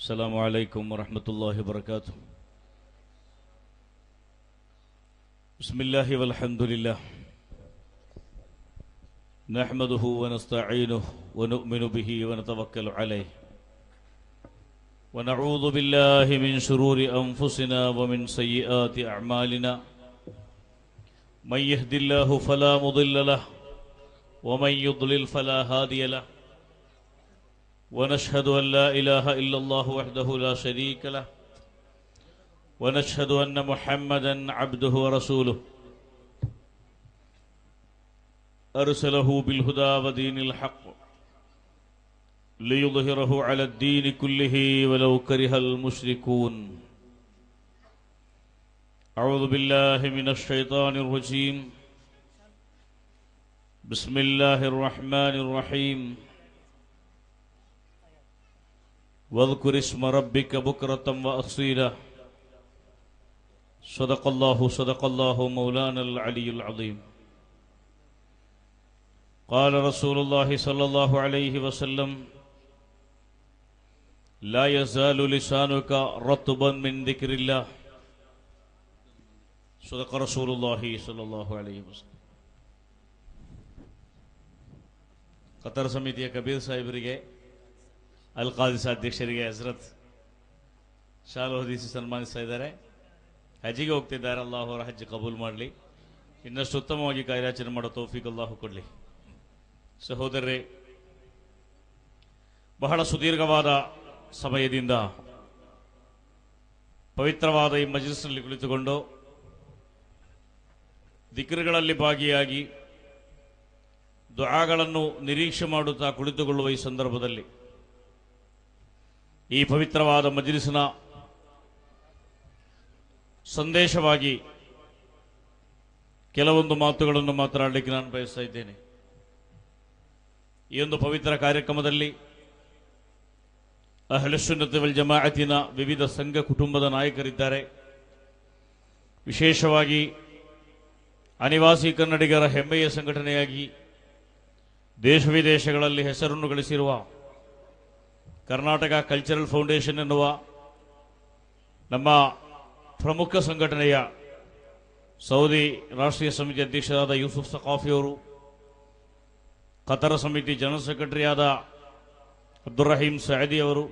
السلام عليكم ورحمة الله وبركاته بسم الله والحمد لله نحمده ونستعينه ونؤمن به ونتوكل عليه ونعوذ بالله من شرور أنفسنا ومن سيئات أعمالنا من يهد الله فلا مضل له ومن يضلل فلا هادي له ونشهد أن لا إله إلا الله وحده لا شريك له ونشهد أن محمدا عبده ورسوله أرسله بالهدى ودين الحق ليظهره على الدين كله ولو كره المشركون أعوذ بالله من الشيطان الرجيم بسم الله الرحمن الرحيم واذكر اسم ربك بكرة وأصيلا صدق الله صدق الله مولانا العلي العظيم قال رسول الله صلى الله عليه وسلم لا يزال لسانك رطبا من ذكر الله صدق رسول الله صلى الله عليه وسلم Qatar ಸಮಿತಿಯ ಕಬೀರ್ ಸಾಹೇಬರಿಗೆ ಅಲ್ ಖಾದಿಸ್ ಅಧ್ಯಕ್ಷರಿಗೆ ಹಜರತ್ ಶಾಲು ಹೊದಿಸಿ ಸನ್ಮಾನಿಸ್ತಾ ಇದ್ದಾರೆ ಹಜ್ಜಿಗೆ ಹೋಗ್ತಿದ್ದಾರೆ ಅಲ್ಲಾಹ್ ಅವರ ಹಜ್ ಕಬೂಲ್ ಮಾಡಲಿ ಇನ್ನಷ್ಟು ಉತ್ತಮವಾಗಿ ಕಾರ್ಯಾಚರಣೆ ಮಾಡೋ ತೌಫೀಕ್ ಅಲ್ಲಾಹು ಕೊಡಲಿ ಸಹೋದರರೇ ಬಹಳ ಸುದೀರ್ಘವಾದ ಸಮಯದಿಂದ ಪವಿತ್ರವಾದ ಈ ಮಜ್ಲಿಸ್ನಲ್ಲಿ ಕುಳಿತುಕೊಂಡು ದಿಕ್ರುಗಳಲ್ಲಿ ಭಾಗಿಯಾಗಿ ದುಆಗಳನ್ನು ನಿರೀಕ್ಷೆ ಮಾಡುತ್ತಾ ಕುಳಿತುಕೊಳ್ಳುವ ಈ ಸಂದರ್ಭದಲ್ಲಿ ಈ ಪವಿತ್ರವಾದ ಮಜ್ಲಿಸಿನ ಸಂದೇಶವಾಗಿ ಕೆಲವೊಂದು ಮಾತುಗಳನ್ನು ಮಾತನಾಡಲಿಕ್ಕೆ ನಾನು ಬಯಸ್ತಾ ಇದ್ದೇನೆ ಈ ಒಂದು ಪವಿತ್ರ ಕಾರ್ಯಕ್ರಮದಲ್ಲಿ ಅಹ್ಲುಸುನ್ನತ್ ವಲ್ ಜಮಾಅತಿನ ವಿವಿಧ ಸಂಘ ಕುಟುಂಬದ ನಾಯಕರಿದ್ದಾರೆ ವಿಶೇಷವಾಗಿ ಅನಿವಾಸಿ ಕನ್ನಡಿಗರ ಹೆಮ್ಮೆಯ ಸಂಘಟನೆಯಾಗಿ ದೇಶ ವಿದೇಶಗಳಲ್ಲಿ ಹೆಸರನ್ನು ಗಳಿಸಿರುವ ಕರ್ನಾಟಕ ಕಲ್ಚರಲ್ ಫೌಂಡೇಶನ್ ಎನ್ನುವ ನಮ್ಮ ಪ್ರಮುಖ ಸಂಘಟನೆಯ ಸೌದಿ ರಾಷ್ಟ್ರೀಯ ಸಮಿತಿ ಅಧ್ಯಕ್ಷರಾದ ಯೂಸುಫ್ ಸಕಾಫಿಯವರು ಕತರ ಸಮಿತಿ ಜನರಲ್ ಸೆಕ್ರೆಟರಿಯಾದ ಅಬ್ದುಲ್ ರಹೀಂ ಸಯದಿ ಅವರು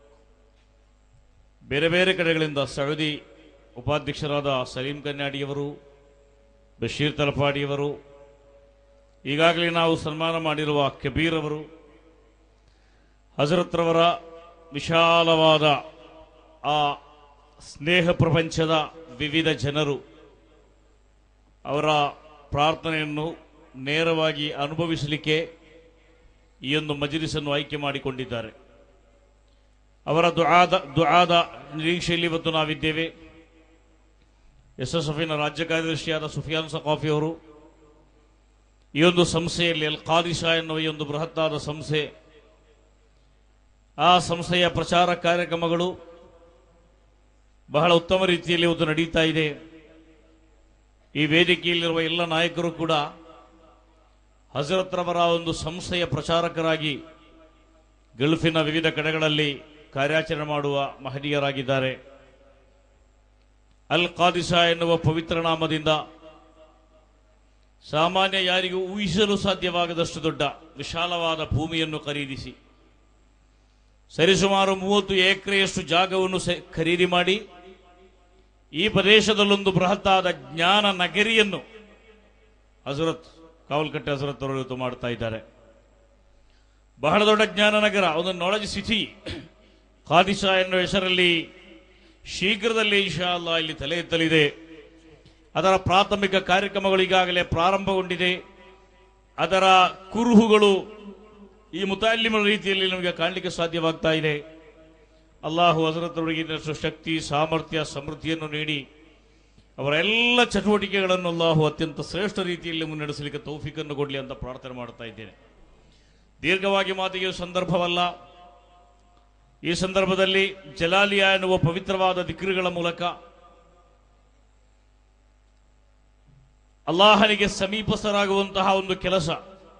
ಬೇರೆ ಬೇರೆ ಕಡೆಗಳಿಂದ ಸೌದಿ ಉಪಾಧ್ಯಕ್ಷರಾದ ಸಲೀಂ ಕನ್ಯಾಡಿಯವರು ಬಶೀರ್ ತಲಪಾಡಿಯವರು ಈಗಾಗಲೇ ನಾವು ಸನ್ಮಾನ ಮಾಡಿರುವ ಕಬೀರ್ ಅವರು ಹಜರತ್ರವರ ವಿಶಾಲವಾದ ಆ ಸ್ನೇಹ ಪ್ರಪಂಚದ ವಿವಿಧ ಜನರು ಅವರ ಪ್ರಾರ್ಥನೆಯನ್ನು ನೇರವಾಗಿ ಅನುಭವಿಸಲಿಕ್ಕೆ ಈ ಒಂದು ಮಜಲಿಸನ್ನು ಆಯ್ಕೆ ಮಾಡಿಕೊಂಡಿದ್ದಾರೆ ಅವರ ದುಆದ ದುಆದ ನಿರೀಕ್ಷೆಯಲ್ಲಿ ಇವತ್ತು ನಾವಿದ್ದೇವೆ ಎಸ್ ಎಸ್ ಎಫಿನ ರಾಜ್ಯ ಕಾರ್ಯದರ್ಶಿಯಾದ ಸುಫಿಯಾನ್ ಸಕಾಫಿ ಅವರು ಈ ಒಂದು ಸಂಸ್ಥೆಯಲ್ಲಿ ಅಲ್ ಖಾದಿಶಾ ಎನ್ನುವ ಈ ಒಂದು ಬೃಹತ್ತಾದ ಸಂಸ್ಥೆ ಆ ಸಂಸ್ಥೆಯ ಪ್ರಚಾರ ಕಾರ್ಯಕ್ರಮಗಳು ಬಹಳ ಉತ್ತಮ ರೀತಿಯಲ್ಲಿ ಇವತ್ತು ನಡೀತಾ ಇದೆ ಈ ವೇದಿಕೆಯಲ್ಲಿರುವ ಎಲ್ಲ ನಾಯಕರು ಕೂಡ ಹಜರತ್ರವರ ಒಂದು ಸಂಸ್ಥೆಯ ಪ್ರಚಾರಕರಾಗಿ ಗಲ್ಫಿನ ವಿವಿಧ ಕಡೆಗಳಲ್ಲಿ ಕಾರ್ಯಾಚರಣೆ ಮಾಡುವ ಮಹನೀಯರಾಗಿದ್ದಾರೆ ಅಲ್ ಖಾದಿಸಾ ಎನ್ನುವ ಪವಿತ್ರ ನಾಮದಿಂದ ಸಾಮಾನ್ಯ ಯಾರಿಗೂ ಊಹಿಸಲು ಸಾಧ್ಯವಾಗದಷ್ಟು ದೊಡ್ಡ ವಿಶಾಲವಾದ ಭೂಮಿಯನ್ನು ಖರೀದಿಸಿ ಸರಿಸುಮಾರು ಮೂವತ್ತು ಎಕರೆಯಷ್ಟು ಜಾಗವನ್ನು ಸೆ- ಖರೀದಿ ಮಾಡಿ ಈ ಪ್ರದೇಶದಲ್ಲೊಂದು ಬೃಹತ್ತಾದ ಜ್ಞಾನ ನಗರಿಯನ್ನು ಹಜರತ್ ಕಾವಲ್ಕಟ್ಟೆ ಹಜರತ್ ಅವರು ಇವತ್ತು ಮಾಡ್ತಾ ಇದ್ದಾರೆ ಬಹಳ ದೊಡ್ಡ ಜ್ಞಾನ ನಗರ ಒಂದು ನಾಲೆಜ್ ಸಿಟಿ ಖಾದಿಶಾ ಎನ್ನುವ ಹೆಸರಲ್ಲಿ ಶೀಘ್ರದಲ್ಲಿ ಇನ್ಶಾ ಅಲ್ಲಾ ಇಲ್ಲಿ ತಲೆ ಎತ್ತಲಿದೆ ಅದರ ಪ್ರಾಥಮಿಕ ಕಾರ್ಯಕ್ರಮಗಳು ಈಗಾಗಲೇ ಪ್ರಾರಂಭಗೊಂಡಿದೆ ಅದರ ಕುರುಹುಗಳು ಈ ಮುತಾಲಿಮರ ರೀತಿಯಲ್ಲಿ ನಮಗೆ ಕಾಣಲಿಕ್ಕೆ ಸಾಧ್ಯವಾಗ್ತಾ ಇದೆ ಅಲ್ಲಾಹು ಹಜರತವರಿಗೆ ಇನ್ನಷ್ಟು ಶಕ್ತಿ ಸಾಮರ್ಥ್ಯ ಸಮೃದ್ಧಿಯನ್ನು ನೀಡಿ ಅವರ ಎಲ್ಲ ಚಟುವಟಿಕೆಗಳನ್ನು ಅಲ್ಲಾಹು ಅತ್ಯಂತ ಶ್ರೇಷ್ಠ ರೀತಿಯಲ್ಲಿ ಮುನ್ನಡೆಸಲಿಕ್ಕೆ ತೌಫಿಕನ್ನು ಕೊಡಲಿ ಅಂತ ಪ್ರಾರ್ಥನೆ ಮಾಡ್ತಾ ಇದ್ದೇನೆ ದೀರ್ಘವಾಗಿ ಮಾತಿಗೆ ಸಂದರ್ಭವಲ್ಲ ಈ ಸಂದರ್ಭದಲ್ಲಿ ಜಲಾಲಿಯಾ ಎನ್ನುವ ಪವಿತ್ರವಾದ ದಿಕ್ರುಗಳ ಮೂಲಕ ಅಲ್ಲಾಹನಿಗೆ ಸಮೀಪಸ್ಥರಾಗುವಂತಹ ಒಂದು ಕೆಲಸ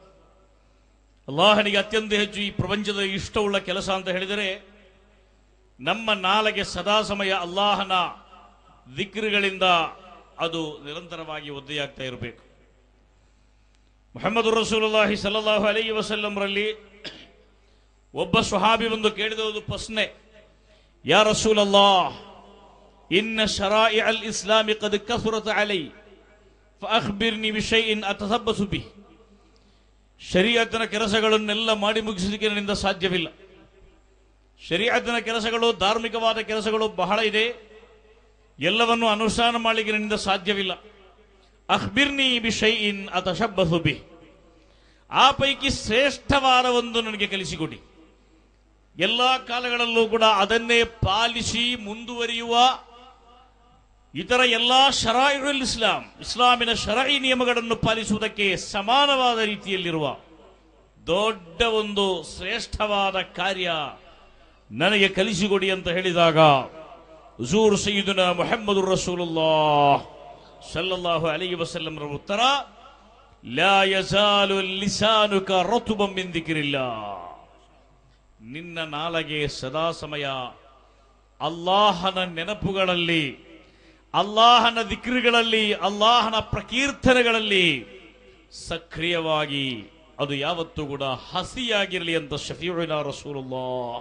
ಅಲ್ಲಾಹನಿಗೆ ಅತ್ಯಂತ ಹೆಚ್ಚು ಈ ಪ್ರಪಂಚದ ಇಷ್ಟವುಳ್ಳ ಕೆಲಸ ಅಂತ ಹೇಳಿದರೆ ನಮ್ಮ ನಾಲೆಗೆ ಸದಾ ಸಮಯ ಅಲ್ಲಾಹನ ದಿಕ್ರುಗಳಿಂದ ಅದು ನಿರಂತರವಾಗಿ ಒದ್ದೆಯಾಗ್ತಾ ಇರಬೇಕು ಮೊಹಮ್ಮದ್ ರಸೂಲುಲ್ಲಾಹಿ ಸಲ್ಲಲ್ಲಾಹು ಅಲೈ ವಸಲ್ಲಂರಲ್ಲಿ ಒಬ್ಬ ಸ್ವಹಾಬಿ ಬಂದು ಕೇಳಿದ ಒಂದು ಪ್ರಶ್ನೆ ಯಾ ರಸೂಲಲ್ಲಾ ಇನ್ನ ಶರಾಯಿ ಅಲ್ ಇಸ್ಲಾಮಿ ಕದ್ ಕಸುರತ ಅಲೈ ಫಅಖ್ಬಿರ್ನಿ ವಿಷಯಿನ್ ಅತಸಬ್ಬಸು ಬಿ ಶರೀಅತ್ತಿನ ಕೆಲಸಗಳನ್ನೆಲ್ಲ ಮಾಡಿ ಮುಗಿಸಲಿಕ್ಕೆ ನನ್ನಿಂದ ಸಾಧ್ಯವಿಲ್ಲ ಶರೀಅತ್ತಿನ ಕೆಲಸಗಳು ಧಾರ್ಮಿಕವಾದ ಕೆಲಸಗಳು ಬಹಳ ಇದೆ ಎಲ್ಲವನ್ನು ಅನುಷ್ಠಾನ ಮಾಡಲಿಕ್ಕೆ ನನ್ನಿಂದ ಸಾಧ್ಯವಿಲ್ಲ ಅಖ್ಬಿರ್ನಿ ಬಿಷೈಇನ್ ಅತಶಬ್ಬಸು ಬಿ ಆ ಪೈಕಿ ಶ್ರೇಷ್ಠವಾದ ಒಂದು ನನಗೆ ಕಲಿಸಿಕೊಡಿ ಎಲ್ಲಾ ಕಾಲಗಳಲ್ಲೂ ಕೂಡ ಅದನ್ನೇ ಪಾಲಿಸಿ ಮುಂದುವರಿಯುವ ಇತರ ಎಲ್ಲಾ ಶರಾಯಿರುಲ್ ಇಸ್ಲಾಂ ಇಸ್ಲಾಮಿನ ಶರಾಯಿ ನಿಯಮಗಳನ್ನು ಪಾಲಿಸುವುದಕ್ಕೆ ಸಮಾನವಾದ ರೀತಿಯಲ್ಲಿರುವ ದೊಡ್ಡ ಒಂದು ಶ್ರೇಷ್ಠವಾದ ಕಾರ್ಯ ನನಗೆ ಕಲಿಸಿಕೊಡಿ ಅಂತ ಹೇಳಿದಾಗ ಹುಜೂರ್ ಸೈಯುದನ ಮೊಹಮ್ಮದ್ ರಸೂಲುಲ್ಲಾ ಸಲ್ಲಲ್ಲಾಹು ಅಲೈಹಿ ವಸಲ್ಲಂರ ಉತ್ತರ ಲಾ ಯಜಾಲು ಲಿಸಾನುಕ ರತುಬಂ ಮಿನ್ ದಿಕ್ರಿಲ್ಲಾ ನಿನ್ನ ನಾಲಗೆ ಸದಾ ಸಮಯ ಅಲ್ಲಾಹನ ನೆನಪುಗಳಲ್ಲಿ ಅಲ್ಲಾಹನ ದಿಕ್ರುಗಳಲ್ಲಿ ಅಲ್ಲಾಹನ ಪ್ರಕೀರ್ತನೆಗಳಲ್ಲಿ ಸಕ್ರಿಯವಾಗಿ ಅದು ಯಾವತ್ತೂ ಕೂಡ ಹಸಿಯಾಗಿರಲಿ ಅಂತ ಶಫೀವಿನ ರಸೂಲುಲ್ಲಾ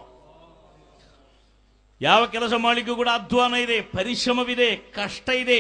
ಯಾವ ಕೆಲಸ ಮಾಡಲಿಕ್ಕೂ ಕೂಡ ಅಧ್ವಾನ ಇದೆ ಪರಿಶ್ರಮವಿದೆ ಕಷ್ಟ ಇದೆ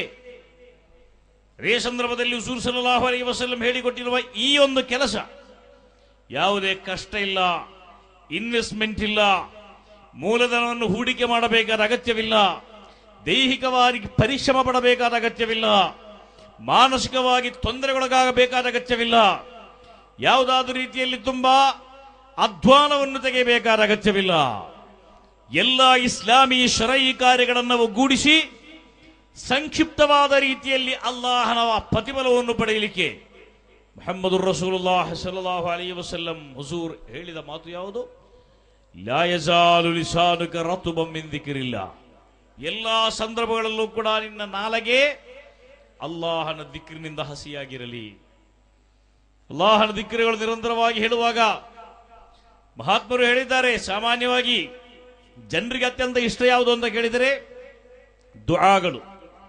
ರೇ ಸಂದರ್ಭದಲ್ಲಿ ಹುಸೂರ್ ಸಲ್ಲಾಹು ಅಲೈ ವಸಲ್ಲಂ ಹೇಳಿಕೊಟ್ಟಿರುವ ಈ ಒಂದು ಕೆಲಸ ಯಾವುದೇ ಕಷ್ಟ ಇಲ್ಲ ಇನ್ವೆಸ್ಟ್ಮೆಂಟ್ ಇಲ್ಲ ಮೂಲಧನವನ್ನು ಹೂಡಿಕೆ ಮಾಡಬೇಕಾದ ಅಗತ್ಯವಿಲ್ಲ ದೈಹಿಕವಾಗಿ ಪರಿಶ್ರಮ ಪಡಬೇಕಾದ ಅಗತ್ಯವಿಲ್ಲ ಮಾನಸಿಕವಾಗಿ ತೊಂದರೆಗೊಳಗಾಗಬೇಕಾದ ಅಗತ್ಯವಿಲ್ಲ ಯಾವುದಾದ್ರೂ ರೀತಿಯಲ್ಲಿ ತುಂಬಾ ಅಧ್ವಾನವನ್ನು ತೆಗೆಯಬೇಕಾದ ಅಗತ್ಯವಿಲ್ಲ ಎಲ್ಲ ಇಸ್ಲಾಮಿ ಶರೈ ಕಾರ್ಯಗಳನ್ನು ಒಗ್ಗೂಡಿಸಿ ಸಂಕ್ಷಿಪ್ತವಾದ ರೀತಿಯಲ್ಲಿ ಅಲ್ಲಾಹನ ಪ್ರತಿಫಲವನ್ನು ಪಡೆಯಲಿಕ್ಕೆ ಮೊಹಮ್ಮದ್ ರಸೂಲುಲ್ಲಾಹ ಸಲ್ಲಲ್ಲಾಹು ಅಲೈಹಿ ವಸಲ್ಲಂ ಹುಜೂರ್ ಹೇಳಿದ ಮಾತು ಯಾವುದು ಲಾ ಯಜಾಲು ಲಿಸಾನುಕ ರತುಬಂ ಮಿನ್ ದಿಕ್ರಿಲ್ಲ ಎಲ್ಲಾ ಸಂದರ್ಭಗಳಲ್ಲೂ ಕೂಡ ನಿನ್ನ ನಾಲಗೆ ಅಲ್ಲಾಹನ ದಿಕ್ರಿನಿಂದ ಹಸಿಯಾಗಿರಲಿ ಅಲ್ಲಾಹನ ದಿಕ್ರುಗಳು ನಿರಂತರವಾಗಿ ಹೇಳುವಾಗ ಮಹಾತ್ಮರು ಹೇಳಿದ್ದಾರೆ ಸಾಮಾನ್ಯವಾಗಿ ಜನರಿಗೆ ಅತ್ಯಂತ ಇಷ್ಟ ಯಾವುದು ಅಂತ ಕೇಳಿದರೆ ದುಆಗಳು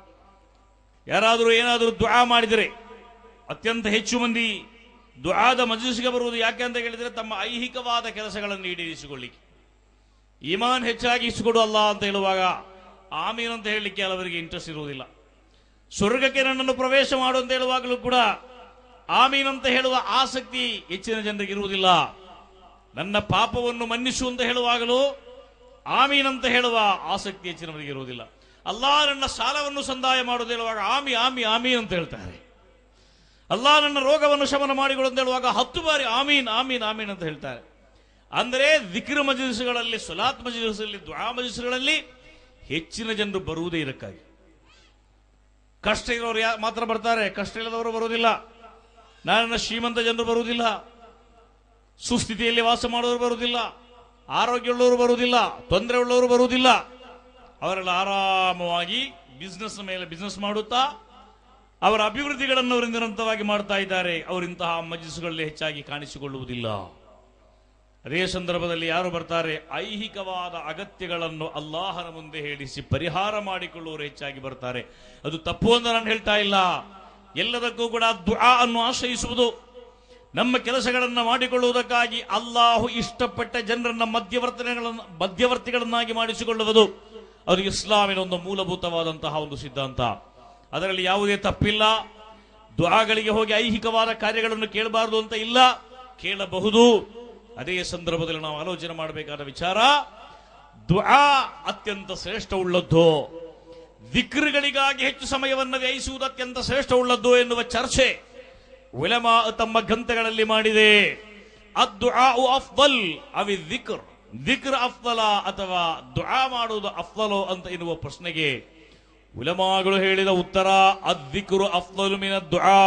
ಯಾರಾದರೂ ಏನಾದರೂ ದುಆ ಮಾಡಿದರೆ ಅತ್ಯಂತ ಹೆಚ್ಚು ಮಂದಿ ದುಆದ ಮಜಲಿಸ್ಗೆ ಬರುವುದು ಯಾಕೆ ಅಂತ ಹೇಳಿದರೆ ತಮ್ಮ ಐಹಿಕವಾದ ಕೆಲಸಗಳನ್ನು ಈಡೇರಿಸಿಕೊಳ್ಳಿಕ್ಕೆ ಈಮಾನ್ ಹೆಚ್ಚಾಗಿ ಇಸಿಕೊಡು ಅಲ್ಲ ಅಂತ ಹೇಳುವಾಗ ಆಮೀನ್ ಅಂತ ಹೇಳಲಿಕ್ಕೆ ಕೆಲವರಿಗೆ ಇಂಟ್ರೆಸ್ಟ್ ಇರುವುದಿಲ್ಲ ಸ್ವರ್ಗಕ್ಕೆ ನನ್ನನ್ನು ಪ್ರವೇಶ ಮಾಡು ಅಂತ ಹೇಳುವಾಗಲೂ ಕೂಡ ಆಮೀನ್ ಅಂತ ಹೇಳುವ ಆಸಕ್ತಿ ಹೆಚ್ಚಿನ ಜನರಿಗೆ ಇರುವುದಿಲ್ಲ ನನ್ನ ಪಾಪವನ್ನು ಮನ್ನಿಸು ಅಂತ ಹೇಳುವಾಗಲೂ ಆಮೀನ್ ಅಂತ ಹೇಳುವ ಆಸಕ್ತಿ ಹೆಚ್ಚಿನವರಿಗೆ ಇರುವುದಿಲ್ಲ ಅಲ್ಲಾ ನನ್ನ ಸಾಲವನ್ನು ಸಂದಾಯ ಮಾಡುವುದು ಹೇಳುವಾಗ ಆಮಿ ಆಮಿ ಆಮೀನ್ ಅಂತ ಹೇಳ್ತಾರೆ ಅಲ್ಲಾ ನನ್ನ ರೋಗವನ್ನು ಶಮನ ಮಾಡಿಕೊಡು ಅಂತ ಹೇಳುವಾಗ ಹತ್ತು ಬಾರಿ ಆಮೀನ್ ಆಮೀನ್ ಆಮೀನ್ ಅಂತ ಹೇಳ್ತಾರೆ ಅಂದರೆ ವಿಕ್ರ ಮಜಲಿಸ್ಗಳಲ್ಲಿ ಸುಲಾತ್ ಮಜಲಿಸಲ್ಲಿ ದ್ವಾ ಮಜಲಿಸ್ಗಳಲ್ಲಿ ಹೆಚ್ಚಿನ ಜನರು ಬರುವುದೇ ಇದಕ್ಕಾಗಿ ಕಷ್ಟ ಇರೋರು ಯಾ ಮಾತ್ರ ಬರ್ತಾರೆ ಕಷ್ಟ ಇಲ್ಲದವರು ಬರುವುದಿಲ್ಲ ನನ್ನ ಶ್ರೀಮಂತ ಜನರು ಬರುವುದಿಲ್ಲ ಸುಸ್ಥಿತಿಯಲ್ಲಿ ವಾಸ ಮಾಡೋರು ಬರುವುದಿಲ್ಲ ಆರೋಗ್ಯವುಳ್ಳವರು ಬರುವುದಿಲ್ಲ ತೊಂದರೆ ಉಳ್ಳವರು ಬರುವುದಿಲ್ಲ ಅವರೆಲ್ಲ ಆರಾಮವಾಗಿ ಬಿಸ್ನೆಸ್ ಮೇಲೆ ಬಿಸ್ನೆಸ್ ಮಾಡುತ್ತಾ ಅವರ ಅಭಿವೃದ್ಧಿಗಳನ್ನು ಅವರು ನಿರಂತರವಾಗಿ ಮಾಡ್ತಾ ಇದ್ದಾರೆ ಅವರು ಇಂತಹ ಮಜಲಿಸುಗಳಲ್ಲಿ ಹೆಚ್ಚಾಗಿ ಕಾಣಿಸಿಕೊಳ್ಳುವುದಿಲ್ಲ ಅದೇ ಸಂದರ್ಭದಲ್ಲಿ ಯಾರು ಬರ್ತಾರೆ ಐಹಿಕವಾದ ಅಗತ್ಯಗಳನ್ನು ಅಲ್ಲಾಹನ ಮುಂದೆ ಹೇಳಿಸಿ ಪರಿಹಾರ ಮಾಡಿಕೊಳ್ಳುವವರು ಹೆಚ್ಚಾಗಿ ಬರ್ತಾರೆ ಅದು ತಪ್ಪು ಅಂತ ನಾನು ಹೇಳ್ತಾ ಇಲ್ಲ ಎಲ್ಲದಕ್ಕೂ ಕೂಡ ದುಆ ಅನ್ನು ಆಶ್ರಯಿಸುವುದು ನಮ್ಮ ಕೆಲಸಗಳನ್ನು ಮಾಡಿಕೊಳ್ಳುವುದಕ್ಕಾಗಿ ಅಲ್ಲಾಹು ಇಷ್ಟಪಟ್ಟ ಜನರನ್ನ ಮಧ್ಯವರ್ತನೆಗಳನ್ನು ಮಧ್ಯವರ್ತಿಗಳನ್ನಾಗಿ ಮಾಡಿಸಿಕೊಳ್ಳುವುದು ಅದು ಇಸ್ಲಾಮಿನ ಒಂದು ಮೂಲಭೂತವಾದಂತಹ ಒಂದು ಸಿದ್ಧಾಂತ ಅದರಲ್ಲಿ ಯಾವುದೇ ತಪ್ಪಿಲ್ಲ ದುಆಗಳಿಗೆ ಹೋಗಿ ಐಹಿಕವಾದ ಕಾರ್ಯಗಳನ್ನು ಕೇಳಬಾರದು ಅಂತ ಇಲ್ಲ ಕೇಳಬಹುದು ಅದೇ ಸಂದರ್ಭದಲ್ಲಿ ನಾವು ಆಲೋಚನೆ ಮಾಡಬೇಕಾದ ವಿಚಾರ ದುಆ ಅತ್ಯಂತ ಶ್ರೇಷ್ಠವುಳ್ಳದ್ದು ದಿಕ್ರುಗಳಿಗಾಗಿ ಹೆಚ್ಚು ಸಮಯವನ್ನು ವ್ಯಯಿಸುವುದು ಅತ್ಯಂತ ಶ್ರೇಷ್ಠವುಳ್ಳದ್ದು ಎನ್ನುವ ಚರ್ಚೆ ಉಲಮಾ ತಮ್ಮ ಗ್ರಂಥಗಳಲ್ಲಿ ಮಾಡಿದೆ ಅದ್ದುಆഉ ಅಫ್ದಲ್ ಅವಿ ದಿಕ್ರ್ ದಿಕ್ರ್ ಅಫ್ದಲ ಅಥವಾ ದುಆ ಮಾಡುವುದು ಅಫ್ದಲೋ ಅಂತ ಎನ್ನುವ ಪ್ರಶ್ನೆಗೆ ಉಲಮಾಗಳು ಹೇಳಿದ ಉತ್ತರ ಅದ್ದಿಕ್ರು ಅಫ್ದಲು ಮಿನ ದುಆ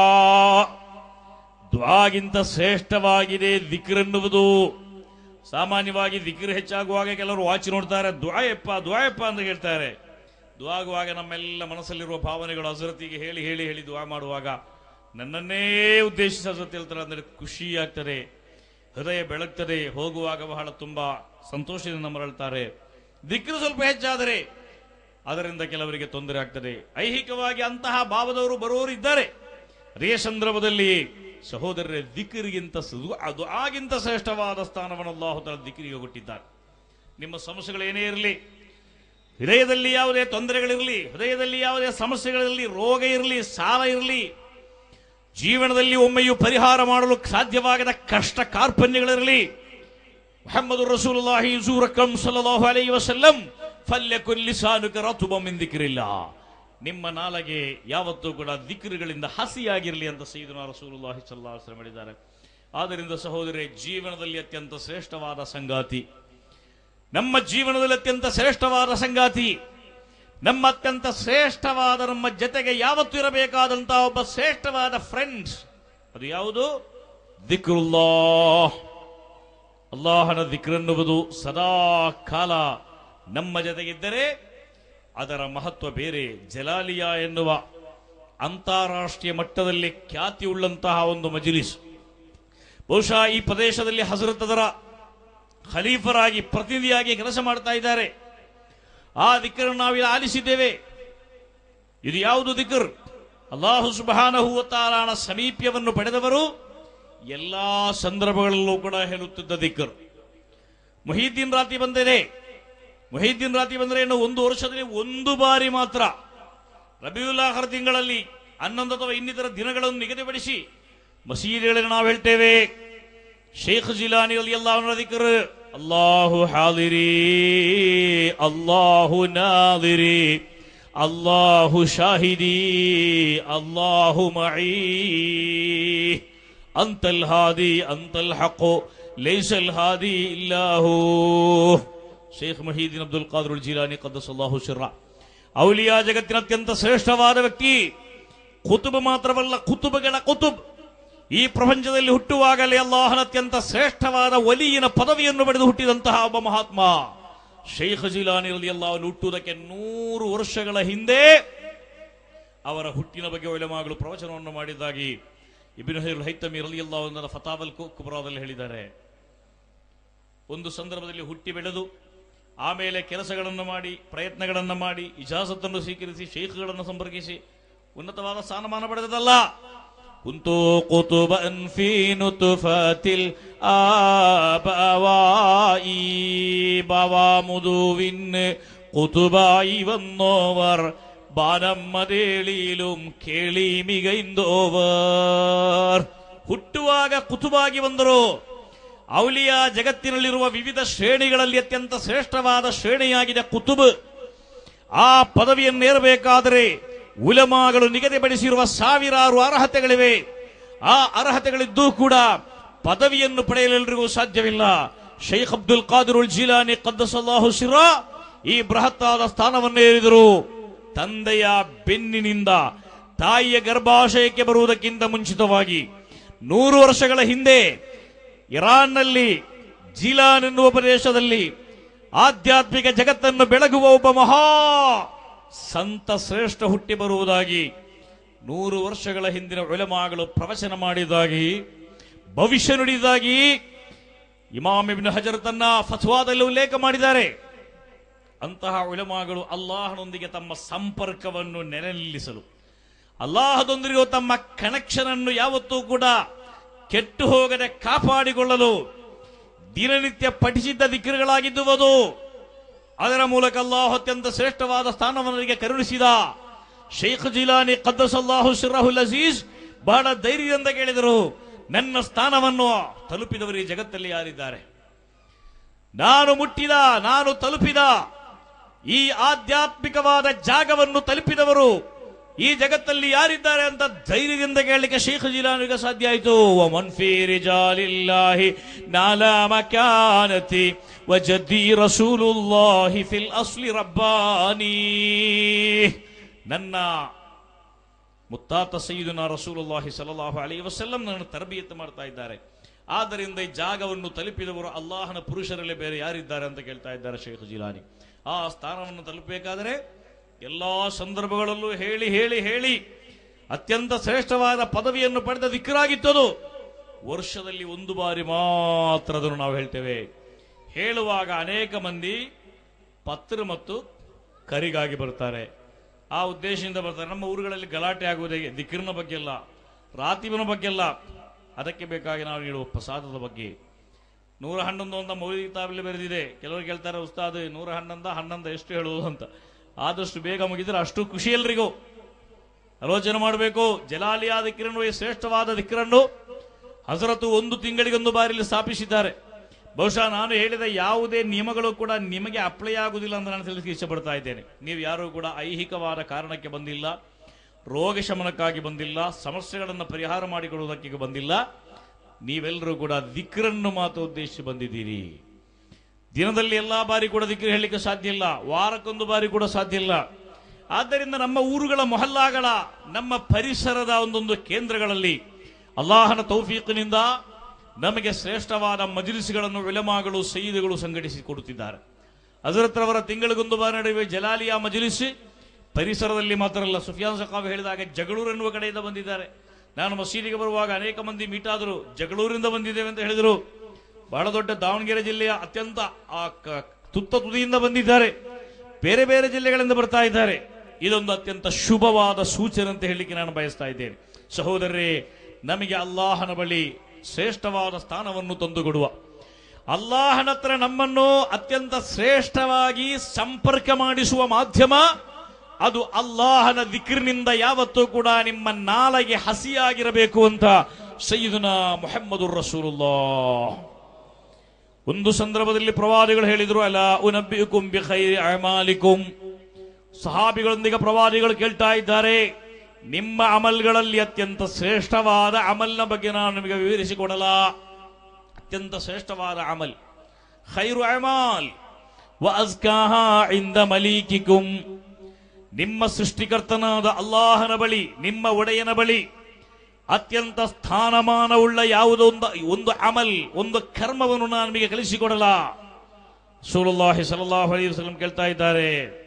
ದ್ವಾಗಿಂತ ಶ್ರೇಷ್ಠವಾಗಿದೆ ದಿಕ್ರ್ ಎನ್ನುವುದು ಸಾಮಾನ್ಯವಾಗಿ ದಿಕ್ರ್ ಹೆಚ್ಚಾಗುವಾಗ ಕೆಲವರು ವಾಚಿ ನೋಡ್ತಾರೆ ದ್ವಾಯಪ್ಪ ದ್ವಾಯಪ್ಪ ಅಂತ ಹೇಳ್ತಾರೆ ದುವಾಗುವಾಗ ನಮ್ಮೆಲ್ಲ ಮನಸ್ಸಲ್ಲಿರುವ ಭಾವನೆಗಳು ಹಜರತಿಗೆ ಹೇಳಿ ಹೇಳಿ ಹೇಳಿ ದುವಾ ಮಾಡುವಾಗ ನನ್ನನ್ನೇ ಉದ್ದೇಶಿಸಿ ಹಜರತ್ ಹೇಳ್ತಾರೆ ಅಂದರೆ ಖುಷಿ ಆಗ್ತದೆ ಹೃದಯ ಬೆಳಗ್ತದೆ ಹೋಗುವಾಗ ಬಹಳ ತುಂಬಾ ಸಂತೋಷದಿಂದ ಮರಳ್ತಾರೆ ದಿಕ್ರು ಸ್ವಲ್ಪ ಹೆಚ್ಚಾದರೆ ಅದರಿಂದ ಕೆಲವರಿಗೆ ತೊಂದರೆ ಆಗ್ತದೆ ಐಹಿಕವಾಗಿ ಅಂತಹ ಭಾವದವರು ಬರುವವರು ಇದ್ದಾರೆ ಅದೇ ಸಂದರ್ಭದಲ್ಲಿ ಸಹೋದರರೇ ದಿಕ್ರಿಗಿಂತ ಸು- ಅದು ಆಗಿಂತ ಶ್ರೇಷ್ಠವಾದ ಸ್ಥಾನವನ್ನು ಅಲ್ಲಾಹುತಾಲ ದಿಕ್ರಿಗೆ ಕೊಟ್ಟಿದ್ದಾರೆ ನಿಮ್ಮ ಸಮಸ್ಯೆಗಳೇನೇ ಇರಲಿ ಹೃದಯದಲ್ಲಿ ಯಾವುದೇ ತೊಂದರೆಗಳಿರಲಿ ಹೃದಯದಲ್ಲಿ ಯಾವುದೇ ಸಮಸ್ಯೆಗಳಿರಲಿ ರೋಗ ಇರಲಿ ಸಾಲ ಇರಲಿ ಜೀವನದಲ್ಲಿ ಒಮ್ಮೆಯೂ ಪರಿಹಾರ ಮಾಡಲು ಸಾಧ್ಯವಾಗದ ಕಷ್ಟ ಕಾರ್ಪಣ್ಯಗಳಿರಲಿ ಮೊಹಮ್ಮದ್ ರಸೂಲುಲ್ಲಾಹಿ ಸೂರಕಂ ಸಲ್ಲಲ್ಲಾಹು ಅಲೈಹಿ ವಸಲ್ಲಂ ಫಲ್ಯಕುನ್ ಲಿಸಾನುಕ ರತುಬಂ ಮಿನ್ ದಿಕ್ರಿಲ್ಲ ನಿಮ್ಮ ನಾಲಗೆ ಯಾವತ್ತೂ ಕೂಡ ದಿಕ್ರುಗಳಿಂದ ಹಸಿಯಾಗಿರಲಿ ಅಂತ ಸೈದನ ರಸೂಲುಲ್ಲಾಹಿ ಸಲ್ಲಲ್ಲಾಹು ಅಲೈಹಿ ವಸಲ್ಲಂ ಹೇಳಿದ್ದಾರೆ ಆದ್ದರಿಂದ ಸಹೋದರಿ ಜೀವನದಲ್ಲಿ ಅತ್ಯಂತ ಶ್ರೇಷ್ಠವಾದ ಸಂಗಾತಿ ನಮ್ಮ ಜೀವನದಲ್ಲಿ ಅತ್ಯಂತ ಶ್ರೇಷ್ಠವಾದ ಸಂಗಾತಿ ನಮ್ಮ ಅತ್ಯಂತ ಶ್ರೇಷ್ಠವಾದ ನಮ್ಮ ಜೊತೆಗೆ ಯಾವತ್ತೂ ಇರಬೇಕಾದಂತಹ ಒಬ್ಬ ಶ್ರೇಷ್ಠವಾದ ಫ್ರೆಂಡ್ಸ್ ಅದು ಯಾವುದು ದಿಕ್ರುಲ್ಲಾ ಅಲ್ಲಾಹನ ದಿಕ್ರನ್ನುವುದು ಸದಾ ಕಾಲ ನಮ್ಮ ಜೊತೆಗಿದ್ದರೆ ಅದರ ಮಹತ್ವ ಬೇರೆ ಜಲಾಲಿಯಾ ಎನ್ನುವ ಅಂತಾರಾಷ್ಟ್ರೀಯ ಮಟ್ಟದಲ್ಲಿ ಖ್ಯಾತಿ ಉಳ್ಳಂತಹ ಒಂದು ಮಜಿಲಿಸ್ ಬಹುಶಃ ಈ ಪ್ರದೇಶದಲ್ಲಿ ಹಜರತ್ ಅದರ ಖಲೀಫರಾಗಿ ಪ್ರತಿನಿಧಿಯಾಗಿ ಕೆಲಸ ಮಾಡ್ತಾ ಇದ್ದಾರೆ ಆ ದಿಕ್ಕರನ್ನು ನಾವಿಲ್ಲಿ ಆಲಿಸಿದ್ದೇವೆ ಇದು ಯಾವುದು ದಿಕ್ಕರ್ ಅಲ್ಲಾಹು ಸುಬಹಾನಹು ತಾಲಾನ ಸಮೀಪ್ಯವನ್ನು ಪಡೆದವರು ಎಲ್ಲಾ ಸಂದರ್ಭಗಳಲ್ಲೂ ಕೂಡ ಹೇಳುತ್ತಿದ್ದ ದಿಕ್ಕರ್ ಮುಹೀದ್ದೀನ್ ರಾತಿ ಬಂದಿದೆ ಮುಹೀದ್ದೀನ್ ರಾತಿ ಬಂದರೆ ಇನ್ನು ಒಂದು ವರ್ಷದಲ್ಲಿ ಒಂದು ಬಾರಿ ಮಾತ್ರ ರಬಿಯುಲ್ಲಾಹರ್ ತಿಂಗಳಲ್ಲಿ ಹನ್ನೊಂದು ಅಥವಾ ಇನ್ನಿತರ ದಿನಗಳನ್ನು ನಿಗದಿಪಡಿಸಿ ಮಸೀದಿಗಳಲ್ಲಿ ನಾವು ಹೇಳ್ತೇವೆ ಶೇಖ್ ಜಿಲಾನಿ ಅಲ್ಲಿ ಅಲ್ಲಾಹನ ದಿಕ್ಕರ್ ಅಲ್ಲಾಹು ಹಾದಿರಿ ಅಲ್ಲಾಹು ನಾದಿರಿ ಅಲ್ಲಾಹು ಶಾಹಿದಿ ಅಲ್ಲಾಹು ಮঈ ಅಂತಲ್ ಹಾದಿ ಅಂತಲ್ ಹಕೋ ಲೈಸಲ್ ಹಾದಿ ಇಲ್ಲಾಹು ಶೇಖ್ ಮಹೀದ್ದೀನ್ ಅಬ್ದುಲ್ ಖಾದರ್ ಜಿಲಾನಿ ಕದ್ದಸಲ್ಲಾಹು ಶಿರ್ರ ಔಲಿಯಾ ಜಗತ್ತಿನ ಅತ್ಯಂತ ಶ್ರೇಷ್ಠವಾದ ವ್ಯಕ್ತಿ ಕುತುಬ್ ಮಾತ್ರವಲ್ಲ ಕುತುಬಗಳ ಕುತುಬ್ ಈ ಪ್ರಪಂಚದಲ್ಲಿ ಹುಟ್ಟುವಾಗಲೇ ಅಲ್ಲಾಹನ ಅತ್ಯಂತ ಶ್ರೇಷ್ಠವಾದ ಒಲಿಯಿನ ಪದವಿಯನ್ನು ಪಡೆದು ಹುಟ್ಟಿದಂತಹ ಒಬ್ಬ ಮಹಾತ್ಮ ಶೇಖ್ ಜಿಲಾನಿರಲ್ಲಿ ಅಲ್ಲಾಹನು ಹುಟ್ಟುವುದಕ್ಕೆ ನೂರು ವರ್ಷಗಳ ಹಿಂದೆ ಅವರ ಹುಟ್ಟಿನ ಬಗ್ಗೆ ಒಲೆಮಾಗಲು ಪ್ರವಚನವನ್ನು ಮಾಡಿದ್ದಾಗಿ ಇಬಿನ್ ಹೈರುಲ್ ಹೈತಮಿ ರಲಿ ಅಲ್ಲಾಹನ ಫತಾವಲ್ ಕು- ಕುಬ್ರಾದಲ್ಲಿ ಹೇಳಿದ್ದಾರೆ ಒಂದು ಸಂದರ್ಭದಲ್ಲಿ ಹುಟ್ಟಿ ಬೆಳೆದು ಆಮೇಲೆ ಕೆಲಸಗಳನ್ನು ಮಾಡಿ ಪ್ರಯತ್ನಗಳನ್ನು ಮಾಡಿ ಇಜಾಸತ್ತನ್ನು ಸ್ವೀಕರಿಸಿ ಶೇಖ್ಗಳನ್ನು ಸಂಪರ್ಕಿಸಿ ಉನ್ನತವಾದ ಸ್ಥಾನಮಾನ ಪಡೆದದಲ್ಲ ಕುಂತು ಕುತುಬನ್ ಫೀ ನುತುಫತಿಲ್ ആബവായി ബവാമുതുവിൻ കുതുബായി വന്നോവർ ಬಾನಮ್ಮದೇಳಿലും ಕೇಳಿ ಮಿಗೈಂದೋವರ್ ಹುಟ್ಟುವಾಗ ಕುತುಬಾಗಿ ಬಂದರು ಔಲಿಯ ಜಗತ್ತಿನಲ್ಲಿರುವ ವಿವಿಧ ಶ್ರೇಣಿಗಳಲ್ಲಿ ಅತ್ಯಂತ ಶ್ರೇಷ್ಠವಾದ ಶ್ರೇಣಿಯಾಗಿದೆ ಕುತುಬ್ ಆ ಪದವಿಯನ್ನೇರಬೇಕಾದರೆ ಉಲಮಾಗಳು ನಿಗದಿಪಡಿಸಿರುವ ಸಾವಿರಾರು ಅರ್ಹತೆಗಳಿವೆ ಆ ಅರ್ಹತೆಗಳಿದ್ದೂ ಕೂಡ ಪದವಿಯನ್ನು ಪಡೆಯಲು ಎಲ್ರಿಗೂ ಸಾಧ್ಯವಿಲ್ಲ ಶೈಖ್ ಅಬ್ದುಲ್ ಖಾದಿರ್ ಉಲ್ ಜೀಲಾನಿ ಕದ್ದಸಲ್ಲಾಹು ಸಿರಾ ಈ ಬೃಹತ್ತಾದ ಸ್ಥಾನವನ್ನೇರಿದರು ತಂದೆಯ ಬೆನ್ನಿನಿಂದ ತಾಯಿಯ ಗರ್ಭಾಶಯಕ್ಕೆ ಬರುವುದಕ್ಕಿಂತ ಮುಂಚಿತವಾಗಿ ನೂರು ವರ್ಷಗಳ ಹಿಂದೆ ಇರಾನ್ನಲ್ಲಿ ಜೀಲಾನ್ ಎನ್ನುವ ಪ್ರದೇಶದಲ್ಲಿ ಆಧ್ಯಾತ್ಮಿಕ ಜಗತ್ತನ್ನು ಬೆಳಗುವ ಒಬ್ಬ ಮಹಾ ಸಂತ ಶ್ರೇಷ್ಠ ಹುಟ್ಟಿ ಬರುವುದಾಗಿ ನೂರು ವರ್ಷಗಳ ಹಿಂದಿನ ಒಲೆಮಾಗಳು ಪ್ರವಚನ ಮಾಡಿದಾಗಿ ಭವಿಷ್ಯ ನುಡಿದಾಗಿ ಇಮಾಮ್ ಇಬ್ನ್ ಹಜರ್ ತನ್ನ ಫತ್ವಾದಲ್ಲಿ ಉಲ್ಲೇಖ ಮಾಡಿದ್ದಾರೆ ಅಂತಹ ಉಲಮಾಗಳು ಅಲ್ಲಾಹನೊಂದಿಗೆ ತಮ್ಮ ಸಂಪರ್ಕವನ್ನು ನೆಲೆ ನಿಲ್ಲಿಸಲು ಅಲ್ಲಾಹದೊಂದಿಗೆ ತಮ್ಮ ಕನೆಕ್ಷನ್ ಅನ್ನು ಯಾವತ್ತೂ ಕೂಡ ಕೆಟ್ಟು ಹೋಗದೆ ಕಾಪಾಡಿಕೊಳ್ಳಲು ದಿನನಿತ್ಯ ಪಠಿಸಿದ್ದ ದಿಕ್ಕರುಗಳಾಗಿದ್ದುವುದು ಅದರ ಮೂಲಕ ಅಲ್ಲಾಹ್ ಅತ್ಯಂತ ಶ್ರೇಷ್ಠವಾದ ಸ್ಥಾನವನಿಗೆ ಕರುಣಿಸಿದ ಶೇಖ್ ಜಿಲಾನಿ ಕದ್ದಸಲ್ಲಾಹು ಸಿರ್ರಾಹುಲ್ ಅಜೀಜ್ ಬಹಳ ಧೈರ್ಯದಿಂದ ಕೇಳಿದರು ನನ್ನ ಸ್ಥಾನವನ್ನು ತಲುಪಿದವರು ಈ ಜಗತ್ತಲ್ಲಿ ಯಾರಿದ್ದಾರೆ ನಾನು ಮುಟ್ಟಿದ ನಾನು ತಲುಪಿದ ಈ ಆಧ್ಯಾತ್ಮಿಕವಾದ ಜಾಗವನ್ನು ತಲುಪಿದವರು ಈ ಜಗತ್ತಲ್ಲಿ ಯಾರಿದ್ದಾರೆ ಅಂತ ಧೈರ್ಯದಿಂದ ಕೇಳಲಿಕ್ಕೆ ಶೇಖ್ ಜಿಲಾನಿಗೆ ಸಾಧ್ಯ ಆಯಿತು ಮನ್ಫಿ ರಿಜಾಲಿಲ್ಲಾಹಿ ನಾಲಾ ಮಕಾನತಿ ವಜದ್ದಿ ರಸೂಲುಲ್ಲಾಹಿ ಫಿಲ್ ಅಸ್ಲಿ ರಬ್ಬಾನಿ ನನ್ನ ಮುತ್ತಾತ ಸೈದುನ ರಸೂಲುಲ್ಲಾಹಿ ಸಲಲ್ಲಾಹು ಅಲೈ ವಸಲ್ಲಂ ನನ್ನ ತರಬೇತಿ ಮಾಡ್ತಾ ಇದ್ದಾರೆ ಆದ್ದರಿಂದ ಈ ಜಾಗವನ್ನು ತಲುಪಿದವರು ಅಲ್ಲಾಹನ ಪುರುಷರಲ್ಲಿ ಬೇರೆ ಯಾರಿದ್ದಾರೆ ಅಂತ ಕೇಳ್ತಾ ಇದ್ದಾರೆ ಶೇಖ್ ಜಿಲಾನಿ ಆ ಸ್ಥಾನವನ್ನು ತಲುಪಬೇಕಾದರೆ ಎಲ್ಲಾ ಸಂದರ್ಭಗಳಲ್ಲೂ ಹೇಳಿ ಹೇಳಿ ಹೇಳಿ ಅತ್ಯಂತ ಶ್ರೇಷ್ಠವಾದ ಪದವಿಯನ್ನು ಪಡೆದ ದಿಕ್ಕರಾಗಿತ್ತದು ವರ್ಷದಲ್ಲಿ ಒಂದು ಬಾರಿ ಮಾತ್ರ ಅದನ್ನು ನಾವು ಹೇಳ್ತೇವೆ ಹೇಳುವಾಗ ಅನೇಕ ಮಂದಿ ಪತ್ರ ಮತ್ತು ಕರಿಗಾಗಿ ಬರ್ತಾರೆ ಆ ಉದ್ದೇಶದಿಂದ ಬರ್ತಾರೆ ನಮ್ಮ ಊರುಗಳಲ್ಲಿ ಗಲಾಟೆ ಆಗುವುದೇ ದಿಕ್ರಿನ ಬಗ್ಗೆ ಅಲ್ಲ ರಾತಿಬನ ಬಗ್ಗೆ ಅಲ್ಲ ಅದಕ್ಕೆ ಬೇಕಾಗಿ ನಾವು ನೀಡುವ ಪ್ರಸಾದದ ಬಗ್ಗೆ ನೂರ ಹನ್ನೊಂದು ಅಂತ ಮೌಲಿಕ ಕಿತಾಬಲ್ಲಿ ಬರೆದಿದೆ ಕೆಲವರು ಕೇಳ್ತಾರೆ ಉಸ್ತಾದ್ ನೂರ ಹನ್ನೊಂದ ಹನ್ನೊಂದ ಎಷ್ಟು ಹೇಳುವುದು ಅಂತ ಆದಷ್ಟು ಬೇಗ ಮುಗಿದ್ರೆ ಅಷ್ಟು ಖುಷಿ ಎಲ್ರಿಗೂ ಆಲೋಚನೆ ಮಾಡಬೇಕು ಜಲಾಲಿಯಾ ದಿಕ್ರನ್ನು ಈ ಶ್ರೇಷ್ಠವಾದ ದಿಕ್ರನ್ನು ಹಜರತು ಒಂದು ತಿಂಗಳಿಗೊಂದು ಬಾರಿಲಿ ಸ್ಥಾಪಿಸಿದ್ದಾರೆ ಬಹುಶಃ ನಾನು ಹೇಳಿದ ಯಾವುದೇ ನಿಯಮಗಳು ಕೂಡ ನಿಮಗೆ ಅಪ್ಲೈ ಆಗುವುದಿಲ್ಲ ಅಂತ ನಾನು ತಿಳಿಸಿ ಇಷ್ಟಪಡ್ತಾ ಇದ್ದೇನೆ ನೀವು ಯಾರು ಕೂಡ ಐಹಿಕವಾದ ಕಾರಣಕ್ಕೆ ಬಂದಿಲ್ಲ ರೋಗ ಶಮನಕ್ಕಾಗಿ ಬಂದಿಲ್ಲ ಸಮಸ್ಯೆಗಳನ್ನು ಪರಿಹಾರ ಮಾಡಿಕೊಡುವುದಕ್ಕೆ ಬಂದಿಲ್ಲ ನೀವೆಲ್ಲರೂ ಕೂಡ ದಿಕ್ರನ್ನು ಮಾತ್ರ ಉದ್ದೇಶಿಸಿ ಬಂದಿದ್ದೀರಿ ದಿನದಲ್ಲಿ ಎಲ್ಲಾ ಬಾರಿ ಕೂಡ ದಿಕ್ರು ಹೇಳಲಿಕ್ಕೆ ಸಾಧ್ಯ ಇಲ್ಲ ವಾರಕ್ಕೊಂದು ಬಾರಿ ಕೂಡ ಸಾಧ್ಯ ಇಲ್ಲ ಆದ್ದರಿಂದ ನಮ್ಮ ಊರುಗಳ ಮೊಹಲ್ಲಾಗಳ ನಮ್ಮ ಪರಿಸರದ ಒಂದೊಂದು ಕೇಂದ್ರಗಳಲ್ಲಿ ಅಲ್ಲಾಹನ ತೌಫೀಕಿನಿಂದ ನಮಗೆ ಶ್ರೇಷ್ಠವಾದ ಮಜಿಲಿಸ್ಗಳನ್ನು ವಿಲಮಾಗಳು ಸೈದುಗಳು ಸಂಘಟಿಸಿ ಕೊಡುತ್ತಿದ್ದಾರೆ ಹಜರತ್ರವರ ತಿಂಗಳಿಗೊಂದು ಬಾರಿ ನಡೆಯುವ ಜಲಾಲಿಯಾ ಮಜಿಲಿಸಿ ಪರಿಸರದಲ್ಲಿ ಮಾತ್ರ ಅಲ್ಲ ಸುಫಿಯಾನ್ ಸಕಾವ್ ಹೇಳಿದಾಗ ಜಗಳೂರು ಎನ್ನುವ ಕಡೆಯಿಂದ ಬಂದಿದ್ದಾರೆ ನಾನು ಮಸೀದಿಗೆ ಬರುವಾಗ ಅನೇಕ ಮಂದಿ ಮೀಟಾದರು ಜಗಳೂರಿಂದ ಬಂದಿದ್ದೇವೆ ಅಂತ ಹೇಳಿದರು ಬಹಳ ದೊಡ್ಡ ದಾವಣಗೆರೆ ಜಿಲ್ಲೆಯ ಅತ್ಯಂತ ಆ ಕ- ತುತ್ತ ತುದಿಯಿಂದ ಬಂದಿದ್ದಾರೆ ಬೇರೆ ಬೇರೆ ಜಿಲ್ಲೆಗಳಿಂದ ಬರ್ತಾ ಇದ್ದಾರೆ ಇದೊಂದು ಅತ್ಯಂತ ಶುಭವಾದ ಸೂಚನೆ ಅಂತ ಹೇಳಲಿಕ್ಕೆ ನಾನು ಬಯಸ್ತಾ ಇದ್ದೇನೆ ಸಹೋದರರೇ ನಮಗೆ ಅಲ್ಲಾಹನ ಬಳಿ ಶ್ರೇಷ್ಠವಾದ ಸ್ಥಾನವನ್ನು ತಂದುಕೊಡುವ ಅಲ್ಲಾಹನ ಹತ್ರ ನಮ್ಮನ್ನು ಅತ್ಯಂತ ಶ್ರೇಷ್ಠವಾಗಿ ಸಂಪರ್ಕ ಮಾಡಿಸುವ ಮಾಧ್ಯಮ ಅದು ಅಲ್ಲಾಹನ ದಿಕ್ರಿನಿಂದ ಯಾವತ್ತೂ ಕೂಡ ನಿಮ್ಮ ನಾಲಗೆ ಹಸಿಯಾಗಿರಬೇಕು ಅಂತ ಸೈದುನ ಮೊಹಮ್ಮದುರ್ ರಸೂಲುಲ್ಲಾ ಒಂದು ಸಂದರ್ಭದಲ್ಲಿ ಪ್ರವಾದಿಗಳು ಹೇಳಿದ್ರು ಅಲ್ಲ ಉನಬ್ಬಿಕುಂ ಬಿಖೈರಿ ಅಮಾಲಿಕುಂ ಸಹಾಬಿಗಳೊಂದಿಗೆ ಪ್ರವಾದಿಗಳು ಕೇಳ್ತಾ ಇದ್ದಾರೆ ನಿಮ್ಮ ಅಮಲ್ಗಳಲ್ಲಿ ಅತ್ಯಂತ ಶ್ರೇಷ್ಠವಾದ ಅಮಲ್ನ ಬಗ್ಗೆ ನಾನು ನಿಮಗೆ ವಿವರಿಸಿಕೊಡಲ ಅತ್ಯಂತ ಶ್ರೇಷ್ಠವಾದ ಅಮಲ್ ಖೈರು ಅಮಾಲ್ ವ ಅಜ್ಕಾಹಾ ಇಂದ ಮಲೀಕಿಕುಂ ನಿಮ್ಮ ಸೃಷ್ಟಿಕರ್ತನಾದ ಅಲ್ಲಾಹನ ಬಳಿ ನಿಮ್ಮ ಒಡೆಯನ ಬಳಿ ಅತ್ಯಂತ ಸ್ಥಾನಮಾನವುಳ್ಳ ಯಾವುದೋ ಒಂದು ಒಂದು ಅಮಲ್ ಒಂದು ಕರ್ಮವನ್ನು ನಾನು ನಿಮಗೆ ಕಲಿಸಿಕೊಡಲ ಸೂಲಲ್ಲಾಹಿ ಸಲಲ್ಲಾಹು ಅಲೈಹಿ ವಸಲ್ಲಂ ಕೇಳ್ತಾ ಇದ್ದಾರೆ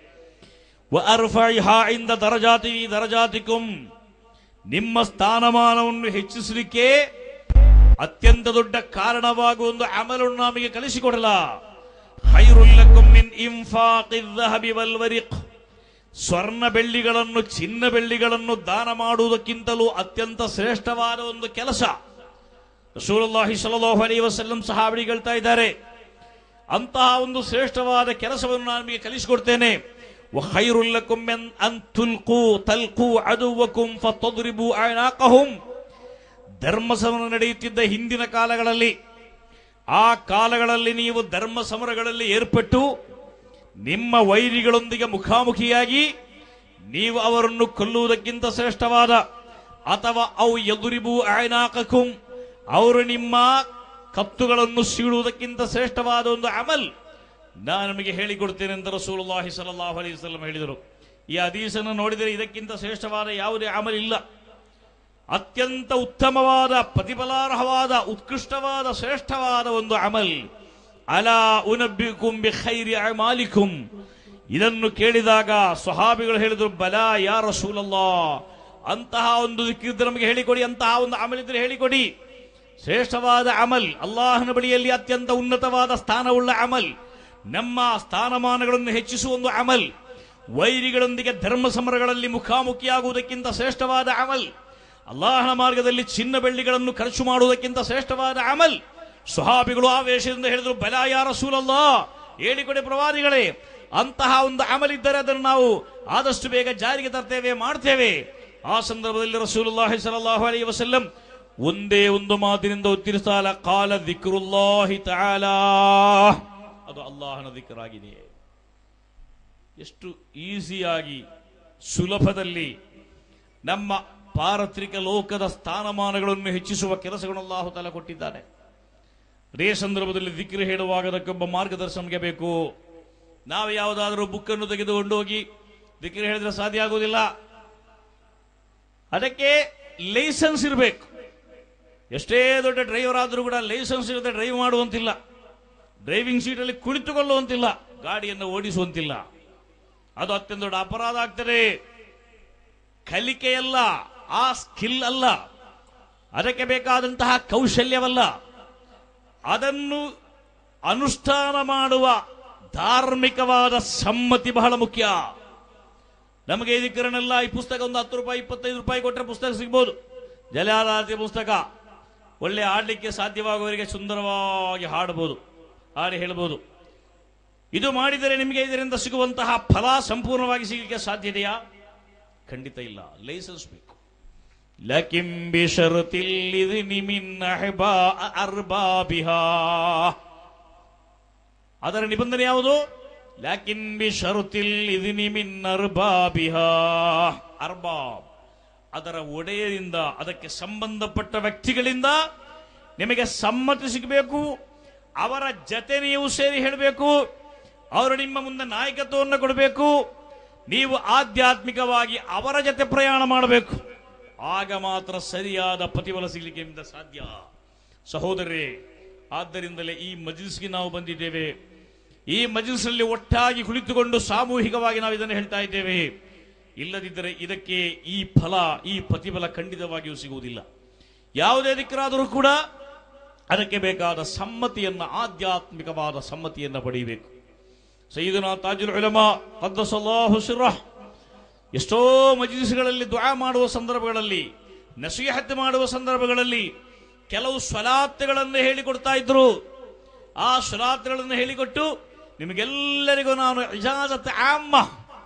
ವ ಅರ್ಫೈಹಾ ಇಂದ ದರಜಾತಿ ದರಜಾತಿಕುಂ ನಿಮ್ಮ ಸ್ಥಾನಮಾನವನ್ನು ಹೆಚ್ಚಿಸಲಿಕ್ಕೆ ಅತ್ಯಂತ ದೊಡ್ಡ ಕಾರಣವಾಗುವ ಒಂದು ಅಮಲನ್ನು ನಮಗೆ ಕಲಿಸಿಕೊಡಲ ಖೈರುಲ್ಲಕುಂ ಮಿನ್ ಇನ್ಫಾಕಿದ್ ذهب ವಲ್ವರಿಕ್ ಸ್ವರ್ಣ ಬೆಳ್ಳಿಗಳನ್ನು ಚಿನ್ನ ಬೆಳ್ಳಿಗಳನ್ನು ದಾನ ಮಾಡುವುದಕ್ಕಿಂತಲೂ ಅತ್ಯಂತ ಶ್ರೇಷ್ಠವಾದ ಒಂದು ಕೆಲಸ ರಸೂಲುಲ್ಲಾಹಿ ಸಲಾಹು ಅಲೈ ವಸಲ್ಲಂ ಸಹಾಬಿ ಹೇಳ್ತಾ ಇದ್ದಾರೆ ಅಂತಹ ಒಂದು ಶ್ರೇಷ್ಠವಾದ ಕೆಲಸವನ್ನು ನಾನು ನಿಮಗೆ ಕಲಿಸಿಕೊಡ್ತೇನೆ وخيرلكم من أن تلقوا تلقوا عدوكم فتضربوا أعناقهم ಧರ್ಮ ಸಮರ ನಡೆಯುತ್ತಿದ್ದ ಹಿಂದಿನ ಕಾಲಗಳಲ್ಲಿ ಆ ಕಾಲಗಳಲ್ಲಿ ನೀವು ಧರ್ಮ ಸಮರಗಳಲ್ಲಿ ಏರ್ಪಟ್ಟು ನಿಮ್ಮ ವೈರಿಗಳೊಂದಿಗೆ ಮುಖಾಮುಖಿಯಾಗಿ ನೀವು ಅವರನ್ನು ಕೊಲ್ಲುವುದಕ್ಕಿಂತ ಶ್ರೇಷ್ಠವಾದ ಅಥವಾ ಅವು ಎದುರಿಬು ಆಯ್ನಾಕಕುಂ ಅವರು ನಿಮ್ಮ ಕತ್ತುಗಳನ್ನು ಸೀಳುವುದಕ್ಕಿಂತ ಶ್ರೇಷ್ಠವಾದ ಒಂದು ಅಮಲ್ ನಾನು ನಿಮಗೆ ಹೇಳಿಕೊಡ್ತೇನೆ ಅಂತ ರಸೂಲುಲ್ಲಾಹಿ ಸಲಾಹು ಅಲೈಹಿ ವಸಲ್ಲಂ ಹೇಳಿದರು ಈ ಹದೀಸನ್ನು ನೋಡಿದರೆ ಇದಕ್ಕಿಂತ ಶ್ರೇಷ್ಠವಾದ ಯಾವುದೇ ಅಮಲ್ ಇಲ್ಲ ಅತ್ಯಂತ ಉತ್ತಮವಾದ ಪ್ರತಿಫಲಾರ್ಹವಾದ ಉತ್ಕೃಷ್ಟವಾದ ಶ್ರೇಷ್ಠವಾದ ಒಂದು ಅಮಲ್ ಅಲಾ ಉನಬ್ಬಿಕುಂ ಬಿ ಖೈರಿ ಅಮಾಲಿಕುಂ ಇದನ್ನು ಕೇಳಿದಾಗ ಸ್ವಹಾಬಿಗಳು ಹೇಳಿದ್ರು ಬಲ ಯಾ ರಸೂಲಲ್ಲಾ ಅಂತಹ ಒಂದು ದಿಕ್ಕಿದ್ರೆ ನಮಗೆ ಹೇಳಿಕೊಡಿ ಅಂತಹ ಒಂದು ಅಮಲ್ ಇದ್ರೆ ಹೇಳಿಕೊಡಿ ಶ್ರೇಷ್ಠವಾದ ಅಮಲ್ ಅಲ್ಲಾಹನ ಬಳಿಯಲ್ಲಿ ಅತ್ಯಂತ ಉನ್ನತವಾದ ಸ್ಥಾನವುಳ್ಳ ಅಮಲ್ ನಮ್ಮ ಸ್ಥಾನಮಾನಗಳನ್ನು ಹೆಚ್ಚಿಸುವ ಒಂದು ಅಮಲ್ ವೈರಿಗಳೊಂದಿಗೆ ಧರ್ಮ ಸಮರಗಳಲ್ಲಿ ಮುಖಾಮುಖಿಯಾಗುವುದಕ್ಕಿಂತ ಶ್ರೇಷ್ಠವಾದ ಅಮಲ್ ಅಲ್ಲಾಹನ ಮಾರ್ಗದಲ್ಲಿ ಚಿನ್ನ ಬೆಳ್ಳಿಗಳನ್ನು ಖರ್ಚು ಮಾಡುವುದಕ್ಕಿಂತ ಶ್ರೇಷ್ಠವಾದ ಅಮಲ್ ಸುಹಾಬಿಗಳು ಆವೇಶದಿಂದ ಹೇಳಿದ್ರು ಬಲ ಯಾರ ಸೂಲಲ್ಲ ಹೇಳಿಕೊಡಿ ಪ್ರವಾದಿಗಳೇ ಅಂತಹ ಒಂದು ಅಮಲ್ ಇದ್ದರೆ ಅದನ್ನು ನಾವು ಆದಷ್ಟು ಬೇಗ ಜಾರಿಗೆ ತರ್ತೇವೆ ಮಾಡ್ತೇವೆ ಆ ಸಂದರ್ಭದಲ್ಲಿ ರಸೂಲುಲ್ಲಾಹಿ ಸಲಾಹು ಅಲೈಹಿ ವಸಲ್ಲಂ ಒಂದೇ ಒಂದು ಮಾತಿನಿಂದ ಉತ್ತರಿಸಾಲ ಕಾಲ ದಿಕ್ರುಲ್ಲಾಹಿ ತಾಲಾ ಅದು ಅಲ್ಲಾಹನ ದಿಕ್ಕರಾಗಿದೆ ಎಷ್ಟು ಈಸಿಯಾಗಿ ಸುಲಭದಲ್ಲಿ ನಮ್ಮ ಪಾರತ್ರಿಕ ಲೋಕದ ಸ್ಥಾನಮಾನಗಳನ್ನು ಹೆಚ್ಚಿಸುವ ಕೆಲಸಗಳನ್ನು ಅಲ್ಲಾಹು ತಾಲ ಕೊಟ್ಟಿದ್ದಾನೆ ಅದೇ ಸಂದರ್ಭದಲ್ಲಿ ದಿಕ್ರು ಹೇಳುವಾಗ ಅದಕ್ಕೊಬ್ಬ ಮಾರ್ಗದರ್ಶನಕ್ಕೆ ಬೇಕು ನಾವು ಯಾವುದಾದರೂ ಬುಕ್ ಅನ್ನು ತೆಗೆದುಕೊಂಡು ಹೋಗಿ ದಿಕ್ರು ಹೇಳಿದ್ರೆ ಸಾಧ್ಯ ಆಗುವುದಿಲ್ಲ ಅದಕ್ಕೆ ಲೈಸೆನ್ಸ್ ಇರಬೇಕು ಎಷ್ಟೇ ದೊಡ್ಡ ಡ್ರೈವರ್ ಆದರೂ ಕೂಡ ಲೈಸೆನ್ಸ್ ಇರದೆ ಡ್ರೈವ್ ಮಾಡುವಂತಿಲ್ಲ ಡ್ರೈವಿಂಗ್ ಸೀಟಲ್ಲಿ ಕುಳಿತುಕೊಳ್ಳುವಂತಿಲ್ಲ ಗಾಡಿಯನ್ನು ಓಡಿಸುವಂತಿಲ್ಲ ಅದು ಅತ್ಯಂತ ದೊಡ್ಡ ಅಪರಾಧ ಆಗ್ತದೆ ಕಲಿಕೆಯಲ್ಲ ಆ ಸ್ಕಿಲ್ ಅಲ್ಲ ಅದಕ್ಕೆ ಬೇಕಾದಂತಹ ಕೌಶಲ್ಯವಲ್ಲ ಅದನ್ನು ಅನುಷ್ಠಾನ ಮಾಡುವ ಧಾರ್ಮಿಕವಾದ ಸಮ್ಮತಿ ಬಹಳ ಮುಖ್ಯ ನಮಗೆ ಇದಕ್ಕಿರನೆಲ್ಲ ಈ ಪುಸ್ತಕ ಒಂದು ಹತ್ತು ರೂಪಾಯಿ ಇಪ್ಪತ್ತೈದು ರೂಪಾಯಿ ಕೊಟ್ಟರೆ ಪುಸ್ತಕ ಸಿಗ್ಬೋದು ಜಲಾಧಾರಿತ ಪುಸ್ತಕ ಒಳ್ಳೆ ಆಡಲಿಕ್ಕೆ ಸಾಧ್ಯವಾಗುವವರಿಗೆ ಸುಂದರವಾಗಿ ಹಾಡಬಹುದು ಹಾಡಿ ಹೇಳ್ಬೋದು ಇದು ಮಾಡಿದರೆ ನಿಮಗೆ ಇದರಿಂದ ಸಿಗುವಂತಹ ಫಲ ಸಂಪೂರ್ಣವಾಗಿ ಸಿಗಲಿಕ್ಕೆ ಸಾಧ್ಯತೆಯಾ ಖಂಡಿತ ಇಲ್ಲ ಲೈಸೆನ್ಸ್ ಬೇಕು ಲಕಿಂ ಬಿಷರುತಿಲ್ಲಿದು ನಿಮಿನ್ನ ಹೆಬಾ ಅರ್ಬಾಬಿಹಾ ಅದರ ನಿಬಂಧನೆ ಯಾವುದು ಲಾಕಿನ್ ಬಿಷರುತಿಲ್ ಇದು ನಿಮಿನ್ನ ಅರ್ಬಾಬಿಹಾ ಅರ್ಬಾಬ್ ಅದರ ಒಡೆಯರಿಂದ ಅದಕ್ಕೆ ಸಂಬಂಧಪಟ್ಟ ವ್ಯಕ್ತಿಗಳಿಂದ ನಿಮಗೆ ಸಮ್ಮತಿ ಸಿಗಬೇಕು ಅವರ ಜತೆ ನೀವು ಸೇರಿ ಹೇಳಬೇಕು ಅವರು ನಿಮ್ಮ ಮುಂದೆ ನಾಯಕತ್ವವನ್ನು ಕೊಡಬೇಕು ನೀವು ಆಧ್ಯಾತ್ಮಿಕವಾಗಿ ಅವರ ಜೊತೆ ಪ್ರಯಾಣ ಮಾಡಬೇಕು ಆಗ ಮಾತ್ರ ಸರಿಯಾದ ಪ್ರತಿಫಲ ಸಿಗಲಿಕ್ಕೆ ನಿಮ್ಮಿಂದ ಸಾಧ್ಯ ಸಹೋದರರೇ ಆದ್ದರಿಂದಲೇ ಈ ಮಜಿಲ್ಸ್ಗೆ ನಾವು ಬಂದಿದ್ದೇವೆ ಈ ಮಜಿಲ್ಸ್ನಲ್ಲಿ ಒಟ್ಟಾಗಿ ಕುಳಿತುಕೊಂಡು ಸಾಮೂಹಿಕವಾಗಿ ನಾವು ಇದನ್ನು ಹೇಳ್ತಾ ಇದ್ದೇವೆ ಇಲ್ಲದಿದ್ದರೆ ಇದಕ್ಕೆ ಈ ಫಲ ಈ ಪ್ರತಿಫಲ ಖಂಡಿತವಾಗಿಯೂ ಸಿಗುವುದಿಲ್ಲ ಯಾವುದೇ ದಿಕ್ಕರಾದರೂ ಕೂಡ ಅದಕ್ಕೆ ಬೇಕಾದ ಸಮ್ಮತಿಯನ್ನ ಆಧ್ಯಾತ್ಮಿಕವಾದ ಸಮ್ಮತಿಯನ್ನ ಪಡೆಯಬೇಕು ಸೈದನ ತಾಜುಲ್ ಉಲಮಾ ಕದ್ದಸಲ್ಲಾಹು ಸಿರ್ರಹ್ ಎಷ್ಟೋ ಮಜಿಲಿಸ್ಗಳಲ್ಲಿ ದುಆ ಮಾಡುವ ಸಂದರ್ಭಗಳಲ್ಲಿ ನಸೀಹತ್ ಮಾಡುವ ಸಂದರ್ಭಗಳಲ್ಲಿ ಕೆಲವು ಸ್ವಲಾತ್ಗಳನ್ನು ಹೇಳಿಕೊಡ್ತಾ ಇದ್ರು ಆ ಸ್ವಲಾತ್ಗಳನ್ನು ಹೇಳಿಕೊಟ್ಟು ನಿಮಗೆಲ್ಲರಿಗೂ ನಾನು ಇಜಾಜತ್ ಆಮ್ಮ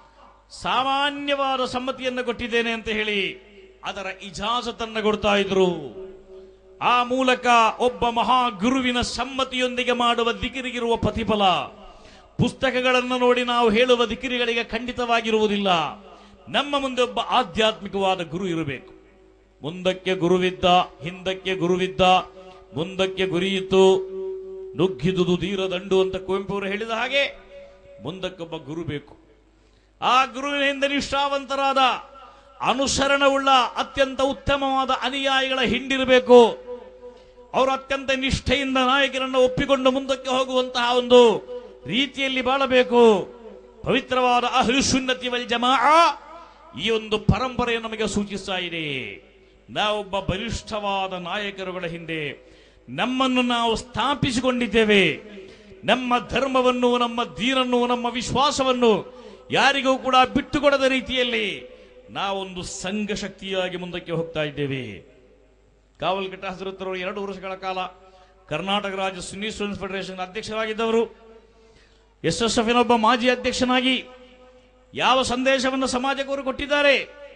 ಸಾಮಾನ್ಯವಾದ ಸಮ್ಮತಿಯನ್ನು ಕೊಟ್ಟಿದ್ದೇನೆ ಅಂತ ಹೇಳಿ ಅದರ ಇಜಾಜತನ್ನು ಕೊಡ್ತಾ ಇದ್ರು ಆ ಮೂಲಕ ಒಬ್ಬ ಮಹಾ ಗುರುವಿನ ಸಮ್ಮತಿಯೊಂದಿಗೆ ಮಾಡುವ ದಿಕಿರಿಗಿರುವ ಪ್ರತಿಫಲ ಪುಸ್ತಕಗಳನ್ನು ನೋಡಿ ನಾವು ಹೇಳುವ ದಿಕಿರಿಗಳಿಗೆ ಖಂಡಿತವಾಗಿರುವುದಿಲ್ಲ ನಮ್ಮ ಮುಂದೆ ಒಬ್ಬ ಆಧ್ಯಾತ್ಮಿಕವಾದ ಗುರು ಇರಬೇಕು ಮುಂದಕ್ಕೆ ಗುರುವಿದ್ದ ಹಿಂದಕ್ಕೆ ಗುರುವಿದ್ದ ಮುಂದಕ್ಕೆ ಗುರಿಯಿತು ನುಗ್ಗಿದುದು ದಂಡು ಅಂತ ಕುವೆಂಪು ಅವರು ಹೇಳಿದ ಹಾಗೆ ಮುಂದಕ್ಕೊಬ್ಬ ಗುರು ಬೇಕು ಆ ಗುರುವಿನ ಹಿಂದೆ ನಿಷ್ಠಾವಂತರಾದ ಅನುಸರಣವುಳ್ಳ ಅತ್ಯಂತ ಉತ್ತಮವಾದ ಅನುಯಾಯಿಗಳ ಹಿಂಡಿರಬೇಕು ಅವರು ಅತ್ಯಂತ ನಿಷ್ಠೆಯಿಂದ ನಾಯಕರನ್ನು ಒಪ್ಪಿಕೊಂಡು ಮುಂದಕ್ಕೆ ಹೋಗುವಂತಹ ಒಂದು ರೀತಿಯಲ್ಲಿ ಬಾಳಬೇಕು ಪವಿತ್ರವಾದ ಅಹ್ಲು ಸುನ್ನತಿ ವಲ್ ಜಮಾ ಈ ಒಂದು ಪರಂಪರೆ ನಮಗೆ ಸೂಚಿಸ್ತಾ ಇದೆ ನಾವೊಬ್ಬ ಬಲಿಷ್ಠವಾದ ನಾಯಕರುಗಳ ಹಿಂದೆ ನಮ್ಮನ್ನು ನಾವು ಸ್ಥಾಪಿಸಿಕೊಂಡಿದ್ದೇವೆ ನಮ್ಮ ಧರ್ಮವನ್ನು ನಮ್ಮ ದೀನನ್ನು ನಮ್ಮ ವಿಶ್ವಾಸವನ್ನು ಯಾರಿಗೂ ಕೂಡ ಬಿಟ್ಟುಕೊಡದ ರೀತಿಯಲ್ಲಿ ನಾವೊಂದು ಸಂಘ ಶಕ್ತಿಯಾಗಿ ಮುಂದಕ್ಕೆ ಹೋಗ್ತಾ ಇದ್ದೇವೆ ಕಾವಲ್ಕಟ್ಟ ಹಜರತ್ತರವರು ಎರಡು ವರ್ಷಗಳ ಕಾಲ ಕರ್ನಾಟಕ ರಾಜ್ಯ ಸುನ್ನಿ ಸ್ಟೂಡೆಂಟ್ಸ್ ಫೆಡರೇಷನ್ ಅಧ್ಯಕ್ಷರಾಗಿದ್ದವರು ಎಸ್ ಎಸ್ ಎಫ್ ಒಬ್ಬ ಮಾಜಿ ಅಧ್ಯಕ್ಷನಾಗಿ ಯಾವ ಸಂದೇಶವನ್ನು ಸಮಾಜಕ್ಕೆ ಅವರು ಕೊಟ್ಟಿದ್ದಾರೆ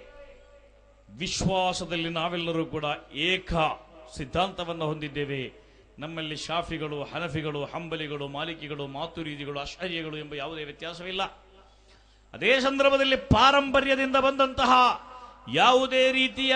ವಿಶ್ವಾಸದಲ್ಲಿ ನಾವೆಲ್ಲರೂ ಕೂಡ ಏಕ ಸಿದ್ಧಾಂತವನ್ನು ಹೊಂದಿದ್ದೇವೆ ನಮ್ಮಲ್ಲಿ ಶಾಫಿಗಳು ಹನಫಿಗಳು ಹಂಬಲಿಗಳು ಮಾಲಿಕಿಗಳು ಮಾತುರೀದಿಗಳು ಅಶ್ಚರ್ಯಗಳು ಎಂಬ ಯಾವುದೇ ವ್ಯತ್ಯಾಸವಿಲ್ಲ ಅದೇ ಸಂದರ್ಭದಲ್ಲಿ ಪಾರಂಪರ್ಯದಿಂದ ಬಂದಂತಹ ಯಾವುದೇ ರೀತಿಯ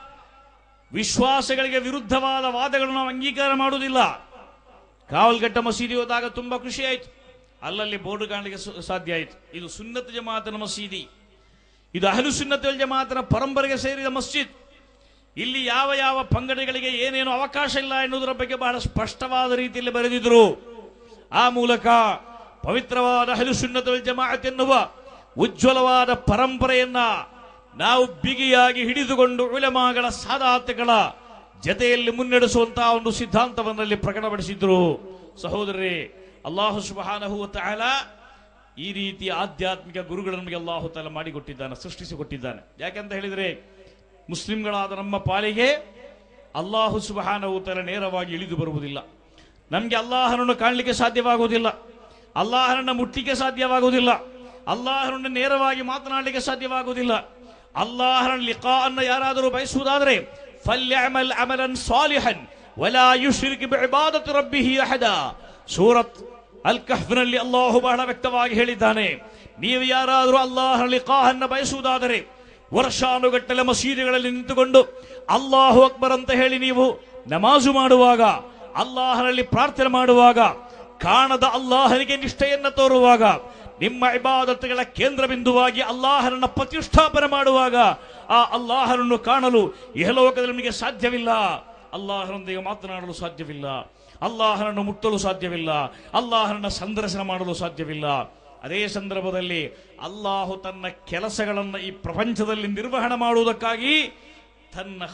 ವಿಶ್ವಾಸಗಳಿಗೆ ವಿರುದ್ಧವಾದ ವಾದಗಳನ್ನು ನಾವು ಅಂಗೀಕಾರ ಮಾಡುವುದಿಲ್ಲ ಕಾವಲ್ಗಟ್ಟ ಮಸೀದಿ ಹೋದಾಗ ತುಂಬಾ ಖುಷಿ ಆಯಿತು ಅಲ್ಲಲ್ಲಿ ಬೋರ್ಡ್ ಕಾಣಲಿಕ್ಕೆ ಸು- ಸಾಧ್ಯ ಆಯಿತು ಇದು ಸುನ್ನತ್ ಜಮಾತನ ಮಸೀದಿ ಇದು ಅಹಲು ಸುನ್ನತ್ ವಲ್ ಜಮಾತನ ಪರಂಪರೆಗೆ ಸೇರಿದ ಮಸ್ಜಿದ್ ಇಲ್ಲಿ ಯಾವ ಯಾವ ಪಂಗಡಗಳಿಗೆ ಏನೇನು ಅವಕಾಶ ಇಲ್ಲ ಎನ್ನುವುದರ ಬಗ್ಗೆ ಬಹಳ ಸ್ಪಷ್ಟವಾದ ರೀತಿಯಲ್ಲಿ ಬರೆದಿದ್ರು ಆ ಮೂಲಕ ಪವಿತ್ರವಾದ ಅಹಲು ಸುನ್ನತ್ ವಲ್ ಜಮಾಅತ್ ಎನ್ನುವ ಉಜ್ವಲವಾದ ಪರಂಪರೆಯನ್ನ ನಾವು ಬಿಗಿಯಾಗಿ ಹಿಡಿದುಕೊಂಡು ಉಲಮಾಗಳ ಸಾದಾತಗಳ ಜತೆಯಲ್ಲಿ ಮುನ್ನಡೆಸುವಂತಹ ಒಂದು ಸಿದ್ಧಾಂತವನ್ನಲ್ಲಿ ಪ್ರಕಟಪಡಿಸಿದ್ರು ಸಹೋದರರೇ ಅಲ್ಲಾಹು ಸುಬಹಾನಹು ತಾಲ ಈ ರೀತಿಯ ಆಧ್ಯಾತ್ಮಿಕ ಗುರುಗಳನ್ನು ನಮಗೆ ಅಲ್ಲಾಹು ತಾಲ ಮಾಡಿಕೊಟ್ಟಿದ್ದಾನೆ ಸೃಷ್ಟಿಸಿಕೊಟ್ಟಿದ್ದಾನೆ ಯಾಕೆಂತ ಹೇಳಿದರೆ ಮುಸ್ಲಿಂಗಳಾದ ನಮ್ಮ ಪಾಲಿಗೆ ಅಲ್ಲಾಹು ಸುಬಹಾನಹು ತಾಲ ನೇರವಾಗಿ ಇಳಿದು ಬರುವುದಿಲ್ಲ ನಮಗೆ ಅಲ್ಲಾಹನನ್ನು ಕಾಣಲಿಕ್ಕೆ ಸಾಧ್ಯವಾಗುವುದಿಲ್ಲ ಅಲ್ಲಾಹನನ್ನು ಮುಟ್ಲಿಕ್ಕೆ ಸಾಧ್ಯವಾಗುವುದಿಲ್ಲ ಅಲ್ಲಾಹನನ್ನು ನೇರವಾಗಿ ಮಾತನಾಡಲಿಕ್ಕೆ ಸಾಧ್ಯವಾಗುವುದಿಲ್ಲ ಅಲ್ಲಾಹನ ಲಿಕಾ ಅನ್ನ ಯಾರಾದರೂ ಬಯಸುವುದಾದರೆ ಫಲ್ಯಅಮಲ್ ಅಮಲನ್ ಸಾಲಿಹನ್ ವಲಾ ಯುಶ್ರಿಕ್ ಬಿಇಬಾದತಿ ರಬ್ಬಿಹಿ ಅಹದ ಸೂರತ್ ಅಲ್ ಕಹ್ಫ್ನಲ್ಲಿ ಅಲ್ಲಾಹು ಬಹಳ ವ್ಯಕ್ತವಾಗಿ ಹೇಳಿದ್ದಾನೆ ನೀವು ಯಾರಾದರೂ ಅಲ್ಲಾಹನ ಲಿಕಾಹನ್ನ ಬಯಸುವುದಾದರೆ ವರ್ಷಾನುಗಟ್ಟಲೆ ಮಸೀದಿಗಳಲ್ಲಿ ನಿಂತುಕೊಂಡು ಅಲ್ಲಾಹು ಅಕ್ಬರ್ ಅಂತ ಹೇಳಿ ನೀವು ನಮಾಜು ಮಾಡುವಾಗ ಅಲ್ಲಾಹನಲ್ಲಿ ಪ್ರಾರ್ಥನೆ ಮಾಡುವಾಗ ಕಾಣದ ಅಲ್ಲಾಹನಿಗೆ ನಿಷ್ಠೆಯನ್ನ ತೋರುವಾಗ ನಿಮ್ಮ ಇಬಾದತ್ತುಗಳ ಕೇಂದ್ರ ಬಿಂದುವಾಗಿ ಅಲ್ಲಾಹನನ್ನ ಪ್ರತಿಷ್ಠಾಪನೆ ಮಾಡುವಾಗ ಆ ಅಲ್ಲಾಹನನ್ನು ಕಾಣಲು ಇಹಲೋಕದಲ್ಲಿ ನಿಮಗೆ ಸಾಧ್ಯವಿಲ್ಲ ಅಲ್ಲಾಹನೊಂದಿಗೆ ಮಾತನಾಡಲು ಸಾಧ್ಯವಿಲ್ಲ ಅಲ್ಲಾಹನನ್ನು ಮುಟ್ಟಲು ಸಾಧ್ಯವಿಲ್ಲ ಅಲ್ಲಾಹನನ್ನ ಸಂದರ್ಶನ ಮಾಡಲು ಸಾಧ್ಯವಿಲ್ಲ ಅದೇ ಸಂದರ್ಭದಲ್ಲಿ ಅಲ್ಲಾಹು ತನ್ನ ಕೆಲಸಗಳನ್ನು ಈ ಪ್ರಪಂಚದಲ್ಲಿ ನಿರ್ವಹಣೆ ಮಾಡುವುದಕ್ಕಾಗಿ ತನ್ನ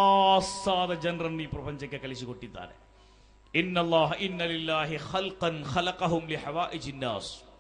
ಖಾಸಾದ ಜನರನ್ನು ಈ ಪ್ರಪಂಚಕ್ಕೆ ಕಲಿಸಿಕೊಟ್ಟಿದ್ದಾನೆ ಇನ್ನಲ್ಲಾಹ ಇನ್ನಲಿಲ್ಲಾಹಿ ಖಲ್ಕನ್ ಖಲಕಹುಂ ಲಿ ಹವಾಯಿಜಿನ್ನಾಸ್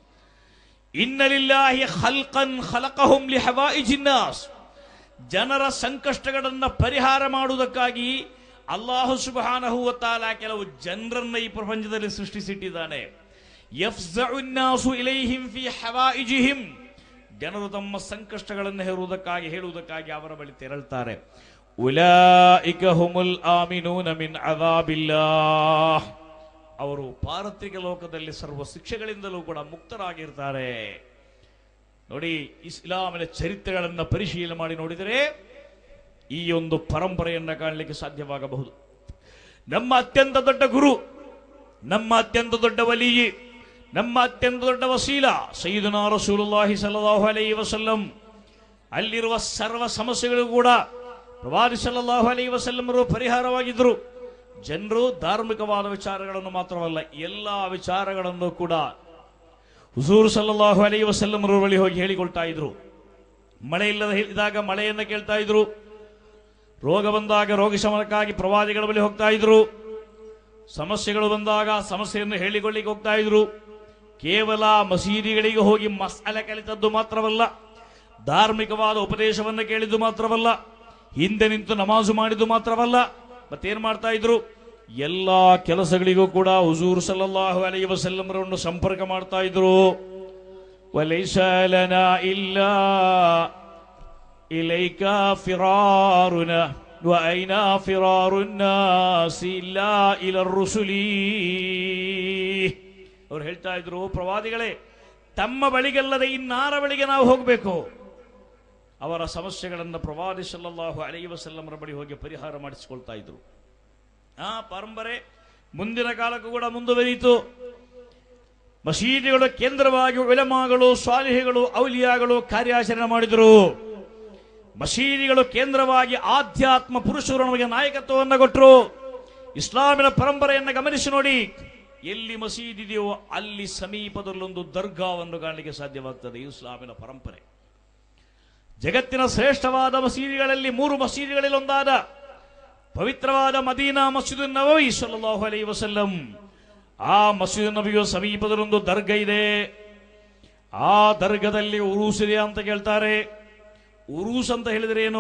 ಇನ್ನಲಿಲ್ಲಾಹಿ ಖಲ್ಕನ್ ಖಲಕಹುಂ ಲಿಹವಾಯಿಜಿನ್ನಾಸ್ ಜನರ ಸಂಕಷ್ಟಗಳನ್ನ ಪರಿಹಾರ ಮಾಡುವುದಕ್ಕಾಗಿ ಅಲ್ಲಾಹು ಸುಬ್ಹಾನಹು ವ ತಾಲ ಕೆಲವು ಜನರನ್ನ ಈ ಪ್ರಪಂಚದಲ್ಲಿ ಸೃಷ್ಟಿಸಿಟ್ಟಿದ್ದಾನೆ ಯಫ್ಜಉನ್ನಾಸು ಇಲೈಹಿಂ ಫಿ ಹವಾಯಿಜಿಹಿಂ ಜನರು ತಮ್ಮ ಸಂಕಷ್ಟಗಳನ್ನು ಹೇರುವುದಕ್ಕಾಗಿ ಹೇಳುವುದಕ್ಕಾಗಿ ಅವರ ಬಳಿ ತೆರಳುತ್ತಾರೆ ಉಲಾಯಿಕ ಹುಮುಲ್ ಆಮಿನೂನ ಮಿನ್ ಅದಾಬಿಲ್ಲಾಹ್ ಅವರು ಪಾರತ್ರಿಕ ಲೋಕದಲ್ಲಿ ಸರ್ವ ಶಿಕ್ಷೆಗಳಿಂದಲೂ ಕೂಡ ಮುಕ್ತರಾಗಿರ್ತಾರೆ ನೋಡಿ ಇಸ್ಲಾಮಿನ ಚರಿತ್ರೆಗಳನ್ನು ಪರಿಶೀಲನೆ ಮಾಡಿ ನೋಡಿದರೆ ಈ ಒಂದು ಪರಂಪರೆಯನ್ನ ಕಾಣಲಿಕ್ಕೆ ಸಾಧ್ಯವಾಗಬಹುದು ನಮ್ಮ ಅತ್ಯಂತ ದೊಡ್ಡ ಗುರು ನಮ್ಮ ಅತ್ಯಂತ ದೊಡ್ಡ ವಲಿಯಿ ನಮ್ಮ ಅತ್ಯಂತ ದೊಡ್ಡ ವಸೀಲ ಸೈದುನಾ ರಸೂಲುಲ್ಲಾಹಿ ಸಲ್ಲಲ್ಲಾಹು ಅಲೈಹಿ ವಸಲ್ಲಂ ಅಲ್ಲಿರುವ ಸರ್ವ ಸಮಸ್ಯೆಗಳು ಕೂಡ ಪ್ರವಾದಿ ಸಲ್ಲಲ್ಲಾಹು ಅಲೈಹಿ ವಸಲ್ಲಮರು ಪರಿಹಾರವಾಗಿದ್ದರು ಜನರು ಧಾರ್ಮಿಕವಾದ ವಿಚಾರಗಳನ್ನು ಮಾತ್ರವಲ್ಲ ಎಲ್ಲ ವಿಚಾರಗಳನ್ನು ಕೂಡ ಹುಸೂರು ಸಲ್ಲಲ್ಲಾಹು ಅಲೈಹಿ ವಸಲ್ಲಮರ ಬಳಿ ಹೋಗಿ ಹೇಳಿಕೊಳ್ತಾ ಇದ್ರು ಮಳೆ ಇಲ್ಲದ ಇದ್ದಾಗ ಮಳೆಯನ್ನ ಕೇಳ್ತಾ ಇದ್ರು ರೋಗ ಬಂದಾಗ ರೋಗ ಶಮನಕ್ಕಾಗಿ ಪ್ರವಾದಿಗಳ ಬಳಿ ಹೋಗ್ತಾ ಇದ್ರು ಸಮಸ್ಯೆಗಳು ಬಂದಾಗ ಸಮಸ್ಯೆಯನ್ನು ಹೇಳಿಕೊಳ್ಳಿಕ್ಕೆ ಹೋಗ್ತಾ ಇದ್ರು ಕೇವಲ ಮಸೀದಿಗಳಿಗೆ ಹೋಗಿ ಮಸಾಲೆ ಕಲಿತದ್ದು ಮಾತ್ರವಲ್ಲ ಧಾರ್ಮಿಕವಾದ ಉಪದೇಶವನ್ನು ಕೇಳಿದ್ದು ಮಾತ್ರವಲ್ಲ ಹಿಂದೆ ನಿಂತು ನಮಾಜು ಮಾಡಿದ್ದು ಮಾತ್ರವಲ್ಲ ಮತ್ತೇನ್ ಮಾಡ್ತಾ ಇದ್ರು ಎಲ್ಲಾ ಕೆಲಸಗಳಿಗೂ ಕೂಡ ಹುಜೂರ್ ಸಲ್ಲಲ್ಲಾಹು ಅಲೈ ವಸಲ್ಲಮರನ್ನು ಸಂಪರ್ಕ ಮಾಡ್ತಾ ಇದ್ರು ವಲೈಸ ಲನಾ ಇಲ್ಲಾ إليك فرارنا وأين فرار الناس إلا إلى الرسل ಅವ್ರು ಹೇಳ್ತಾ ಇದ್ರು ಪ್ರವಾದಿಗಳೇ ತಮ್ಮ ಬಳಿಗಲ್ಲದೆ ಇನ್ನಾರ ಬಳಿಗೆ ನಾವು ಹೋಗಬೇಕು ಅವರ ಸಮಸ್ಯೆಗಳನ್ನು ಪ್ರವಾದಿ ಸಲ್ಲಲ್ಲಾಹು ಅಲೈ ವಸಲ್ಲಮರ ಬಳಿ ಹೋಗಿ ಪರಿಹಾರ ಮಾಡಿಸಿಕೊಳ್ತಾ ಇದ್ರು ಆ ಪರಂಪರೆ ಮುಂದಿನ ಕಾಲಕ್ಕೂ ಕೂಡ ಮುಂದುವರಿಯಿತು ಮಸೀದಿಗಳು ಕೇಂದ್ರವಾಗಿ ವಿಲಮಾಗಳು ಸ್ವಾಲಿಹಿಗಳು ಔಲಿಯಾಗಳು ಕಾರ್ಯಾಚರಣೆ ಮಾಡಿದರು ಮಸೀದಿಗಳು ಕೇಂದ್ರವಾಗಿ ಆಧ್ಯಾತ್ಮ ಪುರುಷರು ನಮಗೆ ನಾಯಕತ್ವವನ್ನು ಕೊಟ್ಟರು ಇಸ್ಲಾಮಿನ ಪರಂಪರೆಯನ್ನು ಗಮನಿಸಿ ನೋಡಿ ಎಲ್ಲಿ ಮಸೀದಿ ಇದೆಯೋ ಅಲ್ಲಿ ಸಮೀಪದಲ್ಲೊಂದು ದರ್ಗಾವನ್ನು ಕಾಣಲಿಕ್ಕೆ ಸಾಧ್ಯವಾಗ್ತದೆ ಇಸ್ಲಾಮಿನ ಪರಂಪರೆ ಜಗತ್ತಿನ ಶ್ರೇಷ್ಠವಾದ ಮಸೀದಿಗಳಲ್ಲಿ ಮೂರು ಮಸೀದಿಗಳಲ್ಲಿ ಒಂದಾದ ಪವಿತ್ರವಾದ ಮದೀನಾ ಮಸೀದು ನಬವಿ ಸಲ್ಲಲ್ಲಾಹು ಅಲೈಹಿ ವಸಲ್ಲಂ ಆ ಮಸೀದು ನಬಿಯು ಸಮೀಪದಲ್ಲೊಂದು ದರ್ಗ ಇದೆ ಆ ದರ್ಗದಲ್ಲಿ ಉರುಸಿದೆ ಅಂತ ಕೇಳ್ತಾರೆ ಉರೂಸ್ ಅಂತ ಹೇಳಿದ್ರೆ ಏನು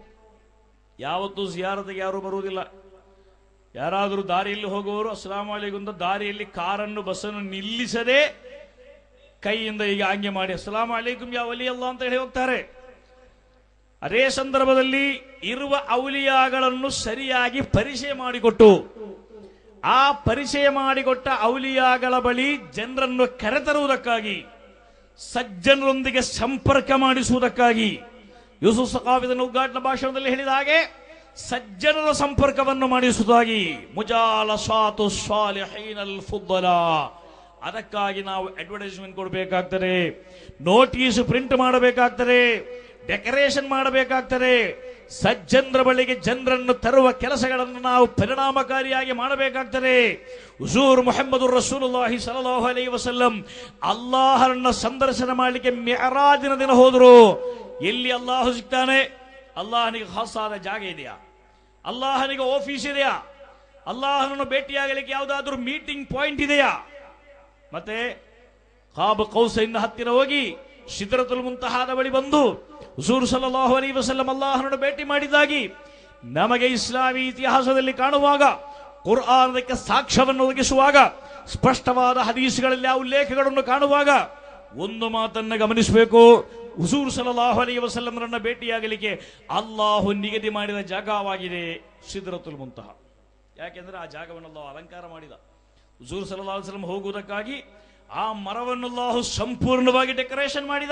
ಯಾವತ್ತೂ ಜಿಯಾರತಿಗೆ ಯಾರು ಬರುವುದಿಲ್ಲ ಯಾರಾದರೂ ದಾರಿಯಲ್ಲಿ ಹೋಗುವವರು ಅಸ್ಲಾಂ ಅಲಿಗುಂದ ದಾರಿಯಲ್ಲಿ ಕಾರನ್ನು ಬಸ್ಸನ್ನು ನಿಲ್ಲಿಸದೆ ಕೈಯಿಂದ ಈಗ ಆಜ್ಞೆ ಮಾಡಿ ಅಸ್ಲಾಂ ಅಲೈಕುಂ ಯಾ ವಲಿ ಅಲ್ಲ ಅಂತ ಹೇಳಿ ಹೋಗ್ತಾರೆ ಅದೇ ಸಂದರ್ಭದಲ್ಲಿ ಇರುವ ಔಲಿಯಾಗಳನ್ನು ಸರಿಯಾಗಿ ಪರಿಚಯ ಮಾಡಿಕೊಟ್ಟು ಆ ಪರಿಚಯ ಮಾಡಿಕೊಟ್ಟ ಔಲಿಯಾಗಳ ಬಳಿ ಜನರನ್ನು ಕರೆತರುವುದಕ್ಕಾಗಿ ಸಜ್ಜನರೊಂದಿಗೆ ಸಂಪರ್ಕ ಮಾಡಿಸುವುದಕ್ಕಾಗಿ ಯೂಸುಫ್ ಸಕಾವಿದನ ಉದ್ಘಾಟನಾ ಭಾಷಣದಲ್ಲಿ ಹೇಳಿದ ಹಾಗೆ ಸಜ್ಜನರ ಸಂಪರ್ಕವನ್ನು ಮಾಡಿಸುವುದಾಗಿ ಮುಜಾಲ ಸ್ವಾತು ಸ್ವಾಲಿಹೀನಲ್ ಫುದ್ದಲ ಅದಕ್ಕಾಗಿ ನಾವು ಅಡ್ವರ್ಟೈಸ್ಮೆಂಟ್ ಕೊಡಬೇಕಾಗ್ತದೆ ನೋಟಿಸ್ ಪ್ರಿಂಟ್ ಮಾಡಬೇಕಾಗ್ತದೆ ಡೆಕೋರೇಷನ್ ಮಾಡಬೇಕಾಗ್ತದೆ ಸಜ್ಜನರ ಬಳಿಗೆ ಜನರನ್ನು ತರುವ ಕೆಲಸಗಳನ್ನು ನಾವು ಪರಿಣಾಮಕಾರಿಯಾಗಿ ಮಾಡಬೇಕಾಗ್ತದೆ ಹುಜೂರ್ ಮೊಹಮ್ಮದ್ ರಸೂಲುಲ್ಲಾಹಿ ಸಲಹು ಅಲೈ ವಸಲ್ಲಂ ಅಲ್ಲಾಹರನ್ನ ಸಂದರ್ಶನ ಮಾಡಲಿಕ್ಕೆ ಮೆಹರಾಜಿನ ದಿನ ಹೋದರು ಎಲ್ಲಿ ಅಲ್ಲಾಹು ಸಿಗ್ತಾನೆ ಅಲ್ಲಾಹನಿಗೆ ಖಾಸಾದ ಜಾಗ ಇದೆಯಾ ಅಲ್ಲಾಹನಿಗೆ ಆಫೀಸ್ ಇದೆಯಾ ಅಲ್ಲಾಹನನ್ನು ಭೇಟಿಯಾಗಲಿಕ್ಕೆ ಯಾವುದಾದ್ರೂ ಮೀಟಿಂಗ್ ಪಾಯಿಂಟ್ ಇದೆಯಾ ಮತ್ತೆ ಕಾಬ್ ಕೌಸೈನ ಹತ್ತಿರ ಹೋಗಿ ಸಿದ್ರತುಲ್ ಮುಂತಹಾದ ಬಳಿ ಬಂದು ಹುಸೂರ್ ಸಲ್ಲಲ್ಲಾಹು ಅಲೈಹಿ ವಸಲ್ಲಂ ಅಲ್ಲಾಹನನ್ನು ಭೇಟಿ ಮಾಡಿದಾಗಿ ನಮಗೆ ಇಸ್ಲಾಮಿ ಇತಿಹಾಸದಲ್ಲಿ ಕಾಣುವಾಗ ಕುರ್ಆನ್ ಅದಕ್ಕೆ ಸಾಕ್ಷ್ಯವನ್ನು ಒದಗಿಸುವಾಗ ಸ್ಪಷ್ಟವಾದ ಹದೀಸ್ಗಳಲ್ಲಿ ಆ ಉಲ್ಲೇಖಗಳನ್ನು ಕಾಣುವಾಗ ಒಂದು ಮಾತನ್ನ ಗಮನಿಸಬೇಕು ಹುಸೂರ್ ಸಲಲ್ಲಾಹು ಅಲೈಹಿ ವಸಲ್ಲಂರನ್ನ ಭೇಟಿಯಾಗಲಿಕ್ಕೆ ಅಲ್ಲಾಹು ನಿಗದಿ ಮಾಡಿದ ಜಾಗವಾಗಿದೆ ಸಿದ್ರತುಲ್ ಮುಂತಹ ಯಾಕೆಂದ್ರೆ ಆ ಜಾಗವನ್ನು ಅಲ್ಲಾಹು ಅಲಂಕಾರ ಮಾಡಿದ ಹುಸೂರ್ ಸಲಲ್ಲಾಹು ಅಲೈಹಿ ವಸಲ್ಲಂ ಹೋಗುವುದಕ್ಕಾಗಿ ಆ ಮರವನ್ನು ಅಲ್ಲಾಹು ಸಂಪೂರ್ಣವಾಗಿ ಡೆಕೋರೇಷನ್ ಮಾಡಿದ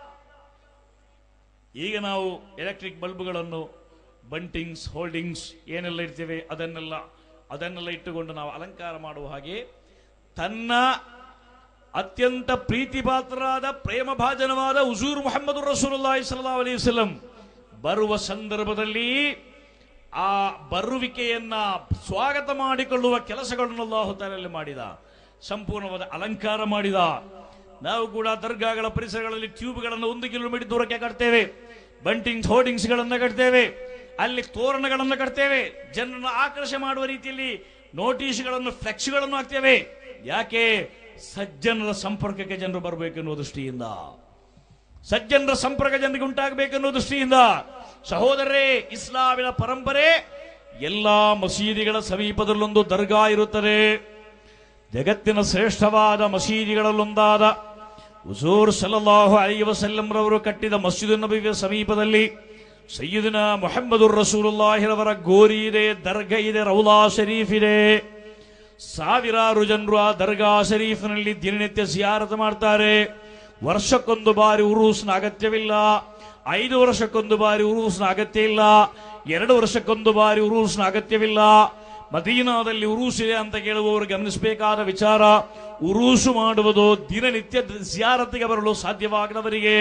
ಈಗ ನಾವು ಎಲೆಕ್ಟ್ರಿಕ್ ಬಲ್ಬ್ಗಳನ್ನು ಬಂಟಿಂಗ್ಸ್ ಹೋಲ್ಡಿಂಗ್ಸ್ ಏನೆಲ್ಲ ಇರ್ತೇವೆ ಅದನ್ನೆಲ್ಲ ಅದನ್ನೆಲ್ಲ ಇಟ್ಟುಕೊಂಡು ನಾವು ಅಲಂಕಾರ ಮಾಡುವ ಹಾಗೆ ತನ್ನ ಅತ್ಯಂತ ಪ್ರೀತಿಪಾತ್ರರಾದ ಪ್ರೇಮ ಭಾಜನವಾದ ಹುಜೂರ್ ಮೊಹಮ್ಮದ್ ರಸೂಲುಲ್ಲಾಹಿ ಸಲಾ ಅಲೈಹಿ ವಸಲ್ಲಂ ಬರುವ ಸಂದರ್ಭದಲ್ಲಿ ಆ ಬರುವಿಕೆಯನ್ನ ಸ್ವಾಗತ ಮಾಡಿಕೊಳ್ಳುವ ಕೆಲಸಗಳನ್ನು ಅಲ್ಲಾಹು ತಾರಲ್ಲಿ ಮಾಡಿದ ಸಂಪೂರ್ಣವಾದ ಅಲಂಕಾರ ಮಾಡಿದ ನಾವು ಕೂಡ ದರ್ಗಾಗಳ ಪರಿಸರಗಳಲ್ಲಿ ಟ್ಯೂಬ್ಗಳನ್ನು ಒಂದು ಕಿಲೋಮೀಟರ್ ದೂರಕ್ಕೆ ಕಟ್ತೇವೆ ಬಂಟಿಂಗ್ಸ್ ಹೋರ್ಡಿಂಗ್ಸ್ ಗಳನ್ನ ಕಟ್ತೇವೆ ಅಲ್ಲಿ ತೋರಣಗಳನ್ನು ಕಟ್ತೇವೆ ಜನರನ್ನು ಆಕರ್ಷಣೆ ಮಾಡುವ ರೀತಿಯಲ್ಲಿ ನೋಟಿಸ್ಗಳನ್ನು ಫ್ಲೆಕ್ಸ್ಗಳನ್ನು ಹಾಕ್ತೇವೆ ಯಾಕೆ ಸಜ್ಜನರ ಸಂಪರ್ಕಕ್ಕೆ ಜನರು ಬರಬೇಕೆನ್ನುವ ದೃಷ್ಟಿಯಿಂದ ಸಜ್ಜನರ ಸಂಪರ್ಕ ಜನರಿಗೆ ಉಂಟಾಗಬೇಕೆನ್ನುವ ದೃಷ್ಟಿಯಿಂದ ಸಹೋದರರೇ ಇಸ್ಲಾಮಿನ ಪರಂಪರೆ ಎಲ್ಲಾ ಮಸೀದಿಗಳ ಸಮೀಪದಲ್ಲೊಂದು ದರ್ಗಾ ಇರುತ್ತದೆ ಜಗತ್ತಿನ ಶ್ರೇಷ್ಠವಾದ ಮಸೀದಿಗಳಲ್ಲೊಂದಾದ ಹುಜೂರ್ ಸಲ್ಲಲ್ಲಾಹು ಅಲೈ ವಸಲ್ಲಂರವರು ಕಟ್ಟಿದ ಮಸ್ಜಿದ್ ನಬಿಯ ಸಮೀಪದಲ್ಲಿ ಸಯ್ಯದಿನ ಮೊಹಮ್ಮದುರ್ ರಸೂಲುಲ್ಲಾಹಿರವರ ಗೋರಿ ಇದೆ ದರ್ಗಾ ಇದೆ ರೌಲಾ ಶರೀಫ್ ಇದೆ ಸಾವಿರಾರು ಜನರು ಆ ದರ್ಗಾ ಶರೀಫ್ನಲ್ಲಿ ದಿನನಿತ್ಯ ಸಿಯಾರತ ಮಾಡ್ತಾರೆ ವರ್ಷಕ್ಕೊಂದು ಬಾರಿ ಉರೂಸ್ನ ಅಗತ್ಯವಿಲ್ಲ ಐದು ವರ್ಷಕ್ಕೊಂದು ಬಾರಿ ಉರೂಸ್ನ ಅಗತ್ಯ ಇಲ್ಲ ಎರಡು ವರ್ಷಕ್ಕೊಂದು ಬಾರಿ ಉರೂಸ್ನ ಅಗತ್ಯವಿಲ್ಲ ಮದೀನಾದಲ್ಲಿ ಉರೂಸ್ ಇದೆ ಅಂತ ಕೇಳುವವರು ಗಮನಿಸಬೇಕಾದ ವಿಚಾರ ಉರೂಸು ಮಾಡುವುದು ದಿನನಿತ್ಯ ಸಿಯಾರತಿಗೆ ಬರಲು ಸಾಧ್ಯವಾಗದವರಿಗೆ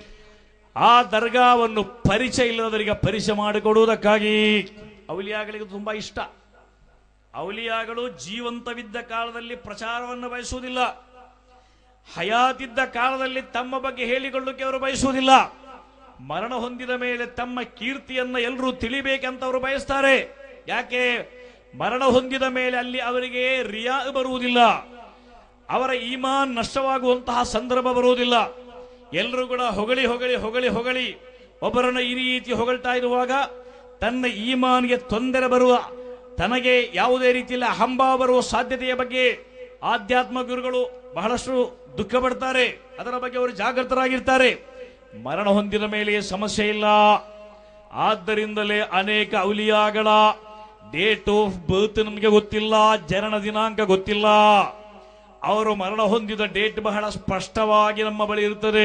ಆ ದರ್ಗಾವನ್ನು ಪರಿಚಯ ಇಲ್ಲದವರಿಗೆ ಪರಿಚಯ ಮಾಡಿಕೊಡುವುದಕ್ಕಾಗಿ ಅವಲಿಯಾಗಳಿಗೆ ತುಂಬಾ ಇಷ್ಟ ಅವಲಿಯಾಗಳು ಜೀವಂತವಿದ್ದ ಕಾಲದಲ್ಲಿ ಪ್ರಚಾರವನ್ನು ಬಯಸುವುದಿಲ್ಲ ಹಯಾತಿದ್ದ ಕಾಲದಲ್ಲಿ ತಮ್ಮ ಬಗ್ಗೆ ಹೇಳಿಕೊಳ್ಳಕ್ಕೆ ಅವರು ಬಯಸುವುದಿಲ್ಲ ಮರಣ ಹೊಂದಿದ ಮೇಲೆ ತಮ್ಮ ಕೀರ್ತಿಯನ್ನ ಎಲ್ಲರೂ ತಿಳಿಬೇಕಂತ ಅವರು ಬಯಸ್ತಾರೆ ಯಾಕೆ ಮರಣ ಹೊಂದಿದ ಮೇಲೆ ಅಲ್ಲಿ ಅವರಿಗೆ ರಿಯಾ ಬರುವುದಿಲ್ಲ ಅವರ ಈಮಾನ್ ನಷ್ಟವಾಗುವಂತಹ ಸಂದರ್ಭ ಬರುವುದಿಲ್ಲ ಎಲ್ಲರೂ ಕೂಡ ಹೊಗಳಿ ಹೊಗಳಿ ಹೊಗಳಿ ಹೊಗಳಿ ಒಬ್ಬರನ್ನು ಈ ರೀತಿ ಹೊಗಳ್ತಾ ಇರುವಾಗ ತನ್ನ ಈಮಾನ್ಗೆ ತೊಂದರೆ ಬರುವ ತನಗೆ ಯಾವುದೇ ರೀತಿಯಲ್ಲಿ ಅಹಂಭಾವ ಬರುವ ಸಾಧ್ಯತೆಯ ಬಗ್ಗೆ ಆಧ್ಯಾತ್ಮ ಗುರುಗಳು ಬಹಳಷ್ಟು ದುಃಖ ಪಡ್ತಾರೆ ಅದರ ಬಗ್ಗೆ ಅವರು ಜಾಗೃತರಾಗಿರ್ತಾರೆ ಮರಣ ಹೊಂದಿದ ಮೇಲೆ ಸಮಸ್ಯೆ ಇಲ್ಲ ಆದ್ದರಿಂದಲೇ ಅನೇಕ ಔಲಿಯಾಗಳ ಡೇಟ್ ಆಫ್ ಬರ್ತ್ ನಮಗೆ ಗೊತ್ತಿಲ್ಲ ಜನನ ದಿನಾಂಕ ಗೊತ್ತಿಲ್ಲ ಅವರು ಮರಣ ಹೊಂದಿದ ಡೇಟ್ ಬಹಳ ಸ್ಪಷ್ಟವಾಗಿ ನಮ್ಮ ಬಳಿ ಇರುತ್ತದೆ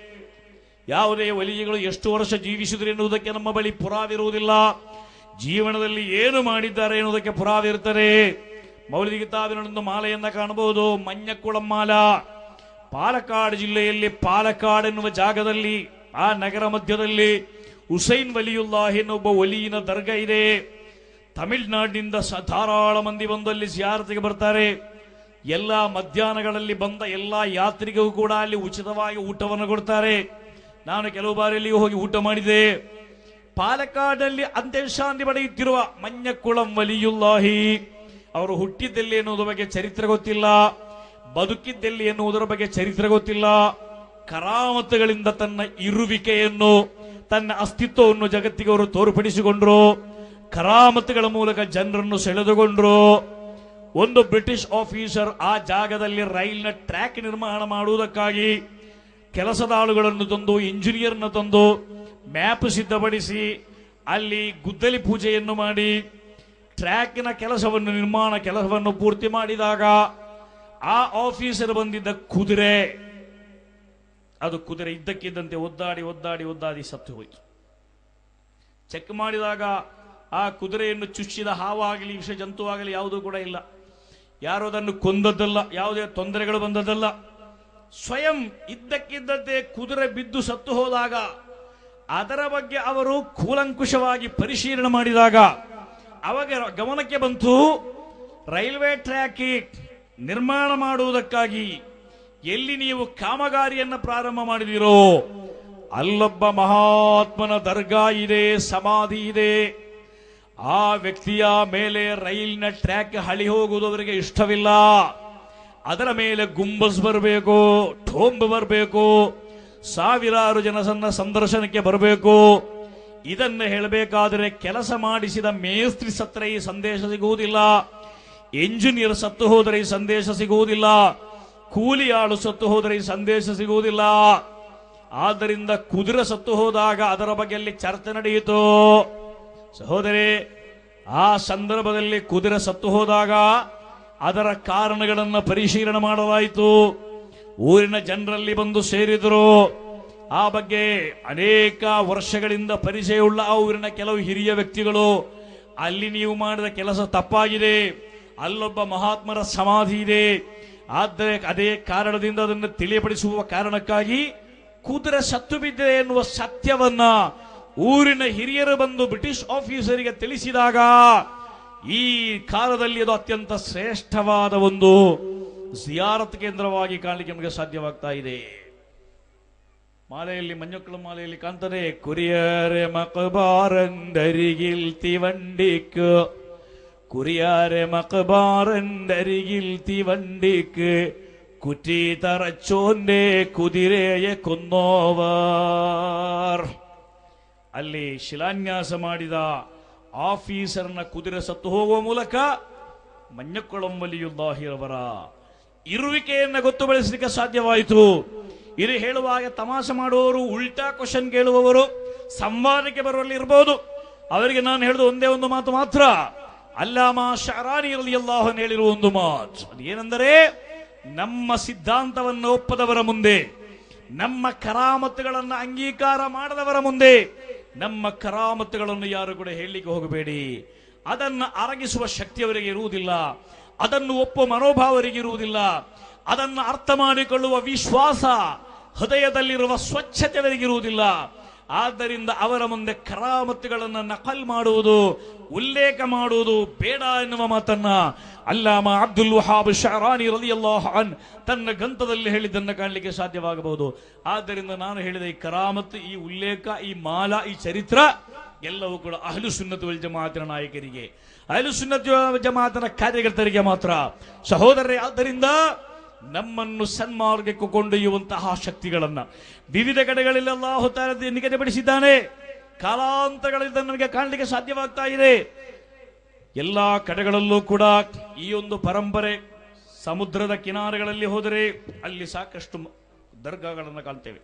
ಯಾವುದೇ ವಲಿಗಳು ಎಷ್ಟು ವರ್ಷ ಜೀವಿಸಿದ್ರು ಎನ್ನುವುದಕ್ಕೆ ನಮ್ಮ ಬಳಿ ಪುರಾವಿರುವುದಿಲ್ಲ ಜೀವನದಲ್ಲಿ ಏನು ಮಾಡಿದ್ದಾರೆ ಎನ್ನುವುದಕ್ಕೆ ಪುರಾವಿರುತ್ತದೆ ಮೌಲಿಕ ಕಿತಾಬಿನೊಂದು ಮಾಲೆಯನ್ನ ಕಾಣಬಹುದು ಮಂಜಕ್ಕುಳಂ ಮಾಲ ಪಾಲಕ್ಕಾಡ್ ಜಿಲ್ಲೆಯಲ್ಲಿ ಪಾಲಕ್ಕಾಡ್ ಎನ್ನುವ ಜಾಗದಲ್ಲಿ ಆ ನಗರ ಮಧ್ಯದಲ್ಲಿ ಹುಸೈನ್ ವಲಿಯುಲ್ಲಾಹ್ ಎನ್ನುವ ವಲಿಯಿನ ದರ್ಗಾ ಇದೆ ತಮಿಳುನಾಡಿನಿಂದ ಸ- ಧಾರಾಳ ಮಂದಿ ಬಂದು ಅಲ್ಲಿ ಸಿಯಾರತಿಗೆ ಬರ್ತಾರೆ ಎಲ್ಲ ಮಧ್ಯಾಹ್ನಗಳಲ್ಲಿ ಬಂದ ಎಲ್ಲಾ ಯಾತ್ರಿಗೂ ಕೂಡ ಅಲ್ಲಿ ಉಚಿತವಾಗಿ ಊಟವನ್ನು ಕೊಡ್ತಾರೆ ನಾನು ಕೆಲವು ಬಾರಿ ಅಲ್ಲಿಗೆ ಹೋಗಿ ಊಟ ಮಾಡಿದೆ ಪಾಲಕ್ಕಾಡಲ್ಲಿ ಅಂತ್ಯಶಾಂತಿ ಪಡೆಯುತ್ತಿರುವ ಮಂಜಕ್ಕುಳಂ ವಲಿಯುಲ್ಲಾಹಿ ಅವರು ಹುಟ್ಟಿದ್ದೆಲ್ಲಿ ಎನ್ನುವುದರ ಬಗ್ಗೆ ಚರಿತ್ರೆ ಗೊತ್ತಿಲ್ಲ ಬದುಕಿದ್ದೆಲ್ಲಿ ಎನ್ನುವುದರ ಬಗ್ಗೆ ಚರಿತ್ರೆ ಗೊತ್ತಿಲ್ಲ ಕರಾಮತುಗಳಿಂದ ತನ್ನ ಇರುವಿಕೆಯನ್ನು ತನ್ನ ಅಸ್ತಿತ್ವವನ್ನು ಜಗತ್ತಿಗೆ ಅವರು ತೋರ್ಪಡಿಸಿಕೊಂಡ್ರು ಕರಾಮತುಗಳ ಮೂಲಕ ಜನರನ್ನು ಸೆಳೆದುಕೊಂಡ್ರು ಒಂದು ಬ್ರಿಟಿಷ್ ಆಫೀಸರ್ ಆ ಜಾಗದಲ್ಲಿ ರೈಲ್ನ ಟ್ರ್ಯಾಕ್ ನಿರ್ಮಾಣ ಮಾಡುವುದಕ್ಕಾಗಿ ಕೆಲಸದ ಆಳುಗಳನ್ನು ತಂದು ಇಂಜಿನಿಯರ್ನ ತಂದು ಮ್ಯಾಪ್ ಸಿದ್ಧಪಡಿಸಿ ಅಲ್ಲಿ ಗುದ್ದಲಿ ಪೂಜೆಯನ್ನು ಮಾಡಿ ಟ್ರ್ಯಾಕಿನ ಕೆಲಸವನ್ನು ನಿರ್ಮಾಣ ಕೆಲಸವನ್ನು ಪೂರ್ತಿ ಮಾಡಿದಾಗ ಆ ಆಫೀಸರ್ ಬಂದಿದ್ದ ಕುದುರೆ ಅದು ಕುದುರೆ ಇದ್ದಕ್ಕಿದ್ದಂತೆ ಒದ್ದಾಡಿ ಒದ್ದಾಡಿ ಒದ್ದಾಡಿ ಸತ್ತು ಹೋಯಿತು ಚೆಕ್ ಮಾಡಿದಾಗ ಆ ಕುದುರೆಯನ್ನು ಚುಚ್ಚಿದ ಹಾವಾಗಲಿ ವಿಷ ಜಂತುವಾಗಲಿ ಯಾವುದೂ ಕೂಡ ಇಲ್ಲ ಯಾರು ಅದನ್ನು ಕೊಂದದ್ದಲ್ಲ ಯಾವುದೇ ತೊಂದರೆಗಳು ಬಂದದ್ದಲ್ಲ ಸ್ವಯಂ ಇದ್ದಕ್ಕಿದ್ದಂತೆ ಕುದುರೆ ಬಿದ್ದು ಸತ್ತು ಹೋದಾಗ ಅದರ ಬಗ್ಗೆ ಅವರು ಕೂಲಂಕುಷವಾಗಿ ಪರಿಶೀಲನೆ ಮಾಡಿದಾಗ ಅವಾಗ ಗಮನಕ್ಕೆ ಬಂತು ರೈಲ್ವೆ ಟ್ರ್ಯಾಕ್ ನಿರ್ಮಾಣ ಮಾಡುವುದಕ್ಕಾಗಿ ಎಲ್ಲಿ ನೀವು ಕಾಮಗಾರಿಯನ್ನು ಪ್ರಾರಂಭ ಮಾಡಿದಿರೋ ಅಲ್ಲೊಬ್ಬ ಮಹಾತ್ಮನ ದರ್ಗಾ ಇದೆ ಸಮಾಧಿ ಇದೆ ಆ ವ್ಯಕ್ತಿಯ ಮೇಲೆ ರೈಲಿನ ಟ್ರ್ಯಾಕ್ ಹಳಿ ಹೋಗುವುದು ಅವರಿಗೆ ಇಷ್ಟವಿಲ್ಲ ಅದರ ಮೇಲೆ ಗುಂಬಸ್ ಬರಬೇಕು ಠೋಂಬ್ ಬರಬೇಕು ಸಾವಿರಾರು ಜನ ಸಣ್ಣ ಸಂದರ್ಶನಕ್ಕೆ ಬರಬೇಕು ಇದನ್ನು ಹೇಳಬೇಕಾದರೆ ಕೆಲಸ ಮಾಡಿಸಿದ ಮೇಸ್ತ್ರಿ ಸತ್ತರೆ ಈ ಸಂದೇಶ ಸಿಗುವುದಿಲ್ಲ ಎಂಜಿನಿಯರ್ ಸತ್ತು ಹೋದರೆ ಈ ಸಂದೇಶ ಸಿಗುವುದಿಲ್ಲ ಕೂಲಿ ಆಳು ಸತ್ತು ಹೋದರೆ ಈ ಸಂದೇಶ ಸಿಗುವುದಿಲ್ಲ ಆದ್ದರಿಂದ ಕುದುರೆ ಸತ್ತು ಹೋದಾಗ ಅದರ ಬಗ್ಗೆ ಅಲ್ಲಿ ಚರ್ಚೆ ನಡೆಯಿತು ಸಹೋದರಿ ಆ ಸಂದರ್ಭದಲ್ಲಿ ಕುದುರೆ ಸತ್ತು ಹೋದಾಗ ಅದರ ಕಾರಣಗಳನ್ನು ಪರಿಶೀಲನೆ ಮಾಡಲಾಯಿತು ಊರಿನ ಜನರಲ್ಲಿ ಬಂದು ಸೇರಿದರು ಆ ಬಗ್ಗೆ ಅನೇಕ ವರ್ಷಗಳಿಂದ ಪರಿಚಯವುಳ್ಳ ಆ ಊರಿನ ಕೆಲವು ಹಿರಿಯ ವ್ಯಕ್ತಿಗಳು ಅಲ್ಲಿ ನೀವು ಮಾಡಿದ ಕೆಲಸ ತಪ್ಪಾಗಿದೆ ಅಲ್ಲೊಬ್ಬ ಮಹಾತ್ಮರ ಸಮಾಧಿ ಇದೆ ಆದರೆ ಅದೇ ಕಾರಣದಿಂದ ಅದನ್ನು ತಿಳಿಯಪಡಿಸುವ ಕಾರಣಕ್ಕಾಗಿ ಕುದುರೆ ಸತ್ತು ಬಿದ್ದಿದೆ ಎನ್ನುವ ಸತ್ಯವನ್ನ ಊರಿನ ಹಿರಿಯರು ಬಂದು ಬ್ರಿಟಿಷ್ ಆಫೀಸರಿಗೆ ತಿಳಿಸಿದಾಗ ಈ ಕಾಲದಲ್ಲಿ ಅದು ಅತ್ಯಂತ ಶ್ರೇಷ್ಠವಾದ ಒಂದು ಜಿಯಾರತ್ ಕೇಂದ್ರವಾಗಿ ಕಾಣಲಿಕ್ಕೆ ನಮಗೆ ಸಾಧ್ಯವಾಗ್ತಾ ಇದೆ ಮಾಲೆಯಲ್ಲಿ ಮಂಜುಕ್ಕಳ ಮಾಲೆಯಲ್ಲಿ ಕಾಣ್ತದೆ ಕುರಿಯರೆ മക്ബാറന്തരികിൽ തിവണ്ടിക്ക് കുറിയാരെ മക്ബാറന്തരികിൽ തിവണ്ടിക്ക് കുറ്റീതറച്ചോന്റെ കുതിരയെ കൊന്നോവർ ಅಲ್ಲಿ ಶಿಲಾನ್ಯಾಸ ಮಾಡಿದ ಆಫೀಸರ್ನ ಕುದುರೆ ಸತ್ತು ಹೋಗುವ ಮೂಲಕ ಮഞ്ഞക്കൊಳಂಬಲಿಯುಲ್ಲಾಹಿರವರ ಇರುವಿಕೆಯನ್ನ ಗೊತ್ತುಪಡಿಸಲಿಕ್ಕೆ ಸಾಧ್ಯವಾಯಿತು ಇದು ಹೇಳುವಾಗ ತಮಾಷೆ ಮಾಡುವವರು ಉಲ್ಟಾ ಕ್ವಶನ್ ಕೇಳುವವರು ಸಂವಾದಕ್ಕೆ ಬರುವಲ್ಲಿ ಇರಬಹುದು ಅವರಿಗೆ ನಾನು ಹೇಳಿದ ಒಂದೇ ಒಂದು ಮಾತು ಮಾತ್ರ ಅಲ್ಲಾಮ ಶರಾನಿ ಇರಲಿ ಅಲ್ಲಾಹನ್ ಹೇಳಿರುವ ಒಂದು ಮಾತು ಅದೇನೆಂದರೆ ನಮ್ಮ ಸಿದ್ಧಾಂತವನ್ನು ಒಪ್ಪದವರ ಮುಂದೆ ನಮ್ಮ ಕರಾಮತ್ತುಗಳನ್ನು ಅಂಗೀಕಾರ ಮಾಡದವರ ಮುಂದೆ ನಮ್ಮ ಕರಾಮತ್ತುಗಳನ್ನು ಯಾರು ಕೂಡ ಹೇಳಲಿಕ್ಕೆ ಹೋಗಬೇಡಿ ಅದನ್ನು ಅರಗಿಸುವ ಶಕ್ತಿ ಅವರಿಗೆ ಇರುವುದಿಲ್ಲ ಅದನ್ನು ಒಪ್ಪುವ ಮನೋಭಾವ ಅವರಿಗೆ ಇರುವುದಿಲ್ಲ ಅದನ್ನು ಅರ್ಥ ಮಾಡಿಕೊಳ್ಳುವ ವಿಶ್ವಾಸ ಹೃದಯದಲ್ಲಿರುವ ಸ್ವಚ್ಛತೆ ಅವರಿಗಿರುವುದಿಲ್ಲ ಆದ್ದರಿಂದ ಅವರ ಮುಂದೆ ಕರಾಮತ್ತುಗಳನ್ನು ನಕಲ್ ಮಾಡುವುದು ಉಲ್ಲೇಖ ಮಾಡುವುದು ಬೇಡ ಎನ್ನುವ ಮಾತನ್ನ ಅಲ್ಲಾಮ ಅಬ್ದುಲ್ ವಹಾಬ್ ಶಹರಾನಿ ರಲಿಯಲ್ಲಾಹು ಅನ್ ತನ್ನ ಗ್ರಂಥದಲ್ಲಿ ಹೇಳಿದ್ದನ್ನು ಕಾಣಲಿಕ್ಕೆ ಸಾಧ್ಯವಾಗಬಹುದು ಆದ್ದರಿಂದ ನಾನು ಹೇಳಿದ ಈ ಕರಾಮತ್ತು ಈ ಉಲ್ಲೇಖ ಈ ಮಾಲ ಈ ಚರಿತ್ರ ಎಲ್ಲವೂ ಕೂಡ ಅಹಲು ಸುನ್ನತ್ ವಲ್ ಜಮಾತಿನ ನಾಯಕರಿಗೆ ಅಹಲು ಸುನ್ನತ್ ವಲ್ ಜಮಾತಿನ ಕಾರ್ಯಕರ್ತರಿಗೆ ಮಾತ್ರ ಸಹೋದರರೇ ಆದ್ದರಿಂದ ನಮ್ಮನ್ನು ಸನ್ಮಾರ್ಗಕ್ಕೆ ಕೊಂಡೊಯ್ಯುವಂತಹ ಶಕ್ತಿಗಳನ್ನ ವಿವಿಧ ಕಡೆಗಳಲ್ಲಿ ಅಲ್ಲಾಹು ತಾಲ ನಿಗದಿಪಡಿಸಿದ್ದಾನೆ ಕಾಲಾಂತರಗಳಿಂದ ನಮಗೆ ಕಾಣಲಿಕ್ಕೆ ಸಾಧ್ಯವಾಗ್ತಾ ಇದೆ ಎಲ್ಲಾ ಕಡೆಗಳಲ್ಲೂ ಕೂಡ ಈ ಒಂದು ಪರಂಪರೆ ಸಮುದ್ರದ ಕಿನಾರೆಗಳಲ್ಲಿ ಹೋದರೆ ಅಲ್ಲಿ ಸಾಕಷ್ಟು ಮ- ದರ್ಗಾಗಳನ್ನು ಕಾಣ್ತೇವೆ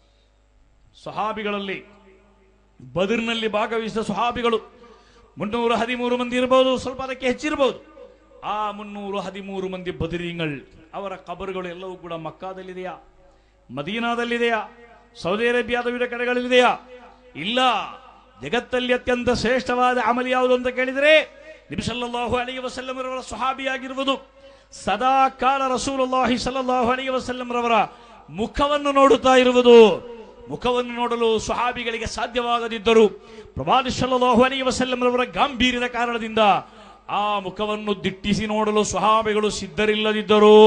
ಸಹಾಬಿಗಳಲ್ಲಿ ಬದಿರ್ನಲ್ಲಿ ಭಾಗವಹಿಸಿದ ಸುಹಾಬಿಗಳು ಮುನ್ನೂರ ಹದಿಮೂರು ಮಂದಿ ಇರಬಹುದು ಸ್ವಲ್ಪ ಅದಕ್ಕೆ ಹೆಚ್ಚಿರಬಹುದು ಆ ಮುನ್ನೂರು ಹದಿಮೂರು ಮಂದಿ ಬದಿರಿಗಳು ಅವರ ಕಬರುಗಳು ಎಲ್ಲವೂ ಕೂಡ ಮಕ್ಕಾದಲ್ಲಿದೆಯಾ ಮದೀನಾದಲ್ಲಿದೆಯಾ ಸೌದಿ ಅರೇಬಿಯಾದ ವಿವಿಧ ಕಡೆಗಳಲ್ಲಿದೆಯಾ ಇಲ್ಲ ಜಗತ್ತಲ್ಲಿ ಅತ್ಯಂತ ಶ್ರೇಷ್ಠವಾದ ಅಮಲಿ ಯಾವುದು ಅಂತ ಕೇಳಿದರೆ ನಿಬಿಸಲ್ಲಾಹು ಅಲಿಗೆ ವಸಲ್ಲಮರವರ ಸುಹಾಬಿಯಾಗಿರುವುದು ಸದಾ ಕಾಲ ರಸೂಲುಲ್ಲಾಹಿ ಸಲ್ಲಲ್ಲಾಹು ಅಲಿಗೆ ವಸಲ್ಲಮರವರ ಮುಖವನ್ನು ನೋಡುತ್ತಾ ಇರುವುದು ಮುಖವನ್ನು ನೋಡಲು ಸುಹಾಬಿಗಳಿಗೆ ಸಾಧ್ಯವಾಗದಿದ್ದರು ಪ್ರವಾದಿ ಸಲ್ಲಲ್ಲಾಹು ಅಲಿಗೆ ವಸಲ್ಲಮರವರ ಗಾಂಭೀರ್ಯದ ಕಾರಣದಿಂದ ಆ ಮುಖವನ್ನು ದಿಟ್ಟಿಸಿ ನೋಡಲು ಸುಹಾಬಿಗಳು ಸಿದ್ಧರಿಲ್ಲದಿದ್ದರು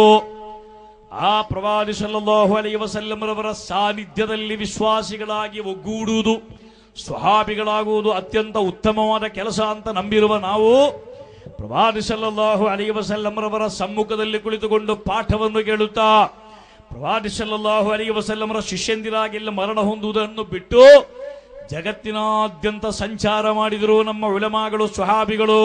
ಆ ಪ್ರವಾದಿ ಸಲ್ಲಲ್ಲಾಹು ಅಲೈಹಿ ವಸಲ್ಲಮರವರ ಸಾನ್ನಿಧ್ಯದಲ್ಲಿ ವಿಶ್ವಾಸಿಗಳಾಗಿ ಒಗ್ಗೂಡುವುದು ಸ್ವಹಾಬಿಗಳಾಗುವುದು ಅತ್ಯಂತ ಉತ್ತಮವಾದ ಕೆಲಸ ಅಂತ ನಂಬಿರುವ ನಾವು ಪ್ರವಾದಿ ಸಲ್ಲಲ್ಲಾಹು ಅಲೈಹಿ ವಸಲ್ಲಮರವರ ಸಮ್ಮುಖದಲ್ಲಿ ಕುಳಿತುಕೊಂಡು ಪಾಠವನ್ನು ಕೇಳುತ್ತಾ ಪ್ರವಾದಿ ಸಲ್ಲಲ್ಲಾಹು ಅಲೈಹಿ ವಸಲ್ಲಮರ ಶಿಷ್ಯಂದಿರಾಗೆಲ್ಲ ಮರಣ ಹೊಂದುವುದನ್ನು ಬಿಟ್ಟು ಜಗತ್ತಿನಾದ್ಯಂತ ಸಂಚಾರ ಮಾಡಿದರು ನಮ್ಮ ಉಲಮಾಗಳು ಸ್ವಹಾಬಿಗಳು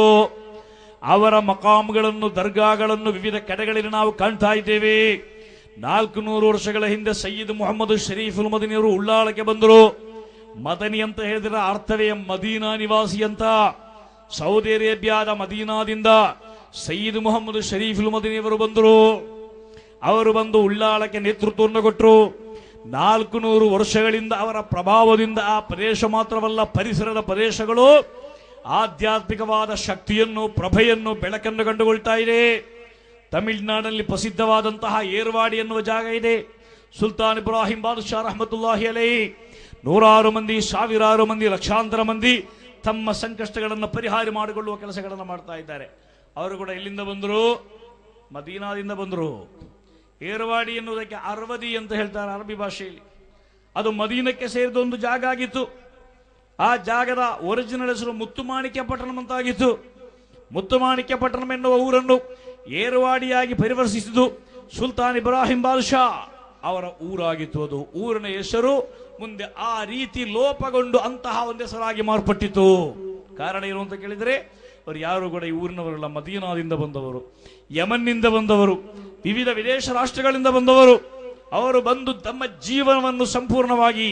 ಅವರ ಮಕಾಮ್ಗಳನ್ನು ದರ್ಗಾಗಳನ್ನು ವಿವಿಧ ಕಡೆಗಳಲ್ಲಿ ನಾವು ಕಾಣ್ತಾ ಇದ್ದೇವೆ ನಾಲ್ಕು ನೂರು ವರ್ಷಗಳ ಹಿಂದೆ ಸಯ್ಯದ್ ಮೊಹಮ್ಮದ್ ಶರೀಫುಲ್ ಮದನಿಯವರು ಉಳ್ಳಾಳಕ್ಕೆ ಬಂದರು ಮದನಿ ಅಂತ ಹೇಳಿದ್ರೆ ಅರ್ಥವೇ ಮದೀನಾ ನಿವಾಸಿ ಅಂತ ಸೌದಿ ಅರೇಬಿಯಾದ ಮದೀನಾದಿಂದ ಸಯ್ಯದ್ ಮೊಹಮ್ಮದ್ ಶರೀಫುಲ್ ಮದನಿಯವರು ಬಂದರು ಅವರು ಬಂದು ಉಳ್ಳಾಳಕ್ಕೆ ನೇತೃತ್ವವನ್ನು ಕೊಟ್ಟರು ನಾಲ್ಕು ನೂರು ವರ್ಷಗಳಿಂದ ಅವರ ಪ್ರಭಾವದಿಂದ ಆ ಪ್ರದೇಶ ಮಾತ್ರವಲ್ಲ ಪರಿಸರದ ಪ್ರದೇಶಗಳು ಆಧ್ಯಾತ್ಮಿಕವಾದ ಶಕ್ತಿಯನ್ನು ಪ್ರಭೆಯನ್ನು ಬೆಳಕನ್ನು ಕಂಡುಕೊಳ್ತಾ ಇದೆ ತಮಿಳುನಾಡಿನಲ್ಲಿ ಪ್ರಸಿದ್ಧವಾದಂತಹ ಏರ್ವಾಡಿ ಎನ್ನುವ ಜಾಗ ಇದೆ ಸುಲ್ತಾನ್ ಇಬ್ರಾಹಿಂ ಬಾದುಷಾ ರಹಮತುಲ್ಲಾಹಿ ಅಲೈ ನೂರಾರು ಮಂದಿ ಸಾವಿರಾರು ಮಂದಿ ಲಕ್ಷಾಂತರ ಮಂದಿ ತಮ್ಮ ಸಂಕಷ್ಟಗಳನ್ನು ಪರಿಹಾರ ಮಾಡಿಕೊಳ್ಳುವ ಕೆಲಸಗಳನ್ನು ಮಾಡ್ತಾ ಇದ್ದಾರೆ ಅವರು ಕೂಡ ಎಲ್ಲಿಂದ ಬಂದರು ಮದೀನಾದಿಂದ ಬಂದರು ಏರ್ವಾಡಿ ಎನ್ನುವುದಕ್ಕೆ ಅರವದಿ ಅಂತ ಹೇಳ್ತಾರೆ ಅರಬಿ ಭಾಷೆಯಲ್ಲಿ ಅದು ಮದೀನಕ್ಕೆ ಸೇರಿದ ಒಂದು ಜಾಗ ಆಗಿತ್ತು ಆ ಜಾಗದ ಒರಿಜಿನಲ್ ಹೆಸರು ಮುತ್ತುಮಾಣಿಕ್ಯ ಪಟ್ಟಣಂ ಅಂತಾಗಿತ್ತು ಮುತ್ತುಮಾಣಿಕ್ಯ ಪಟ್ಟಣಂ ಎನ್ನುವ ಊರನ್ನು ಏರುವಾಡಿಯಾಗಿ ಪರಿವರ್ತಿಸಿದ್ದು ಸುಲ್ತಾನ್ ಇಬ್ರಾಹಿಂ ಬಾದ್ಶಾ ಅವರ ಊರಾಗಿತ್ತು ಅದು ಊರಿನ ಹೆಸರು ಮುಂದೆ ಆ ರೀತಿ ಲೋಪಗೊಂಡು ಅಂತಹ ಒಂದು ಹೆಸರಾಗಿ ಮಾರ್ಪಟ್ಟಿತು ಕಾರಣ ಏನು ಅಂತ ಕೇಳಿದರೆ ಅವರು ಯಾರು ಕೂಡ ಈ ಊರಿನವರಲ್ಲ ಮದೀನಾದಿಂದ ಬಂದವರು ಯಮನ್ನಿಂದ ಬಂದವರು ವಿವಿಧ ವಿದೇಶ ರಾಷ್ಟ್ರಗಳಿಂದ ಬಂದವರು ಅವರು ಬಂದು ತಮ್ಮ ಜೀವನವನ್ನು ಸಂಪೂರ್ಣವಾಗಿ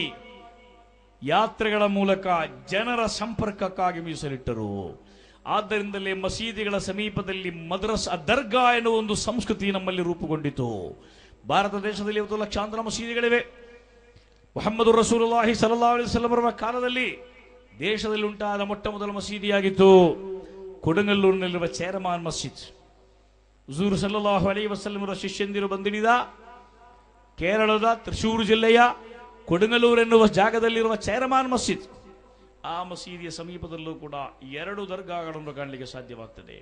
ಯಾತ್ರೆಗಳ ಮೂಲಕ ಜನರ ಸಂಪರ್ಕಕ್ಕಾಗಿ ಮೀಸಲಿಟ್ಟರು ಆದ್ದರಿಂದಲೇ ಮಸೀದಿಗಳ ಸಮೀಪದಲ್ಲಿ ಮದ್ರಸ್ ದರ್ಗಾ ಎನ್ನುವ ಒಂದು ಸಂಸ್ಕೃತಿ ನಮ್ಮಲ್ಲಿ ರೂಪುಗೊಂಡಿತು ಭಾರತ ದೇಶದಲ್ಲಿ ಇವತ್ತು ಲಕ್ಷಾಂತರ ಮಸೀದಿಗಳಿವೆ ಮೊಹಮ್ಮದ್ ರಸೂಲುಲ್ಲಾಹಿ ಸಲ್ಲಲ್ಲಾಹು ಅಲೈಹಿ ವಸಲ್ಲಂ ಅವರ ಕಾಲದಲ್ಲಿ ದೇಶದಲ್ಲಿ ಉಂಟಾದ ಮೊಟ್ಟ ಮೊದಲ ಮಸೀದಿಯಾಗಿತ್ತು ಕೊಡಗಲ್ಲೂರಿನಲ್ಲಿರುವ ಚೇರಮಾನ್ ಮಸ್ಜಿದ್ ಹುಜೂರ್ ಸಲ್ಲಲ್ಲಾಹು ಅಲೈಹಿ ವಸಲ್ಲಮರ ಶಿಷ್ಯಂದಿರು ಬಂದಿಳಿದ ಕೇರಳದ ತ್ರಿಶೂರು ಜಿಲ್ಲೆಯ ಕೊಡಗಲೂರು ಎನ್ನುವ ಜಾಗದಲ್ಲಿರುವ ಚೇರಮಾನ್ ಮಸ್ಜಿದ್ ಆ ಮಸೀದಿಯ ಸಮೀಪದಲ್ಲೂ ಕೂಡ ಎರಡು ದರ್ಗಾಗಳನ್ನು ಕಾಣಲಿಕ್ಕೆ ಸಾಧ್ಯವಾಗ್ತದೆ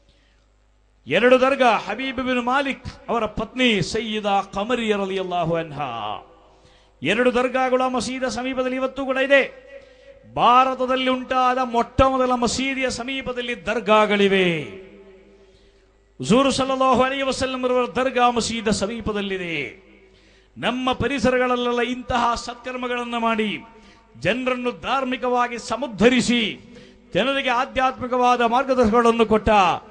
ಎರಡು ದರ್ಗಾ ಹಬೀಬ್ ಬಿನ್ ಮಾಲಿಕ್ ಅವರ ಪತ್ನಿ ಸಯ್ಯಿದ ಕಮರಿಯರ್ ಅಲಿಯಲ್ಲಾಹು ಅನ್ಹಾ ಎರಡು ದರ್ಗಾಗಳು ಆ ಮಸೀದ ಸಮೀಪದಲ್ಲಿ ಇವತ್ತು ಕೂಡ ಇದೆ ಭಾರತದಲ್ಲಿ ಉಂಟಾದ ಮೊಟ್ಟ ಮೊದಲ ಮಸೀದಿಯ ಸಮೀಪದಲ್ಲಿ ದರ್ಗಾಗಳಿವೆ ಹುಜೂರು ಸಲ್ಲಲ್ಲಾಹು ಅಲೈಹಿ ವಸಲ್ಲಂ ರವರ ದರ್ಗಾ ಮಸೀದ ಸಮೀಪದಲ್ಲಿದೆ ನಮ್ಮ ಪರಿಸರಗಳಲ್ಲೆಲ್ಲ ಇಂತಹ ಸತ್ಕರ್ಮಗಳನ್ನು ಮಾಡಿ ಜನರನ್ನು ಧಾರ್ಮಿಕವಾಗಿ ಸಮುದ್ಧರಿಸಿ ಜನರಿಗೆ ಆಧ್ಯಾತ್ಮಿಕವಾದ ಮಾರ್ಗದರ್ಶನಗಳನ್ನು ಕೊಟ್ಟ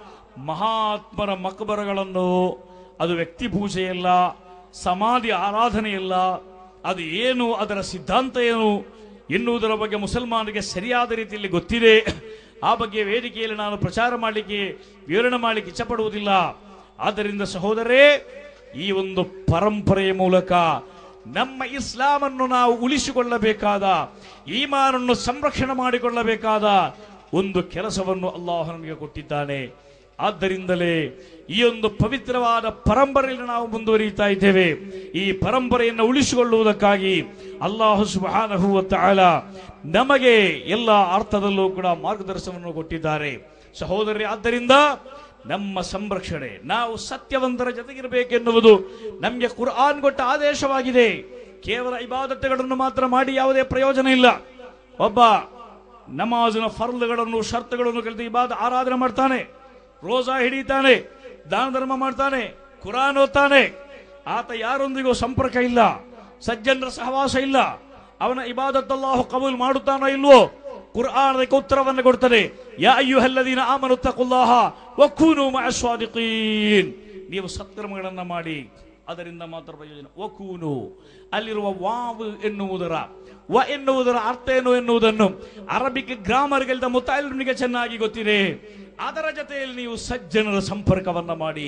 ಮಹಾತ್ಮರ ಮಕಬರಗಳನ್ನು ಅದು ವ್ಯಕ್ತಿ ಪೂಜೆಯಲ್ಲ ಸಮಾಧಿ ಆರಾಧನೆಯಲ್ಲ ಅದು ಏನು ಅದರ ಸಿದ್ಧಾಂತ ಏನು ಎನ್ನುವುದರ ಬಗ್ಗೆ ಮುಸಲ್ಮಾನರಿಗೆ ಸರಿಯಾದ ರೀತಿಯಲ್ಲಿ ಗೊತ್ತಿದೆ ಆ ಬಗ್ಗೆ ವೇದಿಕೆಯಲ್ಲಿ ನಾನು ಪ್ರಚಾರ ಮಾಡಲಿಕ್ಕೆ ವಿವರಣೆ ಮಾಡಲಿಕ್ಕೆ ಇಚ್ಛಪಡುವುದಿಲ್ಲ ಆದ್ದರಿಂದ ಸಹೋದರೇ ಈ ಒಂದು ಪರಂಪರೆಯ ಮೂಲಕ ನಮ್ಮ ಇಸ್ಲಾಮನ್ನು ನಾವು ಉಳಿಸಿಕೊಳ್ಳಬೇಕಾದ ಈಮಾನನ್ನು ಸಂರಕ್ಷಣೆ ಮಾಡಿಕೊಳ್ಳಬೇಕಾದ ಒಂದು ಕೆಲಸವನ್ನು ಅಲ್ಲಾಹ ನಮಗೆ ಕೊಟ್ಟಿದ್ದಾನೆ ಆದ್ದರಿಂದಲೇ ಈ ಒಂದು ಪವಿತ್ರವಾದ ಪರಂಪರೆಯಲ್ಲಿ ನಾವು ಮುಂದುವರಿಯುತ್ತಾ ಇದ್ದೇವೆ ಈ ಪರಂಪರೆಯನ್ನು ಉಳಿಸಿಕೊಳ್ಳುವುದಕ್ಕಾಗಿ ಅಲ್ಲಾಹು ಸುಬ್ಹಾನಹು ವ ತಆಲ ನಮಗೆ ಎಲ್ಲ ಅರ್ಥದಲ್ಲೂ ಕೂಡ ಮಾರ್ಗದರ್ಶನವನ್ನು ಕೊಟ್ಟಿದ್ದಾರೆ ಸಹೋದರಿ ಆದ್ದರಿಂದ ನಮ್ಮ ಸಂರಕ್ಷಣೆ ನಾವು ಸತ್ಯವಂತರ ಜೊತೆಗಿರಬೇಕೆನ್ನುವುದು ನಮಗೆ ಕುರ್ಆನ್ ಕೊಟ್ಟ ಆದೇಶವಾಗಿದೆ ಕೇವಲ ಇಬಾದತ್ತೆಗಳನ್ನು ಮಾತ್ರ ಮಾಡಿ ಯಾವುದೇ ಪ್ರಯೋಜನ ಇಲ್ಲ ಒಬ್ಬ ನಮಾಜಿನ ಫರ್ಲ್ಗಳನ್ನು ಶರ್ತುಗಳನ್ನು ಕಲಿತು ಇಬಾದ ಆರಾಧನೆ ಮಾಡ್ತಾನೆ ರೋಜಾ ಹಿಡಿತಾನೆ ದಾನ ಧರ್ಮ ಮಾಡ್ತಾನೆ ಕುರಾನ್ ಓದ್ತಾನೆ ಆತ ಯಾರೊಂದಿಗೂ ಸಂಪರ್ಕ ಇಲ್ಲ ಸಜ್ಜನರ ಸಹವಾಸ ಇಲ್ಲ ಅವನ ಇಬಾದತ್ತಲ್ಲಾಹು ಕಬೂಲ್ ಮಾಡುತ್ತಾನೋ ಇಲ್ವೋ ಕುರ್ಆನ್ ಅದಕ್ಕೆ ಉತ್ತರವನ್ನು ಕೊಡ್ತದೆ ಯಾ ಅಯ್ಯುಹಲ್ಲದೀನ ಆಮನು ತಕುಲ್ಲಾಹ ವಕೂನು ಮಅ ಸ್ವಾದಿಕೀನ್ ನೀವು ಸತ್ಕರ್ಮಗಳನ್ನ ಮಾಡಿ ಅದರಿಂದ ಮಾತ್ರ ಪ್ರಯೋಜನ ವಕೂನು ಅಲ್ಲಿರುವ ವಾವ್ ಎನ್ನುವುದರ ವ ಎನ್ನುವುದರ ಅರ್ಥ ಏನು ಎನ್ನುವುದನ್ನು ಅರಬಿಕ್ ಗ್ರಾಮರ್ಗಳಿಂದ ಮುತಾಯಿಲ್ನಿಗೆ ಚೆನ್ನಾಗಿ ಗೊತ್ತಿದೆ ಅದರ ಜೊತೆಯಲ್ಲಿ ನೀವು ಸಜ್ಜನರ ಸಂಪರ್ಕವನ್ನ ಮಾಡಿ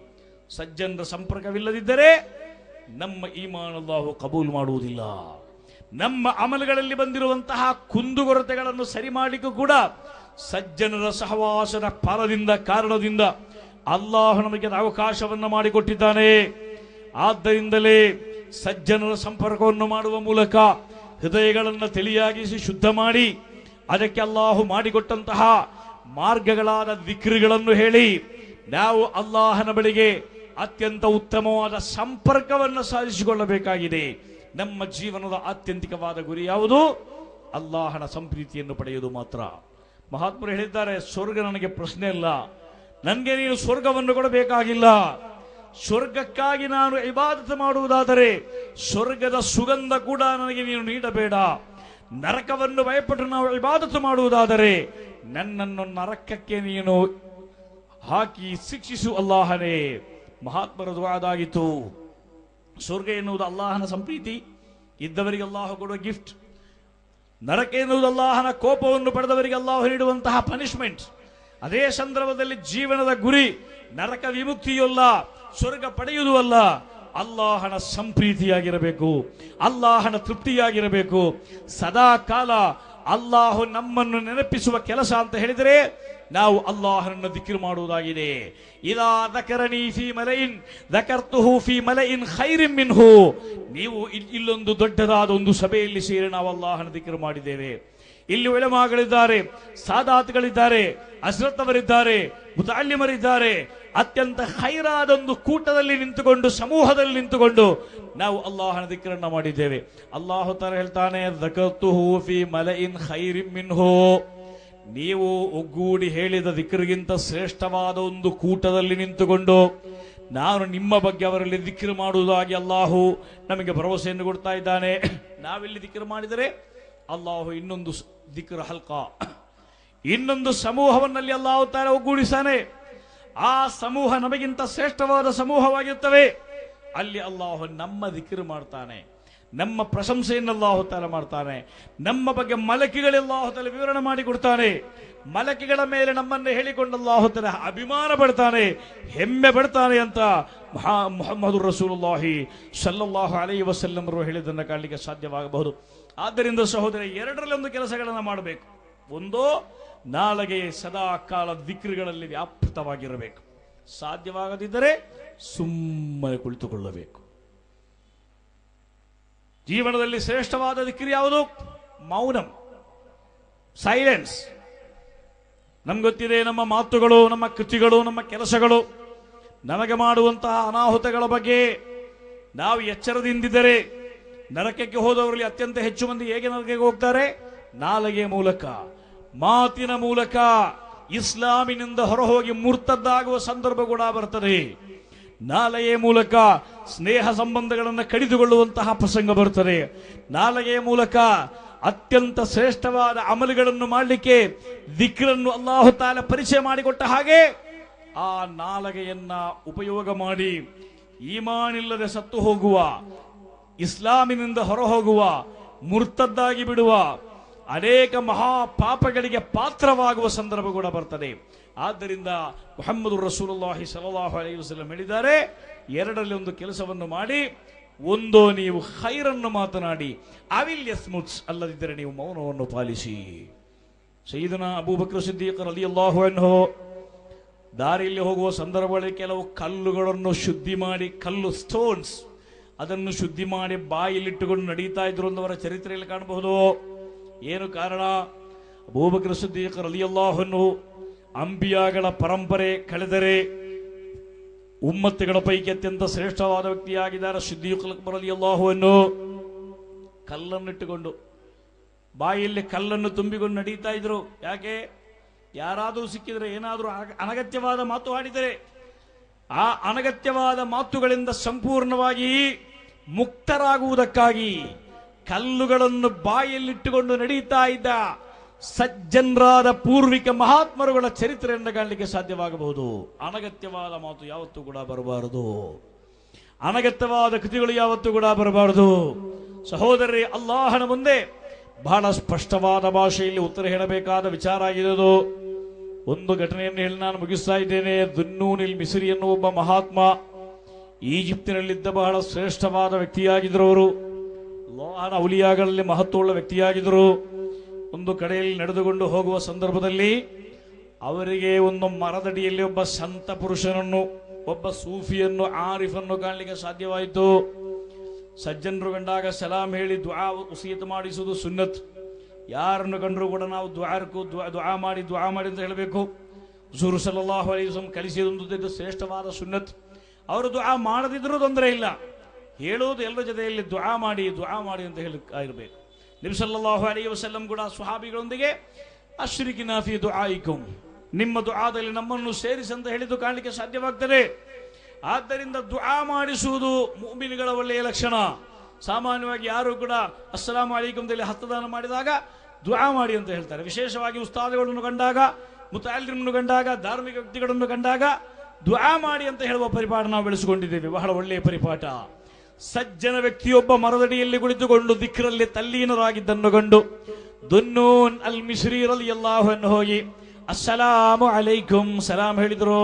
ಸಜ್ಜನರ ಸಂಪರ್ಕವಿಲ್ಲದಿದ್ದರೆ ನಮ್ಮ ಈಮಾನಲ್ಲಾಹು ಕಬೂಲ್ ಮಾಡುವುದಿಲ್ಲ ನಮ್ಮ ಅಮಲಗಳಲ್ಲಿ ಬಂದಿರುವಂತಹ ಕುಂದುಕೊರತೆಗಳನ್ನು ಸರಿ ಮಾಡಲಿಕ್ಕೂ ಕೂಡ ಸಜ್ಜನರ ಸಹವಾಸದ ಫಲದಿಂದ ಕಾರಣದಿಂದ ಅಲ್ಲಾಹ ನಮಗೆ ಅದು ಅವಕಾಶವನ್ನು ಮಾಡಿಕೊಟ್ಟಿದ್ದಾನೆ ಆದ್ದರಿಂದಲೇ ಸಜ್ಜನರ ಸಂಪರ್ಕವನ್ನು ಮಾಡುವ ಮೂಲಕ ಹೃದಯಗಳನ್ನು ತಿಳಿಯಾಗಿಸಿ ಶುದ್ಧ ಮಾಡಿ ಅದಕ್ಕೆ ಅಲ್ಲಾಹು ಮಾಡಿಕೊಟ್ಟಂತಹ ಮಾರ್ಗಗಳಾದ ದಿಕ್ರುಗಳನ್ನು ಹೇಳಿ ನಾವು ಅಲ್ಲಾಹನ ಬಳಿಗೆ ಅತ್ಯಂತ ಉತ್ತಮವಾದ ಸಂಪರ್ಕವನ್ನು ಸಾಧಿಸಿಕೊಳ್ಳಬೇಕಾಗಿದೆ ನಮ್ಮ ಜೀವನದ ಆತ್ಯಂತಿಕವಾದ ಗುರಿ ಯಾವುದು ಅಲ್ಲಾಹನ ಸಂಪ್ರೀತಿಯನ್ನು ಪಡೆಯುವುದು ಮಾತ್ರ ಮಹಾತ್ಮರು ಹೇಳಿದ್ದಾರೆ ಸ್ವರ್ಗ ನನಗೆ ಪ್ರಶ್ನೆ ಇಲ್ಲ ನನಗೆ ನೀನು ಸ್ವರ್ಗವನ್ನು ಕೊಡಬೇಕಾಗಿಲ್ಲ ಸ್ವರ್ಗಕ್ಕಾಗಿ ನಾನು ಇಬಾದತ್ ಮಾಡುವುದಾದರೆ ಸ್ವರ್ಗದ ಸುಗಂಧ ಕೂಡ ನನಗೆ ನೀನು ನೀಡಬೇಡ ನರಕವನ್ನು ಭಯಪಟ್ಟು ನಾವು ಇಬಾದತ್ ಮಾಡುವುದಾದರೆ ನನ್ನನ್ನು ನರಕಕ್ಕೆ ನೀನು ಹಾಕಿ ಶಿಕ್ಷಿಸು ಅಲ್ಲಾಹನೇ ಮಹಾತ್ಮರ ದುವಾದಾಗಿತ್ತು ಸ್ವರ್ಗ ಎನ್ನುವುದು ಅಲ್ಲಾಹನ ಸಂಪ್ರೀತಿ ಇದ್ದವರಿಗೆ ಅಲ್ಲಾಹ ಕೊಡುವ ಗಿಫ್ಟ್ ನರಕ ಎನ್ನುವುದು ಅಲ್ಲಾಹನ ಕೋಪವನ್ನು ಪಡೆದವರಿಗೆ ಅಲ್ಲಾಹ ನೀಡುವಂತಹ ಪನಿಷ್ಮೆಂಟ್ ಅದೇ ಸಂದರ್ಭದಲ್ಲಿ ಜೀವನದ ಗುರಿ ನರಕ ವಿಮುಕ್ತಿಯಲ್ಲ ಸ್ವರ್ಗ ಪಡೆಯುವುದು ಅಲ್ಲ ಅಲ್ಲಾಹನ ಸಂಪ್ರೀತಿಯಾಗಿರಬೇಕು ಅಲ್ಲಾಹನ ತೃಪ್ತಿಯಾಗಿರಬೇಕು ಸದಾ ಕಾಲ ಅಲ್ಲಾಹು ನಮ್ಮನ್ನು ನೆನಪಿಸುವ ಕೆಲಸ ಅಂತ ಹೇಳಿದರೆ ನಾವು ಅಲ್ಲಾಹನನ್ನು ದಿಕ್ರು ಮಾಡುವುದಾಗಿದೆ ಇದಾ ದಕರಣಿ ಫಿ ಮಲೈನ್ ದಕರ್ತುಹು ಫಿ ಮಲೈನ್ ಖೈರಿನ್ ಮಿನ್ಹು ನೀವು ಇಲ್- ಇಲ್ಲೊಂದು ದೊಡ್ಡದಾದ ಒಂದು ಸಭೆಯಲ್ಲಿ ಸೇರಿ ನಾವು ಅಲ್ಲಾಹನ ದಿಕ್ರು ಮಾಡಿದ್ದೇವೆ ಇಲ್ಲಿ ಉಳಮಾಗಳಿದ್ದಾರೆ ಸಾದಾತ್ಗಳಿದ್ದಾರೆ ಅಸ್ರತ್ ಅವರಿದ್ದಾರೆ ಮುತಾಲಿಮರಿದ್ದಾರೆ ಅತ್ಯಂತ ಹೈರಾದ ಒಂದು ಕೂಟದಲ್ಲಿ ನಿಂತುಕೊಂಡು ಸಮೂಹದಲ್ಲಿ ನಿಂತುಕೊಂಡು ನಾವು ಅಲ್ಲಾಹನ ದಿಕ್ಕರನ್ನ ಮಾಡಿದ್ದೇವೆ ಅಲ್ಲಾಹು ತರ ಹೇಳ್ತಾನೆ ದಕರ್ತುಹು ಫಿ ಮಲಇನ್ ಖೈರಿನ್ ಮಿನ್ಹು ನೀವು ಒಗ್ಗೂಡಿ ಹೇಳಿದ ದಿಕ್ಕರಿಗಿಂತ ಶ್ರೇಷ್ಠವಾದ ಒಂದು ಕೂಟದಲ್ಲಿ ನಿಂತುಕೊಂಡು ನಾನು ನಿಮ್ಮ ಬಗ್ಗೆ ಅವರಲ್ಲಿ ದಿಕ್ರು ಮಾಡುವುದಾಗಿ ಅಲ್ಲಾಹು ನಮಗೆ ಭರವಸೆಯನ್ನು ಕೊಡ್ತಾ ಇದ್ದಾನೆ ನಾವಿಲ್ಲಿ ದಿಕ್ರು ಮಾಡಿದರೆ ಅಲ್ಲಾಹು ಇನ್ನೊಂದು ಸ್- ದಿಕ್ರ ಹಲ್ಕ ಇನ್ನೊಂದು ಸಮೂಹವನ್ನಲ್ಲಿ ಅಲ್ಲಾಹು ತಾರ ಒಗ್ಗೂಡಿಸಾನೆ ಆ ಸಮೂಹ ನಮಗಿಂತ ಶ್ರೇಷ್ಠವಾದ ಸಮೂಹವಾಗಿರ್ತವೆ ಅಲ್ಲಿ ಅಲ್ಲಾಹು ನಮ್ಮ ದಿಕ್ರು ಮಾಡ್ತಾನೆ ನಮ್ಮ ಪ್ರಶಂಸೆಯನ್ನು ಅಲ್ಲಾಹು ತಾಲ ಮಾಡ್ತಾನೆ ನಮ್ಮ ಬಗ್ಗೆ ಮಲಕಿಗಳೆಲ್ಲಾಹು ತಾಲ ವಿವರಣೆ ಮಾಡಿ ಕೊಡ್ತಾನೆ ಮಲಕಿಗಳ ಮೇಲೆ ನಮ್ಮನ್ನು ಹೇಳಿಕೊಂಡು ಅಲ್ಲಾಹು ತಾಲ ಅಭಿಮಾನ ಪಡ್ತಾನೆ ಹೆಮ್ಮೆ ಪಡ್ತಾನೆ ಅಂತ ಮಹಾ ಮುಹಮ್ಮದು ರಸೂಲುಲ್ಲಾಹಿ ಸಲ್ಲಲ್ಲಾಹು ಅಲೈ ವಸಲ್ಲಮರು ಹೇಳಿದ್ದನ್ನು ಕಾಣಲಿಕ್ಕೆ ಸಾಧ್ಯವಾಗಬಹುದು ಆದ್ದರಿಂದ ಸಹೋದರ ಎರಡರಲ್ಲಿ ಒಂದು ಕೆಲಸಗಳನ್ನು ಮಾಡಬೇಕು ಒಂದು ನಾಳೆಗೆ ಸದಾ ಕಾಲ ದಿಕ್ರುಗಳಲ್ಲಿ ವ್ಯಾಪೃತವಾಗಿರಬೇಕು ಸಾಧ್ಯವಾಗದಿದ್ದರೆ ಸುಮ್ಮನೆ ಕುಳಿತುಕೊಳ್ಳಬೇಕು ಜೀವನದಲ್ಲಿ ಶ್ರೇಷ್ಠವಾದ ದಿಕ್ರಿ ಯಾವುದು ಮೌನಂ ಸೈಲೆನ್ಸ್ ನಮ್ಗೆ ಗೊತ್ತಿದೆ ನಮ್ಮ ಮಾತುಗಳು ನಮ್ಮ ಕೃತಿಗಳು ನಮ್ಮ ಕೆಲಸಗಳು ನಮಗೆ ಮಾಡುವಂತಹ ಅನಾಹುತಗಳ ಬಗ್ಗೆ ನಾವು ಎಚ್ಚರದಿಂದಿದ್ದರೆ ನರಕಕ್ಕೆ ಹೋದವರಲ್ಲಿ ಅತ್ಯಂತ ಹೆಚ್ಚು ಮಂದಿ ಹೇಗೆ ನರಕಕ್ಕೆ ಹೋಗ್ತಾರೆ ನಾಲಗೆ ಮೂಲಕ ಮಾತಿನ ಮೂಲಕ ಇಸ್ಲಾಮಿನಿಂದ ಹೊರಹೋಗಿ ಮುರ್ತದ್ದಾಗುವ ಸಂದರ್ಭ ಕೂಡ ಬರ್ತದೆ ನಾಲೆಯ ಮೂಲಕ ಸ್ನೇಹ ಸಂಬಂಧಗಳನ್ನು ಕಡಿದುಕೊಳ್ಳುವಂತಹ ಪ್ರಸಂಗ ಬರುತ್ತದೆ ನಾಲೆಯ ಮೂಲಕ ಅತ್ಯಂತ ಶ್ರೇಷ್ಠವಾದ ಅಮಲುಗಳನ್ನು ಮಾಡಲಿಕ್ಕೆ ದಿಕ್ರನ್ನು ಅಲ್ಲಾಹು ತಾಲ ಪರಿಚಯ ಮಾಡಿಕೊಟ್ಟ ಹಾಗೆ ಆ ನಾಲಗೆಯನ್ನ ಉಪಯೋಗ ಮಾಡಿ ಈಮಾನಿಲ್ಲದೆ ಸತ್ತು ಹೋಗುವ ಇಸ್ಲಾಮಿನಿಂದ ಹೊರಹೋಗುವ ಮುರ್ತದ್ದಾಗಿ ಬಿಡುವ ಅನೇಕ ಮಹಾ ಪಾಪಗಳಿಗೆ ಪಾತ್ರವಾಗುವ ಸಂದರ್ಭ ಕೂಡ ಬರ್ತದೆ ಆದ್ದರಿಂದ ಮುಹಮ್ಮದು ರಸೂಲುಲ್ಲಾಹಿ ಸಲಲ್ಲಾಹು ಅಲೈಹಿ ವಸಲ್ಲಂ ಹೇಳಿದ್ದಾರೆ ಎರಡರಲ್ಲಿ ಒಂದು ಕೆಲಸವನ್ನು ಮಾಡಿ ಒಂದು ನೀವು ಖೈರನ್ನು ಮಾತನಾಡಿ ಅವಿಲ್ ಯಸ್ಮುಟ್ಸ್ ಅಲ್ಲದಿದ್ದರೆ ನೀವು ಮೌನವನ್ನು ಪಾಲಿಸಿ ಸೈದನ ಅಬೂಬಕ್ರ ಸಿದ್ದೀಕ್ ರಲಿಯಲ್ಲಾಹು ಅನ್ಹು ದಾರಿಯಲ್ಲಿ ಹೋಗುವ ಸಂದರ್ಭಗಳಲ್ಲಿ ಕೆಲವು ಕಲ್ಲುಗಳನ್ನು ಶುದ್ಧಿ ಮಾಡಿ ಕಲ್ಲು ಸ್ಟೋನ್ಸ್ ಅದನ್ನು ಶುದ್ಧಿ ಮಾಡಿ ಬಾಯಿಲಿಟ್ಟುಕೊಂಡು ನಡೀತಾ ಇದ್ರು ಅನ್ನೋವರ ಚರಿತ್ರೆಯಲ್ಲಿ ಕಾಣಬಹುದು ಏನು ಕಾರಣ ಅಬೂಬಕ್ರ ಸಿದ್ದೀಕ್ ರಲಿಯಲ್ಲಾಹನ್ನು ಅಂಬಿಯಾಗಳ ಪರಂಪರೆ ಕಳೆದರೆ ಉಮ್ಮತ್ತುಗಳ ಪೈಕಿ ಅತ್ಯಂತ ಶ್ರೇಷ್ಠವಾದ ವ್ಯಕ್ತಿಯಾಗಿದ್ದಾರೆ ಸಿದ್ದೀಕ್ ರಲಿಯಲ್ಲಾಹುವನ್ನು ಕಲ್ಲನ್ನಿಟ್ಟುಕೊಂಡು ಬಾಯಲ್ಲಿ ಕಲ್ಲನ್ನು ತುಂಬಿಕೊಂಡು ನಡೀತಾ ಇದ್ರು ಯಾಕೆ ಯಾರಾದರೂ ಸಿಕ್ಕಿದ್ರೆ ಏನಾದರೂ ಅನ- ಅನಗತ್ಯವಾದ ಮಾತು ಆಡಿದರೆ ಆ ಅನಗತ್ಯವಾದ ಮಾತುಗಳಿಂದ ಸಂಪೂರ್ಣವಾಗಿ ಮುಕ್ತರಾಗುವುದಕ್ಕಾಗಿ ಕಲ್ಲುಗಳನ್ನು ಬಾಯಲ್ಲಿಟ್ಟುಕೊಂಡು ನಡೀತಾ ಇದ್ದ ಸಜ್ಜನರಾದ ಪೂರ್ವಿಕ ಮಹಾತ್ಮರುಗಳ ಚರಿತ್ರೆಯನ್ನು ಕಾಣಲಿಕ್ಕೆ ಸಾಧ್ಯವಾಗಬಹುದು ಅನಗತ್ಯವಾದ ಮಾತು ಯಾವತ್ತೂ ಕೂಡ ಬರಬಾರದು ಅನಗತ್ಯವಾದ ಕೃತಿಗಳು ಯಾವತ್ತೂ ಕೂಡ ಬರಬಾರದು ಸಹೋದರಿ ಅಲ್ಲಾಹನ ಮುಂದೆ ಬಹಳ ಸ್ಪಷ್ಟವಾದ ಭಾಷೆಯಲ್ಲಿ ಉತ್ತರ ಹೇಳಬೇಕಾದ ವಿಚಾರ ಆಗಿದೆ ಅದು. ಒಂದು ಘಟನೆಯನ್ನು ಹೇಳಿ ನಾನು ಮುಗಿಸ್ತಾ ಇದ್ದೇನೆ ದುನ್ನೂನಿಲ್ ಮಿಸ್ರಿ ಎನ್ನುವ ಒಬ್ಬ ಮಹಾತ್ಮ ಈಜಿಪ್ತಿನಲ್ಲಿದ್ದ ಬಹಳ ಶ್ರೇಷ್ಠವಾದ ವ್ಯಕ್ತಿಯಾಗಿದ್ದರು ಅವರು ಲೋಹನ ಔಲಿಯಾಗಳಲ್ಲಿ ಮಹತ್ವವುಳ್ಳ ವ್ಯಕ್ತಿಯಾಗಿದ್ದರು ಒಂದು ಕಡೆಯಲ್ಲಿ ನಡೆದುಕೊಂಡು ಹೋಗುವ ಸಂದರ್ಭದಲ್ಲಿ ಅವರಿಗೆ ಒಂದು ಮರದಡಿಯಲ್ಲಿ ಒಬ್ಬ ಸಂತ ಪುರುಷನನ್ನು ಒಬ್ಬ ಸೂಫಿಯನ್ನು ಆರಿಫನ್ನು ಕಾಣಲಿಕ್ಕೆ ಸಾಧ್ಯವಾಯಿತು ಸಜ್ಜನರು ಕಂಡಾಗ ಸಲಾಂ ಹೇಳಿ ದ್ವಾ ಉಸಿಯತ್ ಮಾಡಿಸುವುದು ಸುನ್ನತ್ ಯಾರನ್ನು ಕಂಡರೂ ಕೂಡ ನಾವು ದ್ವಾರಕ್ಕೂ ದ್ವಾ ಮಾಡಿ ದ್ವಾ ಮಾಡಿ ಅಂತ ಹೇಳಬೇಕು ಹುಸೂರು ಸಲ್ಲಾಹು ಅಲೈಹಿ ವಸಲ್ಲಂ ಕಲಿಸಿದೊಂದು ಇದು ಶ್ರೇಷ್ಠವಾದ ಸುನ್ನತ್ ಅವರು ದುಆ ಮಾಡದಿದ್ರೂ ತೊಂದರೆ ಇಲ್ಲ ಹೇಳುವುದು ಎಲ್ಲರ ಜೊತೆಯಲ್ಲಿ ದುಆ ಮಾಡಿ ದುಆ ಮಾಡಿ ಅಂತ ಹೇಳಿ ಇರಬೇಕು ನಿಮ್ ಸಲ್ಲಲ್ಲಾಹು ಅಲೈಹಿ ವಸಲ್ಲಂ ಕೂಡ ಸುಹಾಬಿಗಳೊಂದಿಗೆ ಅಶ್ರಿಕಿನ ಫಿ ದುಆಯಿಕುಂ ನಿಮ್ಮ ದುಆದಲ್ಲಿ ನಮ್ಮನ್ನು ಸೇರಿಸಿ ಅಂತ ಹೇಳಿದ್ದು ಕಾಣಲಿಕ್ಕೆ ಸಾಧ್ಯವಾಗ್ತದೆ ಆದ್ದರಿಂದ ದುಆ ಮಾಡಿಸುವುದು ಮುಮಿನಿಗಳ ಒಳ್ಳೆಯ ಲಕ್ಷಣ ಸಾಮಾನ್ಯವಾಗಿ ಯಾರು ಕೂಡ ಅಸ್ಸಲಾಂ ಅಲೈಕುಂ ಅಂತೇಳಿ ಹಸ್ತದಾನ ಮಾಡಿದಾಗ ದುಆ ಮಾಡಿ ಅಂತ ಹೇಳ್ತಾರೆ ವಿಶೇಷವಾಗಿ ಉಸ್ತಾದಗಳನ್ನು ಕಂಡಾಗ ಮುತಾಲಿಮ್ನು ಕಂಡಾಗ ಧಾರ್ಮಿಕ ವ್ಯಕ್ತಿಗಳನ್ನು ಕಂಡಾಗ ದುಆ ಮಾಡಿ ಅಂತ ಹೇಳುವ ಪರಿಪಾಠ ನಾವು ಬೆಳೆಸಿಕೊಂಡಿದ್ದೇವೆ ಬಹಳ ಒಳ್ಳೆಯ ಪರಿಪಾಠ ಸಜ್ಜನ ವ್ಯಕ್ತಿಯೊಬ್ಬ ಮರದಡಿಯಲ್ಲಿ ಕುಳಿತುಕೊಂಡು ದಿಕ್ರಲ್ಲಿ ತಲ್ಲೀನರಾಗಿದ್ದನ್ನು ಕಂಡು ದುನ್ನೂನ್ ಅಲ್ ಮಿಶ್ರೀರಲ್ಲಿ ಎಲ್ಲಾಹನ್ನು ಹೋಗಿ ಅಸ್ಸಲಾಮು ಅಲೈಕುಂ ಸಲಾಂ ಹೇಳಿದ್ರು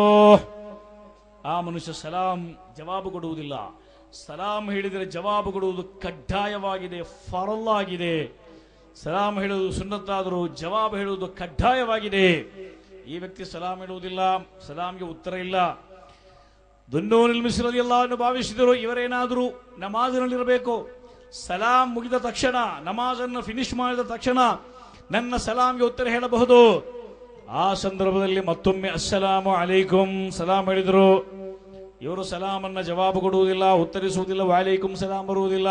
ಆ ಮನುಷ್ಯ ಸಲಾಂ ಜವಾಬು ಕೊಡುವುದಿಲ್ಲ ಸಲಾಂ ಹೇಳಿದರೆ ಜವಾಬು ಕೊಡುವುದು ಕಡ್ಡಾಯವಾಗಿದೆ ಫರಲ್ಲಾಗಿದೆ ಸಲಾಂ ಹೇಳುವುದು ಸುನ್ನತ್ತಾದರೂ ಜವಾಬು ಹೇಳುವುದು ಕಡ್ಡಾಯವಾಗಿದೆ ಈ ವ್ಯಕ್ತಿ ಸಲಾಂ ಹೇಳುವುದಿಲ್ಲ ಸಲಾಂಗೆ ಉತ್ತರ ಇಲ್ಲ ದುನ್ನೂನಿಲ್ ಮಿಶ್ರಲ್ಲಿ ಎಲ್ಲವನ್ನು ಭಾವಿಸಿದರು ಇವರೇನಾದರೂ ನಮಾಜಿನಲ್ಲಿರಬೇಕು ಸಲಾಂ ಮುಗಿದ ತಕ್ಷಣ ನಮಾಜನ್ನು ಫಿನಿಶ್ ಮಾಡಿದ ತಕ್ಷಣ ನನ್ನ ಸಲಾಂಗೆ ಉತ್ತರ ಹೇಳಬಹುದು ಆ ಸಂದರ್ಭದಲ್ಲಿ ಮತ್ತೊಮ್ಮೆ ಅಸ್ಸಲಾಮು ಅಲೈಕುಂ ಸಲಾಂ ಹೇಳಿದರು ಇವರು ಸಲಾಮನ್ನ ಜವಾಬು ಕೊಡುವುದಿಲ್ಲ ಉತ್ತರಿಸುವುದಿಲ್ಲ ವಾಲೈಕುಂ ಸಲಾಂ ಬರುವುದಿಲ್ಲ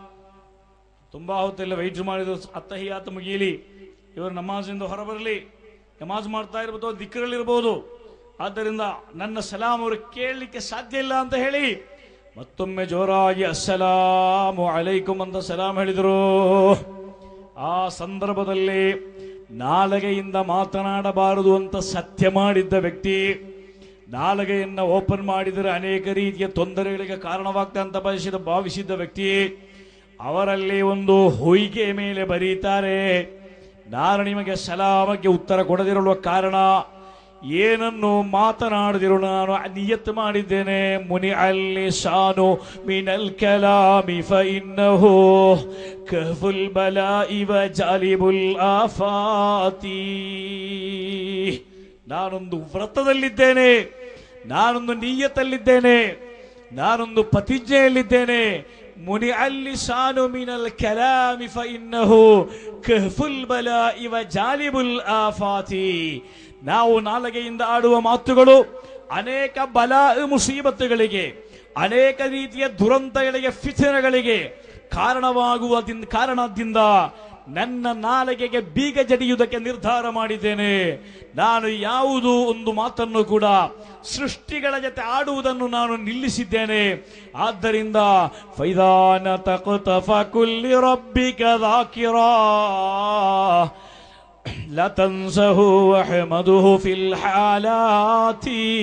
ತುಂಬಾ ಹೊತ್ತೆಲ್ಲ ವೈಟ್ ಮಾಡಿದ್ರು ಅತ್ತಹಿಯಾತ ಮುಗಿಯಲಿ ಇವರು ನಮಾಜಿಂದ ಹೊರಬರಲಿ ನಮಾಜ್ ಮಾಡ್ತಾ ಇರ್ಬೋದು ದಿಕ್ಕರಲ್ಲಿರ್ಬೋದು ಆದ್ದರಿಂದ ನನ್ನ ಸಲಾಂ ಅವರು ಕೇಳಲಿಕ್ಕೆ ಸಾಧ್ಯ ಇಲ್ಲ ಅಂತ ಹೇಳಿ ಮತ್ತೊಮ್ಮೆ ಜೋರಾಗಿ ಅಸ್ಸಲಾಮು ಅಲೈಕುಂ ಅಂತ ಸಲಾಂ ಹೇಳಿದರು ಆ ಸಂದರ್ಭದಲ್ಲಿ ನಾಲಗೆಯಿಂದ ಮಾತನಾಡಬಾರದು ಅಂತ ಸತ್ಯ ಮಾಡಿದ್ದ ವ್ಯಕ್ತಿ ನಾಲಗೆಯನ್ನ ಓಪನ್ ಮಾಡಿದರೆ ಅನೇಕ ರೀತಿಯ ತೊಂದರೆಗಳಿಗೆ ಕಾರಣವಾಗ್ತಾ ಅಂತ ಬಯಸಿದ ಭಾವಿಸಿದ್ದ ವ್ಯಕ್ತಿ ಅವರಲ್ಲಿ ಒಂದು ಹೊಯ್ಗೆ ಮೇಲೆ ಬರೀತಾರೆ ನಾನು ನಿಮಗೆ ಸಲಾಮಕ್ಕೆ ಉತ್ತರ ಕೊಡದಿರಲು ಕಾರಣ ಏನನ್ನು ಮಾತನಾಡದಿರು ನಾನು ನಿಯತ್ ಮಾಡಿದ್ದೇನೆ ಮುನಿ ಅಲ್ಲಿ ಶಾನು ಮಿನಲ್ ಕಲಾಮಿ ಫಇನ್ನಹು ಕಫುಲ್ ಬಲ ಇವ ಜಾಲಿಬುಲ್ ಆಫಾತಿ ನಾನೊಂದು ವ್ರತದಲ್ಲಿದ್ದೇನೆ ನಾನೊಂದು ನಿಯತಲ್ಲಿದ್ದೇನೆ ನಾನೊಂದು ಪ್ರತಿಜ್ಞೆಯಲ್ಲಿದ್ದೇನೆ ಮುನಿ ಅಲ್ಲಿ ಶಾನು ಮಿನಲ್ ಕಲಾಮಿ ಫಇನ್ನಹು ಕಹ್ಫುಲ್ ಬಲ ಇವ ಜಾಲಿಬುಲ್ ಆಫಾತಿ ನಾವು ನಾಲಗೆಯಿಂದ ಆಡುವ ಮಾತುಗಳು ಅನೇಕ ಬಲ ಮುಸೀಬತ್ತುಗಳಿಗೆ ಅನೇಕ ರೀತಿಯ ದುರಂತಗಳಿಗೆ ಫಿತನಗಳಿಗೆ ಕಾರಣವಾಗುವ ಕಾರಣದಿಂದ ನನ್ನ ನಾಲಿಗೆಗೆ ಬೀಗ ಜಡಿಯುವುದಕ್ಕೆ ನಿರ್ಧಾರ ಮಾಡಿದ್ದೇನೆ ನಾನು ಯಾವುದು ಒಂದು ಮಾತನ್ನು ಕೂಡ ಸೃಷ್ಟಿಗಳ ಜೊತೆ ಆಡುವುದನ್ನು ನಾನು ನಿಲ್ಲಿಸಿದ್ದೇನೆ ಆದ್ದರಿಂದ ಫೈದಾನ ತಕುತಫ ಕುಲ್ಲಿ ರಬ್ಬಿಕ ದಾಕಿರಾ لا تنسه واحمده في الحالات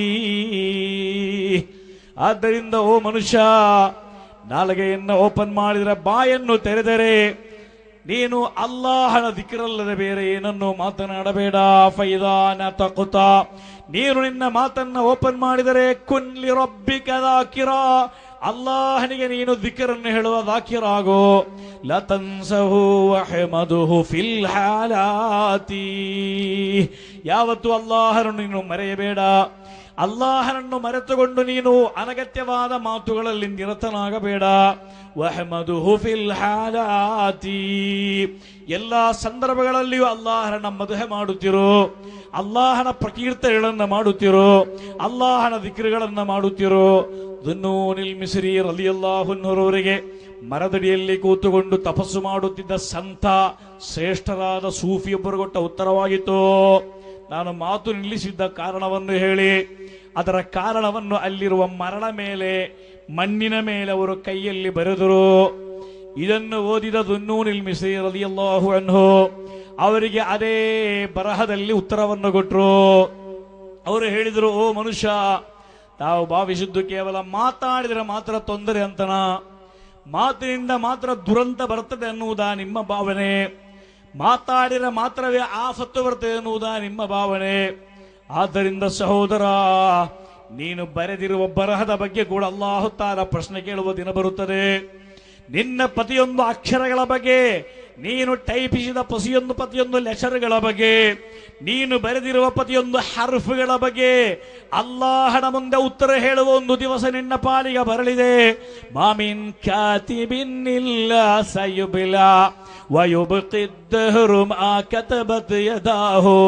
ಆದ್ದರಿಂದ ಓ ಮನುಷ್ಯ ನಾಲಿಗೆಯನ್ನು ಓಪನ್ ಮಾಡಿದರೆ ಬಾಯನ್ನು ತೆರೆದರೆ ನೀನು ಅಲ್ಲಾಹನ ದಿಕ್ಕರಲ್ಲದೆ ಬೇರೆ ಏನನ್ನು ಮಾತನಾಡಬೇಡ ಫೈದಾನ ತಕುತ ನೀನು ನಿನ್ನ ಮಾತನ್ನ ಓಪನ್ ಮಾಡಿದರೆ ಕುನ್ಲಿ ರಬ್ಬಿಕ ದಾಕಿರ ಅಲ್ಲಾಹನಿಗೆ ನೀನು ದಿಕ್ಕರನ್ನು ಹೇಳುವ ದಾಕಿರಾಗೋ ಲತನ್ಸಹು ವಹಮದುಹು ಫಿಲ್ ಹಾಲಾತಿ ಯಾವತ್ತು ಅಲ್ಲಾಹನನ್ನು ನೀನು ಮರೆಯಬೇಡ ಅಲ್ಲಾಹನನ್ನು ಮರೆತುಕೊಂಡು ನೀನು ಅನಗತ್ಯವಾದ ಮಾತುಗಳಲ್ಲಿ ನಿರತನಾಗಬೇಡ ವಹಮದುಹು ಫಿಲ್ ಹಾಲಾತಿ ಎಲ್ಲ ಸಂದರ್ಭಗಳಲ್ಲಿಯೂ ಅಲ್ಲಾಹನ ಮದುವೆ ಮಾಡುತ್ತಿರೋ ಅಲ್ಲಾಹನ ಪ್ರಕೀರ್ತನೆಗಳನ್ನ ಮಾಡುತ್ತಿರೋ ಅಲ್ಲಾಹನ ದಿಕ್ರುಗಳನ್ನ ಮಾಡುತ್ತಿರೋ ದುನ್ನೂನಿಲ್ ಮಿಸ್ರಿ ರಲಿಯಲ್ಲಾಹುನ್ನವರವರಿಗೆ ಮರದಡಿಯಲ್ಲಿ ಕೂತುಕೊಂಡು ತಪಸ್ಸು ಮಾಡುತ್ತಿದ್ದ ಸಂತ ಶ್ರೇಷ್ಠರಾದ ಸೂಫಿಯೊಬ್ಬರು ಕೊಟ್ಟ ಉತ್ತರವಾಗಿತ್ತು ನಾನು ಮಾತು ನಿಲ್ಲಿಸಿದ್ದ ಕಾರಣವನ್ನು ಹೇಳಿ ಅದರ ಕಾರಣವನ್ನು ಅಲ್ಲಿರುವ ಮರಳ ಮೇಲೆ ಮಣ್ಣಿನ ಮೇಲೆ ಅವರು ಕೈಯಲ್ಲಿ ಬರೆದರು ಇದನ್ನು ಓದಿದ ದುನ್ನೂನಿಲ್ ಮಿಸ್ರಿ ರಲಿಯಲ್ಲಾಹು ಅನ್ಹು ಅವರಿಗೆ ಅದೇ ಬರಹದಲ್ಲಿ ಉತ್ತರವನ್ನು ಕೊಟ್ಟರು ಅವರು ಹೇಳಿದರು ಓ ಮನುಷ್ಯ ತಾವು ಭಾವಿಸಿದ್ದು ಕೇವಲ ಮಾತಾಡಿದರೆ ಮಾತ್ರ ತೊಂದರೆ ಅಂತನ ಮಾತಿನಿಂದ ಮಾತ್ರ ದುರಂತ ಬರ್ತದೆ ಅನ್ನುವುದಾ ನಿಮ್ಮ ಭಾವನೆ ಮಾತಾಡಿದರೆ ಮಾತ್ರವೇ ಆಫತ್ತು ಬರ್ತದೆ ಎನ್ನುವುದಾ ನಿಮ್ಮ ಭಾವನೆ ಆದ್ದರಿಂದ ಸಹೋದರ ನೀನು ಬರೆದಿರುವ ಬರಹದ ಬಗ್ಗೆ ಕೂಡ ಅಲ್ಲಾಹು ತಾರ ಪ್ರಶ್ನೆ ಕೇಳುವ ದಿನ ಬರುತ್ತದೆ ನಿನ್ನ ಪ್ರತಿಯೊಂದು ಅಕ್ಷರಗಳ ಬಗ್ಗೆ ನೀನು ಟೈಪಿಸಿದ ಪ್ರತಿಯೊಂದು ಪ್ರತಿಯೊಂದು ಲೆಟರ್ಗಳ ಬಗ್ಗೆ ನೀನು ಬರೆದಿರುವ ಪ್ರತಿಯೊಂದು ಹರ್ಫ್ಗಳ ಬಗ್ಗೆ ಅಲ್ಲಾಹನ ಮುಂದೆ ಉತ್ತರ ಹೇಳುವ ಒಂದು ದಿವಸ ನಿನ್ನ ಪಾಲಿಗೆ ಬರಲಿದೆ ಮಾಮಿನ್ ಕಾತಿಬಿನ್ ಇಲ್ಲ ಸಯುಬಿಲ ವಯುಬಕಿದ್ದಹರು ಮಾ ಕತಬತ್ ಯದಾಹೋ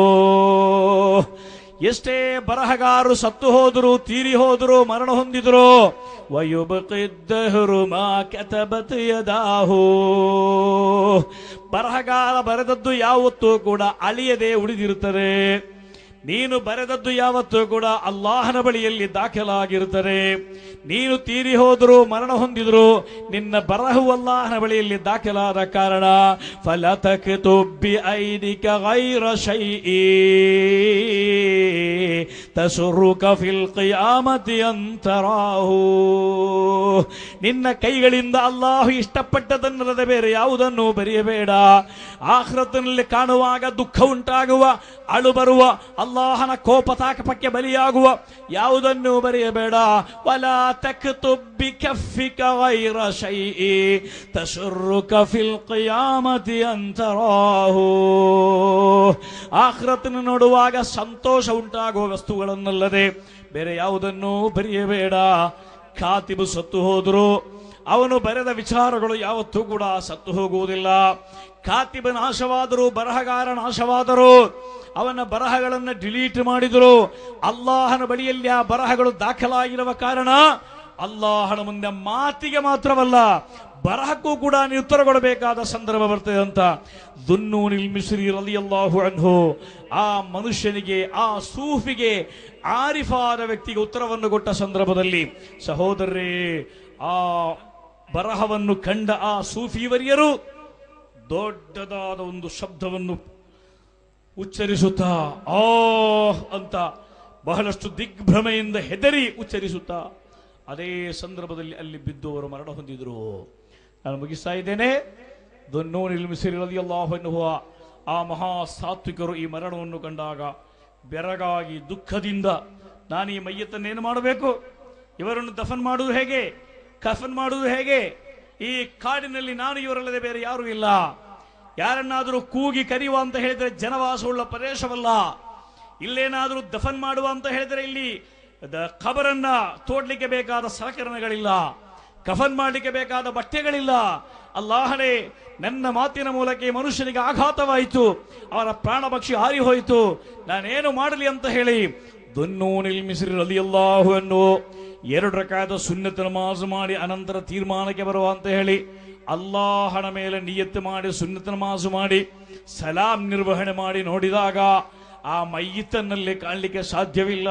ಎಷ್ಟೇ ಬರಹಗಾರರು ಸತ್ತು ಹೋದರು ತೀರಿ ಹೋದರು ಮರಣ ಹೊಂದಿದ್ರು ವಯುಬಕಿದ್ದಹರು ಮಾ ಕತಬತ್ ಯದಾಹೋ ಬರಹಗಾರ ಬರೆದದ್ದು ಯಾವತ್ತೂ ಕೂಡ ಅಳಿಯದೆ ಉಳಿದಿರುತ್ತದೆ ನೀನು ಬರೆದದ್ದು ಯಾವತ್ತೂ ಕೂಡ ಅಲ್ಲಾಹನ ಬಳಿಯಲ್ಲಿ ದಾಖಲಾಗಿರುತ್ತದೆ ನೀನು ತೀರಿ ಹೋದರು ಮರಣ ಹೊಂದಿದ್ರು ನಿನ್ನ ಬರಹವು ಅಲ್ಲಾಹನ ಬಳಿಯಲ್ಲಿ ದಾಖಲಾದ ಕಾರಣ ಫಲತಕ್ ತುಬ್ಬಿ ಐದಿಕ ಗೈರ ಶೈಇ ತಸುರುಕ ಫಿಲ್ ಕಿಯಾಮತಿ ಅಂತರಾಹು ನಿನ್ನ ಕೈಗಳಿಂದ ಅಲ್ಲಾಹು ಇಷ್ಟಪಟ್ಟದನ್ನಲ್ಲದೆ ಬೇರೆ ಯಾವುದನ್ನು ಬರೆಯಬೇಡ ಆಹ್ರತನಲ್ಲಿ ಕಾಣುವಾಗ ದುಃಖ ಉಂಟಾಗುವ ಅಳು ಬರುವ ಅಲ್ಲಾಹನ ಕೋಪತಾಕಪಕ್ಕೆ ಬಲಿಯಾಗುವ ಯಾವುದನ್ನು ಬರೆಯಬೇಡ ವಲ ತಕ್ತುಬ್ಬಿ ಕಫಿಕ ಗೈರ ಶೈಇ ತಸುರುಕ ಫಿಲ್ ಕಿಯಾಮತಿ ಅಂತರಾಹು ಆಹ್ರತನ ನೋಡುವಾಗ ಸಂತೋಷ ಉಂಟಾಗುವ ವಸ್ತುಗಳನ್ನಲ್ಲದೆ ಬೇರೆ ಯಾವುದನ್ನು ಬರೆಯಬೇಡ ಖಾತಿಬು ಸತ್ತು ಹೋದ್ರು ಅವನು ಬರೆದ ವಿಚಾರಗಳು ಯಾವತ್ತೂ ಕೂಡ ಸತ್ತು ಹೋಗುವುದಿಲ್ಲ ಖಾತಿಬ ನಾಶವಾದರು ಬರಹಗಾರ ನಾಶವಾದರು ಅವನ ಬರಹಗಳನ್ನು ಡಿಲೀಟ್ ಮಾಡಿದರು ಅಲ್ಲಾಹನ ಬಳಿಯಲ್ಲಿ ಆ ಬರಹಗಳು ದಾಖಲಾಗಿರುವ ಕಾರಣ ಅಲ್ಲಾಹನ ಮುಂದೆ ಮಾತಿಗೆ ಮಾತ್ರವಲ್ಲ ಬರಹಕ್ಕೂ ಕೂಡ ನೀವು ಉತ್ತರ ಕೊಡಬೇಕಾದ ಸಂದರ್ಭ ಬರ್ತದೆ ಅಂತ ದುನ್ನೂನಿಲ್ ಮಿಸ್ರಿ ರಲಿಯಲ್ಲಾಹು ಅನ್ಹು ಆ ಮನುಷ್ಯನಿಗೆ ಆ ಸೂಫಿಗೆ ಆರಿಫಾದ ವ್ಯಕ್ತಿಗೆ ಉತ್ತರವನ್ನು ಕೊಟ್ಟ ಸಂದರ್ಭದಲ್ಲಿ ಸಹೋದರರೇ ಆ ಬರಹವನ್ನು ಕಂಡ ಆ ಸೂಫಿವರಿಯರು ದೊಡ್ಡದಾದ ಒಂದು ಶಬ್ದವನ್ನು ಉಚ್ಚರಿಸುತ್ತಾ ಆ ಅಂತ ಬಹಳಷ್ಟು ದಿಗ್ಭ್ರಮೆಯಿಂದ ಹೆದರಿ ಉಚ್ಚರಿಸುತ್ತಾ ಅದೇ ಸಂದರ್ಭದಲ್ಲಿ ಅಲ್ಲಿ ಬಿದ್ದು ಅವರು ಮರಣ ಹೊಂದಿದ್ರು ನಾನು ಮುಗಿಸ್ತಾ ಇದ್ದೇನೆ ದೊನ್ನೂನಿಲ್ ಮಿಸಿರಿ ರಲಿಯಲ್ಲಾಹು ಎನ್ನುವ ಆ ಮಹಾ ಸಾತ್ವಿಕರು ಈ ಮರಣವನ್ನು ಕಂಡಾಗ ಬೆರಗಾಗಿ ದುಃಖದಿಂದ ನಾನು ಈ ಮೈಯತ್ತನ್ನೇನು ಮಾಡಬೇಕು ಇವರನ್ನು ದಫನ್ ಮಾಡುವುದು ಹೇಗೆ ಕಫನ್ ಮಾಡುವುದು ಹೇಗೆ ಈ ಕಾಡಿನಲ್ಲಿ ನಾನು ಇವರಲ್ಲದೆ ಬೇರೆ ಯಾರೂ ಇಲ್ಲ ಯಾರನ್ನಾದರೂ ಕೂಗಿ ಕರೆಯುವ ಅಂತ ಹೇಳಿದರೆ ಜನವಾಸವುಳ್ಳ ಪ್ರದೇಶವಲ್ಲ ಇಲ್ಲೇನಾದರೂ ದಫನ್ ಮಾಡುವ ಅಂತ ಹೇಳಿದರೆ ಇಲ್ಲಿ ದ- ಖಬರನ್ನ ತೋಡ್ಲಿಕ್ಕೆ ಬೇಕಾದ ಸಲಕರಣೆಗಳಿಲ್ಲ ಕಫನ್ ಮಾಡಲಿಕ್ಕೆ ಬೇಕಾದ ಬಟ್ಟೆಗಳಿಲ್ಲ ಅಲ್ಲಾಹನೇ ನನ್ನ ಮಾತಿನ ಮೂಲಕ ಈ ಮನುಷ್ಯನಿಗೆ ಆಘಾತವಾಯಿತು ಅವರ ಪ್ರಾಣ ಪಕ್ಷಿ ಹಾರಿ ಹೋಯಿತು ನಾನೇನು ಮಾಡಲಿ ಅಂತ ಹೇಳಿ ದುನ್ನೂನಿಲ್ ಮಿಸ್ರಿ ರಲಿಯಲ್ಲಾಹು ಅನ್ನು ಎರಡು ರಕಾದ ಸುನ್ನತ ನಮಾಜ್ ಮಾಡಿ ಅನಂತರ ತೀರ್ಮಾನಕ್ಕೆ ಬರುವ ಅಂತ ಹೇಳಿ ಅಲ್ಲಾಹನ ಮೇಲೆ ನಿಯತ್ತು ಮಾಡಿ ಸುನ್ನತ ನಮಾಜು ಮಾಡಿ ಸಲಾಂ ನಿರ್ವಹಣೆ ಮಾಡಿ ನೋಡಿದಾಗ ಆ ಮೈಯಿತನಲ್ಲಿ ಕಾಣಲಿಕ್ಕೆ ಸಾಧ್ಯವಿಲ್ಲ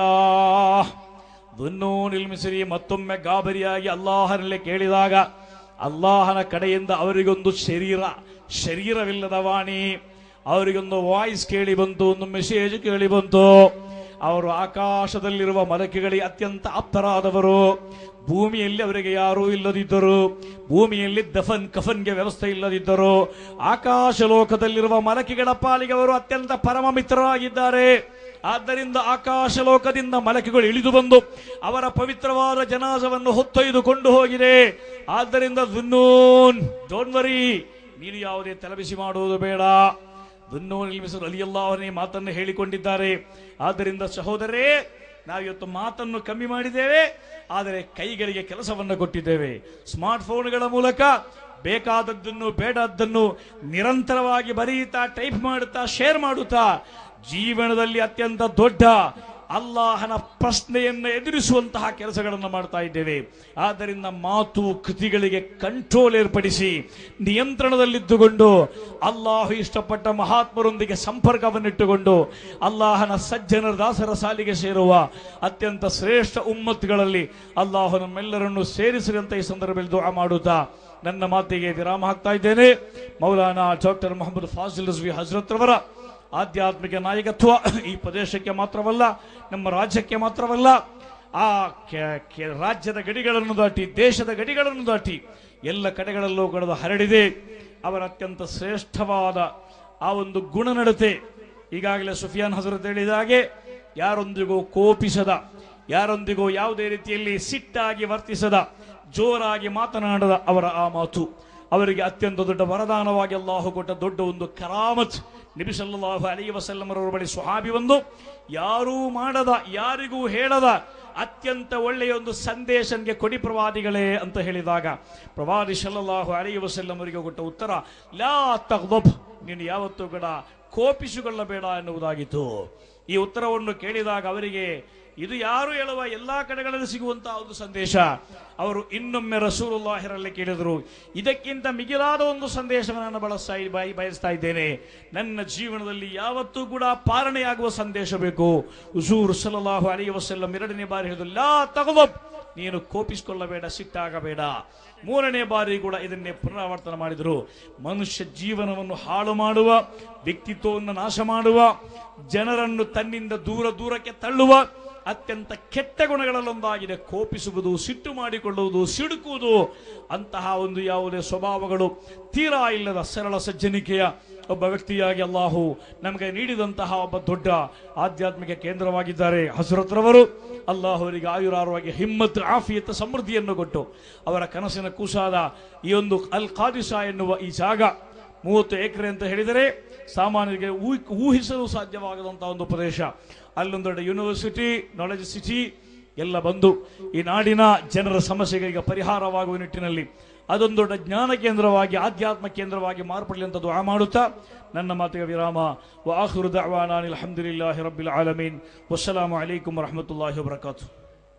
ದುನ್ನೂ ನಿಲ್ಮಿಸಿರಿ ಮತ್ತೊಮ್ಮೆ ಗಾಬರಿಯಾಗಿ ಅಲ್ಲಾಹನಲ್ಲಿ ಕೇಳಿದಾಗ ಅಲ್ಲಾಹನ ಕಡೆಯಿಂದ ಅವರಿಗೊಂದು ಶರೀರ ಶರೀರವಿಲ್ಲದ ವಾಣಿ ಅವರಿಗೊಂದು ವಾಯ್ಸ್ ಕೇಳಿ ಬಂತು ಒಂದು ಮೆಸೇಜ್ ಕೇಳಿ ಬಂತು ಅವರು ಆಕಾಶದಲ್ಲಿರುವ ಮಲಕಿಗಳಿಗೆ ಅತ್ಯಂತ ಆಪ್ತರಾದವರು ಭೂಮಿಯಲ್ಲಿ ಅವರಿಗೆ ಯಾರೂ ಇಲ್ಲದಿದ್ದರು ಭೂಮಿಯಲ್ಲಿ ದಫನ್ ಕಫನ್ಗೆ ವ್ಯವಸ್ಥೆ ಇಲ್ಲದಿದ್ದರು ಆಕಾಶ ಲೋಕದಲ್ಲಿರುವ ಮಲಕಿಗಳ ಪಾಲಿಗೆ ಅವರು ಅತ್ಯಂತ ಪರಮ ಮಿತ್ರರಾಗಿದ್ದಾರೆ ಆದ್ದರಿಂದ ಆಕಾಶ ಲೋಕದಿಂದ ಮಲಕಿಗಳು ಇಳಿದು ಬಂದು ಅವರ ಪವಿತ್ರವಾದ ಜನಾಜವನ್ನು ಹೊತ್ತೊಯ್ದುಕೊಂಡು ಹೋಗಿದೆ ಆದ್ದರಿಂದ ದುನ್ನೂನ್ ಡೋಂಟ್ ವರಿ ನೀನು ಯಾವುದೇ ತಲೆಬಿಸಿ ಮಾಡುವುದು ಬೇಡ ದುನ್ನೂನ್ ಇಲ್ಮಿಸರು ಅಲಿಯಲ್ಲಾಹನೇ ಮಾತನ್ನು ಹೇಳಿಕೊಂಡಿದ್ದಾರೆ ಆದ್ದರಿಂದ ಸಹೋದರೇ ನಾವಿವತ್ತು ಮಾತನ್ನು ಕಮ್ಮಿ ಮಾಡಿದ್ದೇವೆ ಆದರೆ ಕೈಗಳಿಗೆ ಕೆಲಸವನ್ನು ಕೊಟ್ಟಿದ್ದೇವೆ ಸ್ಮಾರ್ಟ್ ಫೋನ್ಗಳ ಮೂಲಕ ಬೇಕಾದದ್ದನ್ನು ಬೇಡದ್ದನ್ನು ನಿರಂತರವಾಗಿ ಬರೆಯುತ್ತಾ ಟೈಪ್ ಮಾಡುತ್ತಾ ಶೇರ್ ಮಾಡುತ್ತಾ ಜೀವನದಲ್ಲಿ ಅತ್ಯಂತ ದೊಡ್ಡ ಅಲ್ಲಾಹನ ಪ್ರಶ್ನೆಯನ್ನು ಎದುರಿಸುವಂತಹ ಕೆಲಸಗಳನ್ನು ಮಾಡ್ತಾ ಇದ್ದೇವೆ ಆದ್ದರಿಂದ ಮಾತು ಕೃತಿಗಳಿಗೆ ಕಂಟ್ರೋಲ್ ಏರ್ಪಡಿಸಿ ನಿಯಂತ್ರಣದಲ್ಲಿದ್ದುಕೊಂಡು ಅಲ್ಲಾಹು ಇಷ್ಟಪಟ್ಟ ಮಹಾತ್ಮರೊಂದಿಗೆ ಸಂಪರ್ಕವನ್ನಿಟ್ಟುಕೊಂಡು ಅಲ್ಲಾಹನ ಸಜ್ಜನರ ದಾಸರ ಸಾಲಿಗೆ ಸೇರುವ ಅತ್ಯಂತ ಶ್ರೇಷ್ಠ ಉಮ್ಮತ್ಗಳಲ್ಲಿ ಅಲ್ಲಾಹು ನಮ್ಮೆಲ್ಲರನ್ನು ಸೇರಿಸಿದಂತ ಈ ಸಂದರ್ಭದಲ್ಲಿ ದುಆ ಮಾಡುತ್ತಾ ನನ್ನ ಮಾತಿಗೆ ವಿರಾಮ ಹಾಕ್ತಾ ಇದ್ದೇನೆ ಮೌಲಾನಾ ಡಾಕ್ಟರ್ ಮೊಹಮ್ಮದ್ ಫಾಜಿಲ್ ರಜ್ವಿ ಹಜರತ್ ರವರ ಆಧ್ಯಾತ್ಮಿಕ ನಾಯಕತ್ವ ಈ ಪ್ರದೇಶಕ್ಕೆ ಮಾತ್ರವಲ್ಲ ನಮ್ಮ ರಾಜ್ಯಕ್ಕೆ ಮಾತ್ರವಲ್ಲ ಆ ಕೆ- ಕೆ- ರಾಜ್ಯದ ಗಡಿಗಳನ್ನು ದಾಟಿ ದೇಶದ ಗಡಿಗಳನ್ನು ದಾಟಿ ಎಲ್ಲ ಕಡೆಗಳಲ್ಲೂ ಕಳೆದು ಹರಡಿದೆ ಅವರ ಅತ್ಯಂತ ಶ್ರೇಷ್ಠವಾದ ಆ ಒಂದು ಗುಣನಡತೆ ಈಗಾಗಲೇ ಸುಫಿಯಾನ್ ಹಜರತ್ ಹೇಳಿದ ಹಾಗೆ ಯಾರೊಂದಿಗೂ ಕೋಪಿಸದ ಯಾರೊಂದಿಗೂ ಯಾವುದೇ ರೀತಿಯಲ್ಲಿ ಸಿಟ್ಟಾಗಿ ವರ್ತಿಸದ ಜೋರಾಗಿ ಮಾತನಾಡದ ಅವರ ಆ ಮಾತು ಅವರಿಗೆ ಅತ್ಯಂತ ದೊಡ್ಡ ವರದಾನವಾಗಿ ಅಲ್ಲಾಹು ಕೊಟ್ಟ ದೊಡ್ಡ ಒಂದು ಕರಾಮತ್ ನಬಿ ಸಲ್ಲಲ್ಲಾಹು ಅಲೈ ವಸಲ್ಲಮರವರ ಬಳಿ ಸುಹಾಬಿ ಬಂದು ಯಾರೂ ಮಾಡದ ಯಾರಿಗೂ ಹೇಳದ ಅತ್ಯಂತ ಒಳ್ಳೆಯ ಒಂದು ಸಂದೇಶನ್ಗೆ ಕೊಡಿ ಪ್ರವಾದಿಗಳೇ ಅಂತ ಹೇಳಿದಾಗ ಪ್ರವಾದಿ ಸಲ್ಲಲ್ಲಾಹು ಅಲೈ ವಸಲ್ಲಮರಿಗೆ ಕೊಟ್ಟ ಉತ್ತರ ಲಾ ತಗ್ದಬ್ ನೀನು ಯಾವತ್ತೂ ಕೂಡ ಕೋಪಿಸಿಕೊಳ್ಳಬೇಡ ಎನ್ನುವುದಾಗಿತ್ತು ಈ ಉತ್ತರವನ್ನು ಕೇಳಿದಾಗ ಅವರಿಗೆ ಇದು ಯಾರು ಹೇಳುವ ಎಲ್ಲಾ ಕಡೆಗಳಲ್ಲಿ ಸಿಗುವಂತಹ ಒಂದು ಸಂದೇಶ ಅವರು ಇನ್ನೊಮ್ಮೆ ರಸೂಲುಲ್ಲಾಹಿರಲ್ಲಿ ಕೇಳಿದರು ಇದಕ್ಕಿಂತ ಮಿಗಿಲಾದ ಒಂದು ಸಂದೇಶವನ್ನು ನಾನು ಬಳಸ್ತಾ ಬಯ- ಬಯಸ್ತಾ ಇದ್ದೇನೆ ನನ್ನ ಜೀವನದಲ್ಲಿ ಯಾವತ್ತೂ ಕೂಡ ಪಾಲನೆಯಾಗುವ ಸಂದೇಶ ಬೇಕು ಹುಸೂರ್ ಸಲಲ್ಲಾಹು ಅಲಿ ವಸಲ್ಲಂ ಎರಡನೇ ಬಾರಿ ಹೇಳಿದ್ರು ಲಾ ತಗಲಬ್ ನೀನು ಕೋಪಿಸಿಕೊಳ್ಳಬೇಡ ಸಿಟ್ಟಾಗಬೇಡ ಮೂರನೇ ಬಾರಿ ಕೂಡ ಇದನ್ನೇ ಪುನರಾವರ್ತನೆ ಮಾಡಿದರು ಮನುಷ್ಯ ಜೀವನವನ್ನು ಹಾಳು ಮಾಡುವ ವ್ಯಕ್ತಿತ್ವವನ್ನು ನಾಶ ಮಾಡುವ ಜನರನ್ನು ತನ್ನಿಂದ ದೂರ ದೂರಕ್ಕೆ ತಳ್ಳುವ ಅತ್ಯಂತ ಕೆಟ್ಟ ಗುಣಗಳಲ್ಲೊಂದಾಗಿದೆ ಕೋಪಿಸುವುದು ಸಿಟ್ಟು ಮಾಡಿಕೊಳ್ಳುವುದು ಸಿಡುಕುವುದು ಅಂತಹ ಒಂದು ಯಾವುದೇ ಸ್ವಭಾವಗಳು ತೀರಾ ಇಲ್ಲದ ಸರಳ ಸಜ್ಜನಿಕೆಯ ಒಬ್ಬ ವ್ಯಕ್ತಿಯಾಗಿ ಅಲ್ಲಾಹು ನಮಗೆ ನೀಡಿದಂತಹ ಒಬ್ಬ ದೊಡ್ಡ ಆಧ್ಯಾತ್ಮಿಕ ಕೇಂದ್ರವಾಗಿದ್ದಾರೆ ಹಸರತ್ರವರು ಅಲ್ಲಾಹು ಅವರಿಗೆ ಆಯುರಾರವಾಗಿ ಹಿಮ್ಮತ್ ಆಫಿಯತ್ ಸಮೃದ್ಧಿಯನ್ನು ಕೊಟ್ಟು ಅವರ ಕನಸಿನ ಕೂಸಾದ ಈ ಒಂದು ಅಲ್ ಖಾದಿಸಾ ಎನ್ನುವ ಈ ಜಾಗ ಮೂವತ್ತು ಎಕರೆ ಅಂತ ಹೇಳಿದರೆ ಸಾಮಾನ್ಯರಿಗೆ ಊಹಿ- ಊಹಿಸಲು ಸಾಧ್ಯವಾಗದಂತಹ ಒಂದು ಪ್ರದೇಶ ಅಲ್ಲೊಂದು ದೊಡ್ಡ ಯೂನಿವರ್ಸಿಟಿ ನಾಲೆಜ್ ಸಿಟಿ ಎಲ್ಲ ಬಂದು ಈ ನಾಡಿನ ಜನರ ಸಮಸ್ಯೆಗಳಿಗೆ ಪರಿಹಾರವಾಗುವ ನಿಟ್ಟಿನಲ್ಲಿ ಅದೊಂದು ದೊಡ್ಡ ಜ್ಞಾನ ಕೇಂದ್ರವಾಗಿ ಆಧ್ಯಾತ್ಮ ಕೇಂದ್ರವಾಗಿ ಮಾರ್ಪಡಲಿ ಅಂತ ದುಆ ಮಾಡುತ್ತಾ ನನ್ನ ಮಾತಿಗೆ ವಿರಾಮ ವ ಆಖಿರು ದಅವಾನಾ ಅಲ್ಹಮ್ದುಲಿಲ್ಲಾಹಿ ರಬ್ಬಿಲ್ ಆಲಮೀನ್ ವಸ್ಸಲಾಮು ಅಲೈಕುಂ ವರಹಮತುಲ್ಲಾಹಿ ವಬರಕಾತು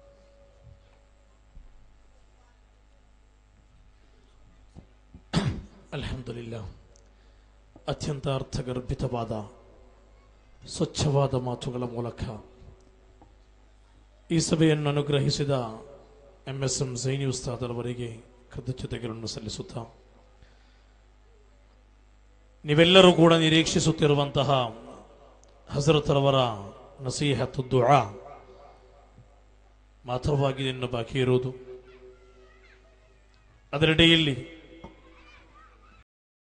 ಅಲ್ಹಮ್ದುಲಿಲ್ಲ ಅತ್ಯಂತ ಅರ್ಥಗರ್ಭಿತವಾದ ಸ್ವಚ್ಛವಾದ ಮಾತುಗಳ ಮೂಲಕ ಈ ಸಭೆಯನ್ನು ಅನುಗ್ರಹಿಸಿದ ಎಂ ಎಸ್ ಎಂ ಜೈನಿ ಉಸ್ತಾದರವರಿಗೆ ಕೃತಜ್ಞತೆಗಳನ್ನು ಸಲ್ಲಿಸುತ್ತಾ ನೀವೆಲ್ಲರೂ ಕೂಡ ನಿರೀಕ್ಷಿಸುತ್ತಿರುವಂತಹ ಹಜರತರವರ ನಸೀಹತ್ತು ದುಆ ಮಾತ್ರವಾಗಿ ಇನ್ನು ಬಾಕಿ ಇರುವುದು ಅದರಡಿಯಲ್ಲಿ